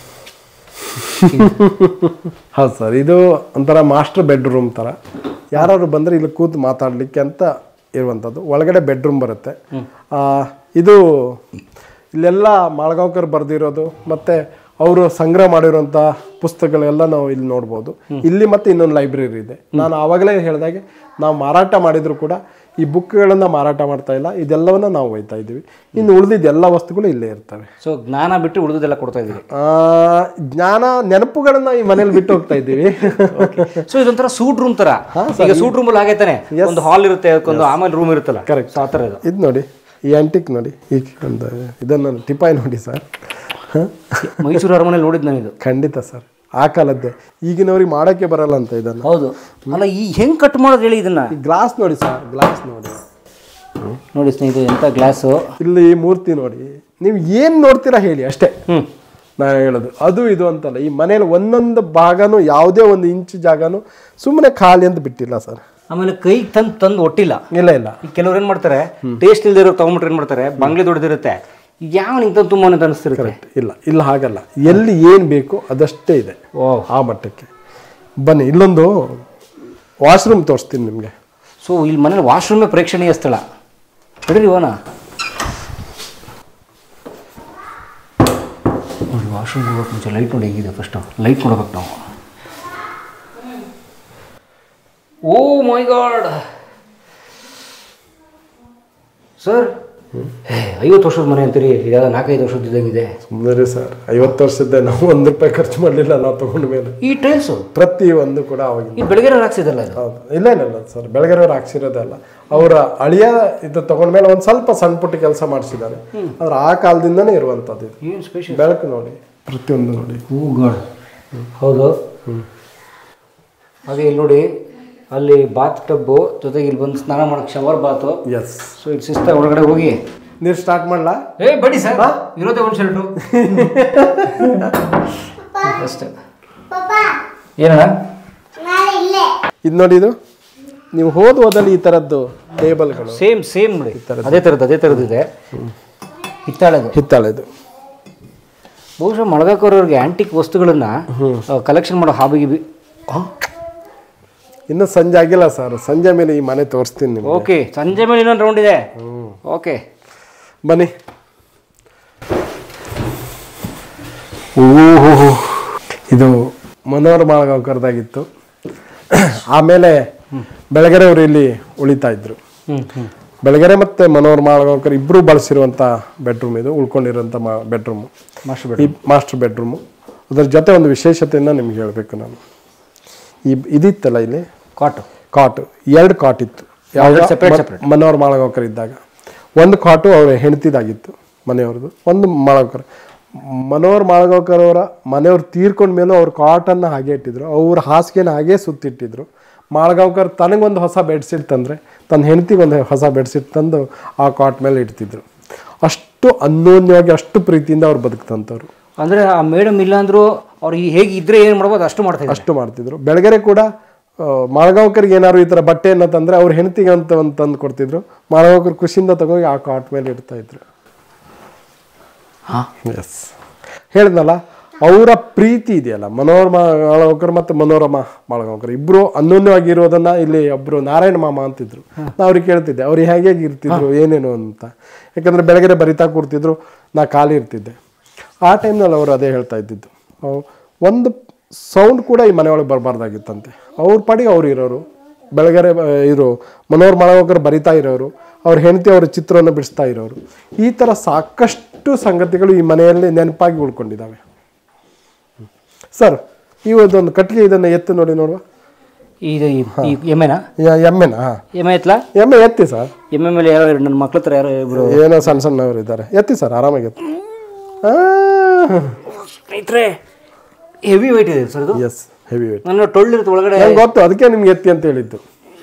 ಹೌದು ಸರ್ ಇದು ಒಂಥರ ಮಾಸ್ಟರ್ ಬೆಡ್ರೂಮ್ ಥರ ಯಾರು ಬಂದರೆ ಇಲ್ಲಿ ಕೂತು ಮಾತಾಡಲಿಕ್ಕೆ ಅಂತ ಇರುವಂಥದ್ದು ಒಳಗಡೆ ಬೆಡ್ರೂಮ್ ಬರುತ್ತೆ ಆ, ಇದು ಇಲ್ಲೆಲ್ಲ ಮಾಳ್ಗಾವ್ಕರ್ ಬರೆದಿರೋದು ಮತ್ತು ಅವರು ಸಂಗ್ರಹ ಮಾಡಿರುವಂಥ ಪುಸ್ತಕಗಳೆಲ್ಲ ನಾವು ಇಲ್ಲಿ ನೋಡ್ಬೋದು ಇಲ್ಲಿ ಮತ್ತೆ ಇನ್ನೊಂದು ಲೈಬ್ರರಿ ಇದೆ ನಾನು ಆವಾಗಲೇ ಹೇಳಿದಾಗೆ ನಾವು ಮಾರಾಟ ಮಾಡಿದ್ರು ಕೂಡ ಈ ಬುಕ್ಗಳನ್ನು ಮಾರಾಟ ಮಾಡ್ತಾ ಇಲ್ಲ ಇದೆಲ್ಲವನ್ನ ನಾವು ಒಯ್ತಾ ಇದ್ದೀವಿ ಇನ್ನು ಉಳಿದಿದ್ದ ಎಲ್ಲ ವಸ್ತುಗಳು ಇಲ್ಲೇ ಇರ್ತವೆ ಸೊ ಜ್ಞಾನ ಬಿಟ್ಟು ಉಳಿದೆಲ್ಲ ಕೊಡ್ತಾ ಇದ್ದೀವಿ ಆ, ಜ್ಞಾನ ನೆನಪುಗಳನ್ನ ಈ ಮನೇಲಿ ಬಿಟ್ಟು ಹೋಗ್ತಾ ಇದ್ದೀವಿ ಸೊ ಇದೊಂಥರ ಸೂಟ್ ರೂಮ್ ತರ ಈಗ ಸೂಟ್ ರೂಮ್ ಅಲ್ಲಿ ಹಾಗೆ ತಾನೆ ಒಂದು ಹಾಲ್ ಇರುತ್ತೆ ಅದಕ್ಕೊಂದು ಆಮೇಲೆ ರೂಮ್ ಇರುತ್ತಲ್ಲ Correct. ಸೊ ಆ ಥರ ಇದು ಇದು ನೋಡಿ ಈ ಆಂಟಿಕ್ ನೋಡಿ ಈ ಒಂದು ಇದನ್ನು ಟಿಪಾಯ್ ನೋಡಿ ಸರ್ ಹ? ಮೈಸೂರು ಅರಮನೆಯಲ್ಲಿ ನೋಡಿದ್ ನಾನು ಇದು ಖಂಡಿತ ಸರ್ ಆ ಕಾಲದ್ದೇ ಈಗಿನವ್ರಿಗೆ ಮಾಡೋಕ್ಕೆ ಬರಲ್ಲ ಅಂತ ಇದನ್ನು ಹೌದು ಅಲ್ಲ ಈ ಹೆಂಗ್ ಕಟ್ ಮಾಡೋದು ಹೇಳಿ ಇದನ್ನ ಈ ಗ್ಲಾಸ್ ನೋಡಿ ಸರ್ ಗ್ಲಾಸ್ ನೋಡಿ ನೋಡಿ ಸ್ನೇಹಿತರೆ ಎಂತ ಗ್ಲಾಸು ಇಲ್ಲಿ ಮೂರ್ತಿ ನೋಡಿ ನೀವು ಏನು ನೋಡ್ತೀರಾ ಹೇಳಿ ಅಷ್ಟೇ ಹ್ಮ್ ನಾನು ಹೇಳೋದು ಅದು ಇದು ಅಂತಲ್ಲ ಈ ಮನೇಲಿ ಒಂದೊಂದು ಭಾಗನೂ ಯಾವುದೇ ಒಂದು ಇಂಚು ಜಾಗನೂ ಸುಮ್ಮನೆ ಖಾಲಿ ಅಂತ ಬಿಟ್ಟಿಲ್ಲ ಸರ್ ಆಮೇಲೆ ಕೈಗೆ ತಂದು ತಂದು ಒಟ್ಟಿಲ್ಲ ಇಲ್ಲ ಇಲ್ಲ ಈಗ ಕೆಲವ್ರು ಏನು ಮಾಡ್ತಾರೆ ಟೇಸ್ಟ್ ಇಲ್ದಿರೋ ತೊಗೊಂಬಿಟ್ರೆ ಏನು ಮಾಡ್ತಾರೆ ಬಂಗ್ಲೆ ದೊಡ್ಡದಿರುತ್ತೆ ಯಾವ ನಿಂಗೆ ತಂದು ತುಂಬ ಅಂತ ಅನಿಸ್ತಿರುತ್ತೆ ಇಲ್ಲ ಇಲ್ಲ ಹಾಗಲ್ಲ ಎಲ್ಲಿ ಏನು ಬೇಕು ಅದಷ್ಟೇ ಇದೆ ಓ ಆ ಮಟ್ಟಕ್ಕೆ ಬನ್ನಿ ಇಲ್ಲೊಂದು ವಾಶ್ರೂಮ್ ತೋರಿಸ್ತೀನಿ ನಿಮಗೆ ಸೊ ಇಲ್ಲಿ ಮನೇಲಿ ವಾಶ್ರೂಮೇ ಪ್ರೇಕ್ಷಣೀಯ ಸ್ಥಳ ಬಿಡ್ರಿ ಓನ ನೋಡಿ ವಾಶ್ರೂಮ್ ಹೋಗೋಕೆ ಮುಂಚೆ ಲೈಟ್ ನೋಡಿ ಹೇಗಿದೆ ಫಸ್ಟು ಲೈಟ್ ನೋಡ್ಬೇಕು ನಾವು ಓ ಮೈ ಗಾಡ್ ಸರ್ ಐವತ್ತು ವರ್ಷದ ಮನೆ ಅಂತೀರಿ ಇದಾದ ನಾಲ್ಕೈದು ವರ್ಷದ ಇದ್ದಂಗಿದೆ ಸುಮ್ಮನೆ ಸರ್ ಐವತ್ತು ವರ್ಷದ್ದೆ ನಾವು ಒಂದು ರೂಪಾಯಿ ಖರ್ಚು ಮಾಡಲಿಲ್ಲ ನಾವು ತಗೊಂಡ ಮೇಲೆ ಈ ಟೈಲ್ಸು ಪ್ರತಿ ಒಂದು ಕೂಡ ಅವಾಗಿನ ಈ ಬೆಳಗ್ಗೆ ಹಾಕ್ಸಿದಲ್ಲ ಇದು ಹೌದು ಇಲ್ಲ ಇಲ್ಲ ಇಲ್ಲ ಸರ್ ಬೆಳಗೆರೆಯವ್ರು ಹಾಕ್ಸಿರೋದಲ್ಲ ಅವರ ಅಳಿಯ ಇದು ತಗೊಂಡ್ಮೇಲೆ ಒಂದು ಸ್ವಲ್ಪ ಸಣ್ಣ ಪುಟ್ಟ ಕೆಲಸ ಮಾಡಿಸಿದ್ದಾರೆ ಆದ್ರೆ ಆ ಕಾಲದಿಂದನೇ ಇರುವಂಥದ್ದು ಇದು ಏನು ಸ್ಪೆಷಲ್ ಬೆಳಕು ನೋಡಿ ಪ್ರತಿಯೊಂದು ನೋಡಿ ಹೂ ಗಾಡ್ ಹೌದು ಹಾಗೆ ಇಲ್ಲಿ ನೋಡಿ ಅಲ್ಲಿ ಬಾತ್ ಟಬ್ಬು ಜೊತೆಗೆ ಇಲ್ಲಿ ಬಂದು ಸ್ನಾನ ಮಾಡಕ್ಕೆ ಶವರ್ ಬಾತು ಎಸ್ ಸೊ ಇಲ್ಲಿ ಶಿಸ್ತ ಒಳಗಡೆ ಹೋಗಿ ನೀರು ಸ್ಟಾರ್ಟ್ ಮಾಡಲಾ ಏ ಬಡಿ ಸರ್ ಇರೋದೇ ಒಂದು ಶರ್ಟು ಅಷ್ಟೇ ಏನಣ್ಣ ಇದು ನೋಡಿ ಇದು ನೀವು ಹೋದ ಹೋದಲ್ಲಿ ಈ ಥರದ್ದು ಟೇಬಲ್ಗಳು ಸೇಮ್ ಸೇಮ್ ನೋಡಿ ಅದೇ ಥರದ್ದು ಅದೇ ಥರದ್ದು ಇದೆ ಹಿತ್ತಾಳೆದು ಹಿತ್ತಾಳೆದು ಬಹುಶಃ ಮಳಗಾಕೋರವ್ರಿಗೆ ಆಂಟಿಕ್ ವಸ್ತುಗಳನ್ನ ಕಲೆಕ್ಷನ್ ಮಾಡೋ ಹಾಬಿಗೆ ಬಿ ಇನ್ನೂ ಸಂಜೆ ಆಗಿಲ್ಲ ಸರ್ ಸಂಜೆ ಮೇಲೆ ಈ ಮನೆ ತೋರಿಸ್ತೀನಿ ನಿಮ್ಗೆ ಓಕೆ ಸಂಜೆ ಮೇಲೆ ಇನ್ನೊಂದು ರೌಂಡ್ ಇದೆ ಓಕೆ ಬನ್ನಿ ಓಹೋ ಇದು ಮನೋಹರ್ ಮಾಳಗಾಂವ್ಕರ್ದಾಗಿತ್ತು ಆಮೇಲೆ ಬೆಳಗೆರೆ ಅವರು ಇಲ್ಲಿ ಉಳಿತಾ ಇದ್ರು ಹ್ಮ್ ಹ್ಮ್ ಬೆಳಗೆರೆ ಮತ್ತು ಮನೋಹರ್ ಮಾಳಗಾಂವ್ಕರ್ ಇಬ್ಬರು ಬಳಸಿರುವಂಥ ಬೆಡ್ರೂಮ್ ಇದು ಉಳ್ಕೊಂಡಿರೋಂಥ ಮಾ ಬೆಡ್ರೂಮು ಮಾಸ್ಟರ್ ಈ ಮಾಸ್ಟರ್ ಬೆಡ್ರೂಮು ಅದರ ಜೊತೆ ಒಂದು ವಿಶೇಷತೆಯನ್ನು ನಿಮ್ಗೆ ಹೇಳಬೇಕು ನಾನು ಈ ಇದಿತ್ತಲ್ಲ ಇಲ್ಲಿ ಕಾಟು ಕಾಟ್ ಎರಡು ಕಾಟ್ ಇತ್ತು Separate, ಯಾವಾಗ separate. ಮನೋಹರ್ ಮಾಳಗಾಂವ್ಕರ್ ಇದ್ದಾಗ ಒಂದು ಕಾಟು ಅವ್ರ ಹೆಂಡತಿದಾಗಿತ್ತು ಮನೆಯವ್ರದ್ದು ಒಂದು ಮಾಳಗಾಂವ್ಕರ್ ಮನೋಹರ್ ಮಾಳಗಾಂವ್ಕರ್ ಅವರ ಮನೆಯವ್ರು ತೀರ್ಕೊಂಡ ಮೇಲೂ ಅವ್ರ ಕಾಟನ್ನು ಹಾಗೆ ಇಟ್ಟಿದ್ರು ಅವ್ರ ಹಾಸಿಗೆನ ಹಾಗೆ ಸುತ್ತಿಟ್ಟಿದ್ರು ಮಾಳಗಾಂವ್ಕರ್ ತನಗೊಂದು ಹೊಸ ಬೆಡ್ಶೀಟ್ ತಂದರೆ ತನ್ನ ಹೆಂಡತಿಗೆ ಒಂದು ಹೊಸ ಬೆಡ್ಶೀಟ್ ತಂದು ಆ ಕಾಟ್ ಮೇಲೆ ಇಡ್ತಿದ್ರು ಅಷ್ಟು ಅನ್ಯೋನ್ಯವಾಗಿ ಅಷ್ಟು ಪ್ರೀತಿಯಿಂದ ಅವ್ರು ಬದುಕ್ತಂಥವ್ರು ಅಂದ್ರೆ ಆ ಮೇಡಮ್ ಇಲ್ಲ ಅಂದ್ರು ಅವ್ರು ಈ ಹೇಗೆ ಇದ್ರೆ ಏನು ಮಾಡ್ಬೋದು ಅಷ್ಟು ಮಾಡ್ತಾ ಇದ್ದಾರೆ ಅಷ್ಟು ಮಾಡ್ತಿದ್ರು ಬೆಳಗೆರೆ ಕೂಡ ಆ, ಮಾಳಗಾಂವ್ಕರ್ಗೆ ಏನಾದ್ರು ಈ ಥರ ಬಟ್ಟೆಯನ್ನು ತಂದರೆ ಅವ್ರ ಹೆಂಡತಿಗೆ ಅಂತ ಒಂದು ತಂದು ಕೊಡ್ತಿದ್ರು ಮಾಳಗಾಂವ್ಕರ್ ಖುಷಿಯಿಂದ ತಗೋಗಿ ಆ ಕಾಟ್ ಮೇಲೆ ಇಡ್ತಾ ಇದ್ರು ಹಾಂ ಎಸ್ ಹೇಳಿದ್ನಲ್ಲ ಅವರ ಪ್ರೀತಿ ಇದೆಯಲ್ಲ ಮನೋಹರ್ ಮಾಳಗಾಂವ್ಕರ್ ಮತ್ತು ಮನೋರಮ ಮಾಳಗಾಂವ್ಕರ್ ಇಬ್ಬರು ಅನ್ಯೋನ್ಯವಾಗಿರೋದನ್ನ ಇಲ್ಲಿ ಒಬ್ಬರು ನಾರಾಯಣ ಮಾಮ ಅಂತಿದ್ರು ನಾ ಅವ್ರಿಗೆ ಕೇಳ್ತಿದ್ದೆ ಅವ್ರು ಹೇಗೆ ಹೇಗೆ ಇರ್ತಿದ್ರು ಏನೇನು ಅಂತ ಯಾಕಂದ್ರೆ ಬೆಳಗ್ಗೆ ಬರಿತಾ ಕೂರ್ತಿದ್ರು ನಾ ಖಾಲಿ ಇರ್ತಿದ್ದೆ ಆ ಟೈಮ್ನಲ್ಲಿ ಅವರು ಅದೇ ಹೇಳ್ತಾ ಇದ್ದಿದ್ದು ಅವ್- ಒಂದು ಸೌಂಡ್ ಕೂಡ ಈ ಮನೆಯೊಳಗೆ ಬರಬಾರ್ದಾಗಿತ್ತಂತೆ ಅವ್ರ ಪಾಡಿಗೆ ಅವ್ರು ಇರೋರು ಬೆಳಗೆರೆ ಬ- ಇರೋ ಮನೋಹರ್ ಮಾಳಗಾಂವ್ಕರ್ ಬರಿತಾ ಇರೋರು ಅವ್ರ ಹೆಂಡತಿ ಅವ್ರ ಚಿತ್ರವನ್ನು ಬಿಡಿಸ್ತಾ ಇರೋರು ಈ ಥರ ಸಾಕಷ್ಟು ಸಂಗತಿಗಳು ಈ ಮನೆಯಲ್ಲಿ ನೆನಪಾಗಿ ಉಳ್ಕೊಂಡಿದ್ದಾವೆ ಸರ್ ಇವತ್ತೊಂದು ಕಟ್ಟಿಗೆ ಇದನ್ನು ಎತ್ತು ನೋಡಿ ನೋಡುವ ಇದು ಈ ಎಮ್ಮೆನಾ ಯ- ಎಮ್ಮೆನಾ ಹಾಂ ಎಮ್ಮೆ ಎತ್ತಲ ಎಮ್ಮೆ ಎತ್ತಿ ಸರ್ ಎಮ್ಮೆ ಮೇಲೆ ಯಾರೋ ನನ್ನ ಮಕ್ಳ ಹತ್ರ ಯಾರೋ ಇಬ್ರು ಏನೋ ಸಣ್ಣ ಸಣ್ಣವರು ಇದ್ದಾರೆ ಎತ್ತಿ ಸರ್ ಆರಾಮಾಗಿ ಎತ್ತಿ ಸ್ನೇಹಿತರೆ ಹೆವಿ ವೆಯ್ಟ್ ಇದೆ ಸರ್ ಇದು ಎಸ್ ಹೆವಿ ವೇಟ್ ನನ್ನ ಟೊಳ್ಳಿರುತ್ತೆ ಒಳಗಡೆ ನಂಗೆ ಗೊತ್ತು ಅದಕ್ಕೆ ನಿಮ್ಗೆ ಎತ್ತಿ ಅಂತ ಹೇಳಿದ್ದು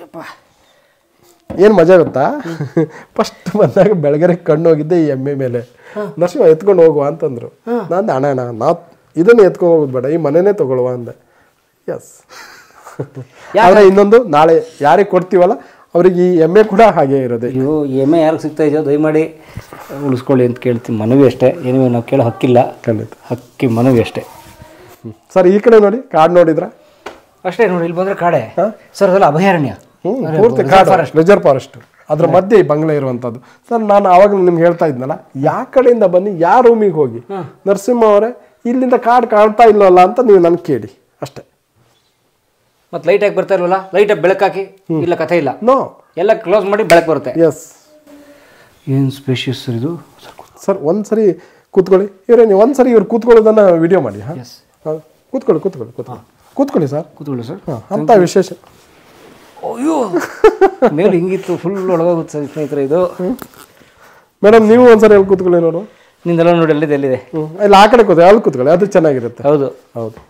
ಏನು ಮಜಾ ಗೊತ್ತಾ ಫಸ್ಟ್ ಬಂದಾಗ ಬೆಳಗ್ಗೆ ಕಣ್ಣು ಹೋಗಿದ್ದೆ ಈ ಎಮ್ಮೆ ಮೇಲೆ ನರಸಿಂಹ ಎತ್ಕೊಂಡು ಹೋಗುವ ಅಂತಂದ್ರು ನಾನು ಅಣ್ಣ ಅಣ್ಣ ನಾ ಇದನ್ನು ಎತ್ಕೊಂಡು ಹೋಗೋದು ಬೇಡ ಈ ಮನೆನೇ ತಗೊಳ್ಳುವ ಅಂದೆ ಎಸ್ ಆದರೆ ಇನ್ನೊಂದು ನಾಳೆ ಯಾರಿಗೆ ಕೊಡ್ತೀವಲ್ಲ ಅವ್ರಿಗೆ ಈ ಎಮ್ಮೆ ಕೂಡ ಹಾಗೆ ಇರೋದೆ ಅಯ್ಯೋ ಎಮ್ಮೆ ಯಾರಿಗೆ ಸಿಗ್ತಾ ಇದೆಯೋ ದಯಮಾಡಿ ಉಳಿಸ್ಕೊಳ್ಳಿ ಅಂತ ಕೇಳ್ತೀನಿ ಮನವಿ ಅಷ್ಟೇ ಏನಿವೆ ನಾವು ಕೇಳೋ ಹಕ್ಕಿಲ್ಲ ಖಂಡಿತ ಹಕ್ಕಿ ಮನವಿ ಅಷ್ಟೇ ಸರ್ ಈ ಕಡೆ ನೋಡಿ ಕಾಡು ನೋಡಿದ್ರ ಅಷ್ಟೇ ನೋಡಿ ಇಲ್ಲಿ ಬಂದ್ರೆ ಕಾಡೆ ಸರ್ ಅದೆಲ್ಲ ಅಭಯಾರಣ್ಯ ಹ್ಮ್ ಪೂರ್ತಿ ಕಾಡು ರಿಸರ್ವ್ ಫಾರೆಸ್ಟ್ ಅದ್ರ ಮಧ್ಯೆ ಈ ಬಂಗ್ಲೆ ಇರುವಂಥದ್ದು ಸರ್ ನಾನು ಆವಾಗ ನಿಮ್ಗೆ ಹೇಳ್ತಾ ಇದ್ನಲ್ಲ ಯಾವ ಕಡೆಯಿಂದ ಬನ್ನಿ ಯಾವ ರೂಮಿಗೆ ಹೋಗಿ ನರಸಿಂಹ ಅವರೇ ಇಲ್ಲಿಂದ ಕಾಡು ಕಾಣ್ತಾ ಇಲ್ಲವಲ್ಲ ಅಂತ ನೀವು ನನ್ಗೆ ಕೇಳಿ ಅಷ್ಟೇ ಮತ್ತೆ ಲೈಟ್ ಹಾಕಿ ಬರ್ತಾ ಇಲ್ವಲ್ಲ ಲೈಟ್ ಬೆಳಕಾಕಿ ಇಲ್ಲ ಕಥೆ ಇಲ್ಲ ನೋ ಎಲ್ಲ ಕ್ಲೋಸ್ ಮಾಡಿ ಬೆಳಕು ಬರುತ್ತೆ ಎಸ್ ಏನು ಸ್ಪೇಷಿಯಸ್ ಸರ್ ಇದು ಸರ್ ಒಂದ್ಸರಿ ಕೂತ್ಕೊಳ್ಳಿ ಇವರೇ ನೀವು ಒಂದ್ಸರಿ ಇವ್ರು ಕೂತ್ಕೊಳ್ಳೋದನ್ನ ವಿಡಿಯೋ ಮಾಡಿ ಹಾಂ ಎಸ್ ಕೂತ್ಕೊಳ್ಳಿ ಕೂತ್ಕೊಳ್ಳಿ ಕೂತ್ಕೊಳ್ಳಿ ಕೂತ್ಕೊಳ್ಳಿ ಸರ್ ಕೂತ್ಕೊಳ್ಳಿ ಸರ್ ಹಾಂ ಅಂತ ವಿಶೇಷ ಅಯ್ಯೋ ಮೇಲೆ ಹಿಂಗಿತ್ತು ಫುಲ್ ಒಳಗೋಗುತ್ತೆ ಸರ್ ಸ್ನೇಹಿತರೆ ಇದು ಮೇಡಮ್ ನೀವು ಒಂದ್ಸರಿ ಎಲ್ಲಿ ಕೂತ್ಕೊಳ್ಳಿ ನೋಡು ನಿಂದೆಲ್ಲ ನೋಡಿ ಎಲ್ಲಿದೆ ಎಲ್ಲಿದೆ ಹ್ಞೂ ಇಲ್ಲ ಆ ಕಡೆ ಕೂತ್ಕೊಳ್ಳಿ ಅಲ್ಲಿ ಕೂತ್ಕೊಳ್ಳಿ ಅದು ಚೆನ್ನಾಗಿರುತ್ತೆ ಹೌದು ಹೌದು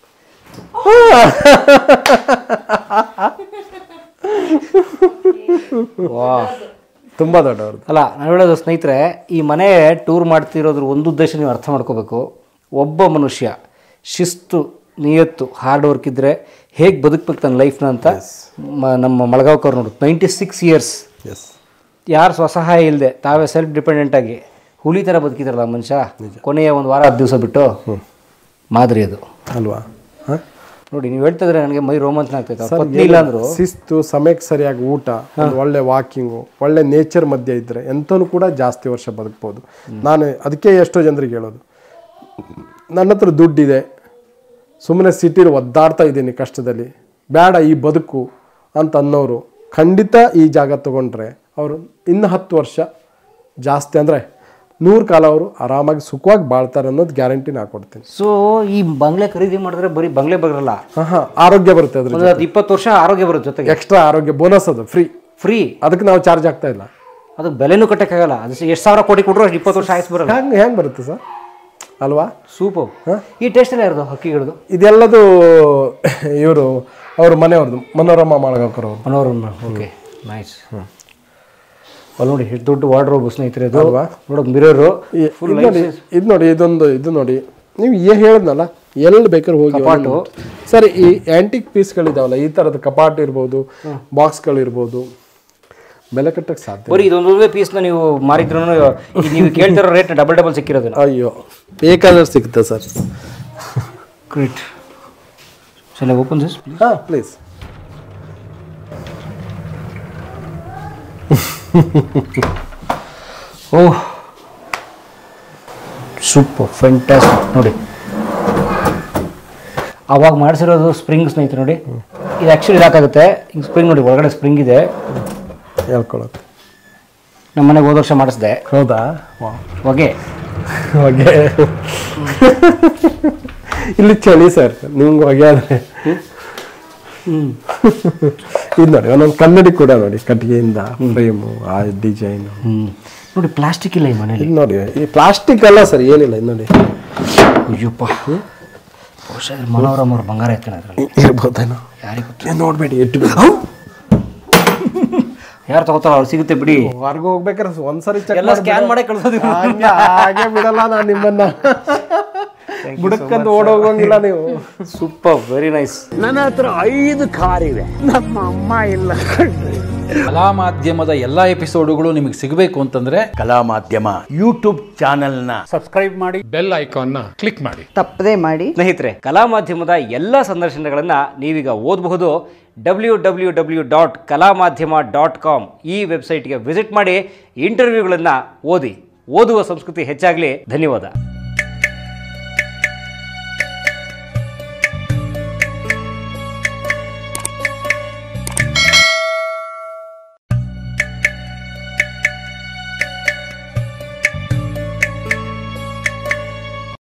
ವಾ ತುಂಬ ದೊಡ್ಡವ್ರದ್ದು ಅಲ್ಲ ನಾನು ಹೇಳೋದು ಸ್ನೇಹಿತರೆ ಈ ಮನೆ ಟೂರ್ ಮಾಡ್ತಿರೋದ್ರ ಒಂದು ಉದ್ದೇಶ ನೀವು ಅರ್ಥ ಮಾಡ್ಕೋಬೇಕು ಒಬ್ಬ ಮನುಷ್ಯ ಶಿಸ್ತು ನಿಯತ್ತು ಹಾರ್ಡ್ ವರ್ಕ್ ಇದ್ದರೆ ಹೇಗೆ ಬದುಕ್ಬೇಕು ತನ್ನ ಲೈಫ್ನ ಅಂತ ಮ- ನಮ್ಮ ಮಳಗಾವ್ಕವ್ರು ನೋಡು ನೈಂಟಿ ಸಿಕ್ಸ್ ಇಯರ್ಸ್ ಎಸ್ ಯಾರು ಸ್ವಸಹಾಯ ಇಲ್ಲದೆ ತಾವೇ ಸೆಲ್ಫ್ ಡಿಪೆಂಡೆಂಟ್ ಆಗಿ ಹುಲಿ ಥರ ಬದುಕಿದಾರಲ್ಲ ಆ ಮನುಷ್ಯ ಕೊನೆಯ ಒಂದು ವಾರ ಹತ್ತು ದಿವಸ ಬಿಟ್ಟು ಮಾದರಿ ಅದು ಅಲ್ವಾ ಹಾಂ ನೋಡಿ ನೀವು ಹೇಳ್ತಿದ್ರೆ ನನಗೆ ಮೈ ರೋಮಾಂಚನ ಆಗ್ತೈತೆ ಅವ್ರ ಪತ್ನಿ ಇಲ್ಲ ಅಂದ್ರು ಶಿಸ್ತು ಸಮಯಕ್ಕೆ ಸರಿಯಾಗಿ ಊಟ ಒಂದು ಒಳ್ಳೆ ವಾಕಿಂಗು ಒಳ್ಳೆ ನೇಚರ್ ಮಧ್ಯೆ ಇದ್ದರೆ ಎಂಥನು ಕೂಡ ಜಾಸ್ತಿ ವರ್ಷ ಬದುಕ್ಬೋದು ನಾನು ಅದಕ್ಕೆ ಎಷ್ಟೋ ಜನರಿಗೆ ಹೇಳೋದು ನನ್ನ ಹತ್ರ ದುಡ್ಡಿದೆ ಸುಮ್ಮನೆ ಸಿಟಿಲಿ ಒದ್ದಾಡ್ತಾ ಇದ್ದೀನಿ ಕಷ್ಟದಲ್ಲಿ ಬೇಡ ಈ ಬದುಕು ಅಂತ ಅನ್ನೋರು ಖಂಡಿತ ಈ ಜಾಗ ತಗೊಂಡ್ರೆ ಅವರು ಇನ್ನು ಹತ್ತು ವರ್ಷ ಜಾಸ್ತಿ ಅಂದರೆ ನೂರು ಕಾಲ ಅವರು ಆರಾಮಾಗಿ ಸುಖವಾಗಿ ಬಾಳ್ತಾರೆ ಅನ್ನೋದು ಗ್ಯಾರಂಟಿ ನಾ ಕೊಡ್ತೀನಿ ಸೊ ಈ ಬಂಗ್ಲೆ ಖರೀದಿ ಮಾಡಿದ್ರೆ ಬರೀ ಬಂಗ್ಲೆ ಬರಲ್ಲ ಹಾಂ ಹಾಂ ಆರೋಗ್ಯ ಬರುತ್ತೆ ಅದ್ರ ಒಂದು ಇಪ್ಪತ್ತು ವರ್ಷ ಆರೋಗ್ಯ ಬರುತ್ತೆ ಜೊತೆಗೆ ಎಕ್ಸ್ಟ್ರಾ ಆರೋಗ್ಯ ಬೋನಸ್ ಅದು ಫ್ರೀ ಫ್ರೀ ಅದಕ್ಕೆ ನಾವು ಚಾರ್ಜ್ ಆಗ್ತಾ ಇಲ್ಲ ಅದಕ್ಕೆ ಬೆಲೆನೂ ಕಟ್ಟಕ್ಕಾಗಲ್ಲ ಅದು ಎಷ್ಟು ಸಾವಿರ ಕೋಟಿ ಕೊಟ್ಟರು ಅಷ್ಟು ಇಪ್ಪತ್ತು ವರ್ಷ ಆಯ್ತು ಬರಲ್ಲ ಹೆಂಗೆ ಹೆಂಗೆ ಬರುತ್ತೆ ಸರ್ ಅಲ್ವಾ ಸೂಪರ್ ಈ ಟೇಸ್ಟ್ ಎಲ್ಲ ಯಾರ್ದು ಹಕ್ಕಿಗಳದು ಇದೆಲ್ಲದು ಇವರು ಅವ್ರ ಮನೆಯವ್ರದ್ದು ಮನೋರಮ ಮಾಳಗಾವ್ಕರ್ ಅವರು ಮನೋರಮ ಓಕೆ ನೈಸ್ ಅಲ್ಲಿ ನೋಡಿ ಎಷ್ಟು ದೊಡ್ಡ ವಾರ್ಡ್ರೋಬ್ ಸ್ನೇಹಿತರೆ ಅದು ಅಲ್ವಾ? ನೋಡೋಕೆ ಮಿರರು ಇದು ನೋಡಿ ಇದು ನೋಡಿ ಇದೊಂದು ಇದು ನೋಡಿ ನೀವು ಏನ್ ಹೇಳಿದ್ನಲ್ಲ ಎಲ್ಲಿ ಬೇಕಾದ್ರೆ ಹೋಗಿ ಕಪಾಟು. ಸರಿ ಈ ಆಂಟಿಕ್ ಪೀಸ್ಗಳಿದಾವಲ್ಲ ಈ ಥರದ ಕಪಾಟ್ ಇರ್ಬೋದು ಬಾಕ್ಸ್ಗಳಿರ್ಬೋದು ಬೆಲೆ ಕಟ್ಟಕ್ಕೆ ಸಾಧ್ಯ ಬರೀ ಇದೊಂದು ಪೀಸ್ನ ನೀವು ಮಾರಿದ್ರು ನೀವು ಕೇಳ್ತಿರೋ ರೇಟ್ ಡಬಲ್ ಡಬಲ್ ಸಿಕ್ಕಿರೋದು ಅಯ್ಯೋ ಬೇಕಾದ್ರೆ ಸಿಗುತ್ತೆ ಸರ್ ಗ್ರೇಟ್ ಸಲ ಓಪನ್ ದಿಸ್ ಹಾಂ ಪ್ಲೀಸ್ ಓಹ್ ಸೂಪರ್ ಫೆಂಟಾಸ್ಟಿಕ್ ನೋಡಿ ಅವಾಗ ಮಾಡಿಸಿರೋದು ಸ್ಪ್ರಿಂಗ್ ಸ್ನೇಹಿತರೆ ನೋಡಿ ಇದು ಆ್ಯಕ್ಚುಲಿ ಇದಾಗುತ್ತೆ ಹಿಂಗೆ ಸ್ಪ್ರಿಂಗ್ ನೋಡಿ ಒಳಗಡೆ ಸ್ಪ್ರಿಂಗ್ ಇದೆ ಹೇಳ್ಕೊಳತ್ತೆ ನಮ್ಮ ಮನೆಗೆ ಹೋದ ವರ್ಷ ಮಾಡಿಸಿದೆ ಹೌದಾ ಹೊಗೆ ಹೊಗೆ ಇಲ್ಲಿ ಚಳಿ ಸರ್ ನಿಮ್ಗೆ ಹೊಗೆ ಆದ್ರೆ ಇದು ನೋಡಿ ಒಂದೊಂದು ಕನ್ನಡಿ ಕೂಡ ನೋಡಿ ಕಟ್ಟಿಗೆಯಿಂದ ಫ್ರೇಮು ಆ ಡಿಸೈನು ಹ್ಞೂ ನೋಡಿ ಪ್ಲಾಸ್ಟಿಕ್ ಇಲ್ಲ ಈ ಮನೇಲಿ ಇದು ನೋಡಿ ಈ ಪ್ಲಾಸ್ಟಿಕ್ ಅಲ್ಲ ಸರ್ ಏನಿಲ್ಲ ಇದು ನೋಡಿ ಅಯ್ಯಪ್ಪ ಬಹುಶಃ ಮನೋರಮ ಅವ್ರ ಬಂಗಾರ ಎತ್ಕೊಂಡು ಅದ್ರಲ್ಲಿ ಇರ್ಬೋದೇನೋ ಯಾರಿಗೆ ಗೊತ್ತು ಏನ್ ನೋಡ್ಬೇಡಿ ಎಟ್ಟು ಯಾರು ತಗೋತಾರ ಅವ್ರು ಸಿಗುತ್ತೆ ಬಿಡಿ ಹೊರಗೆ ಹೋಗ್ಬೇಕಾದ್ರೆ ಒಂದ್ಸರಿ ಚೆಕ್ ಎಲ್ಲ ಸ್ಕ್ಯಾನ್ ಮಾಡೇ ಕಳ್ಸೋದು ಹಾಗೆ ಬಿಡಲ್ಲ ನಾನು ನಿಮ್ಮನ್ನ ಬುಡಕ್ಕಂದು ಓಡೋಗಂಗಿಲ್ಲ ನೀವು ಸೂಪರ್ ವೆರಿ ನೈಸ್ ಕಲಾ ಮಾಧ್ಯಮದ ಎಲ್ಲಾ ಎಪಿಸೋಡುಗಳು ನಿಮಗೆ ಸಿಗಬೇಕು ಅಂತಂದ್ರೆ ಕಲಾ ಮಾಧ್ಯಮ ಯೂಟ್ಯೂಬ್ ಚಾನೆಲ್ನ ಬೆಲ್ ಐಕಾನ್ನ ಕ್ಲಿಕ್ ಮಾಡಿ ತಪ್ಪದೇ ಮಾಡಿ ಸ್ನೇಹಿತರೆ ಕಲಾ ಮಾಧ್ಯಮದ ಎಲ್ಲ ಸಂದರ್ಶನಗಳನ್ನು ನೀವೀಗ ಓದಬಹುದು ಡಬ್ಲ್ಯೂ ಡಬ್ಲ್ಯೂ ಡಬ್ಲ್ಯೂ ಡಾಟ್ ಕಲಾ ಮಾಧ್ಯಮ ಡಾಟ್ ಕಾಮ್ ಈ ವೆಬ್ಸೈಟ್ಗೆ ವಿಸಿಟ್ ಮಾಡಿ ಇಂಟರ್ವ್ಯೂಗಳನ್ನು ಓದಿ ಓದುವ ಸಂಸ್ಕೃತಿ ಹೆಚ್ಚಾಗಲಿ ಧನ್ಯವಾದ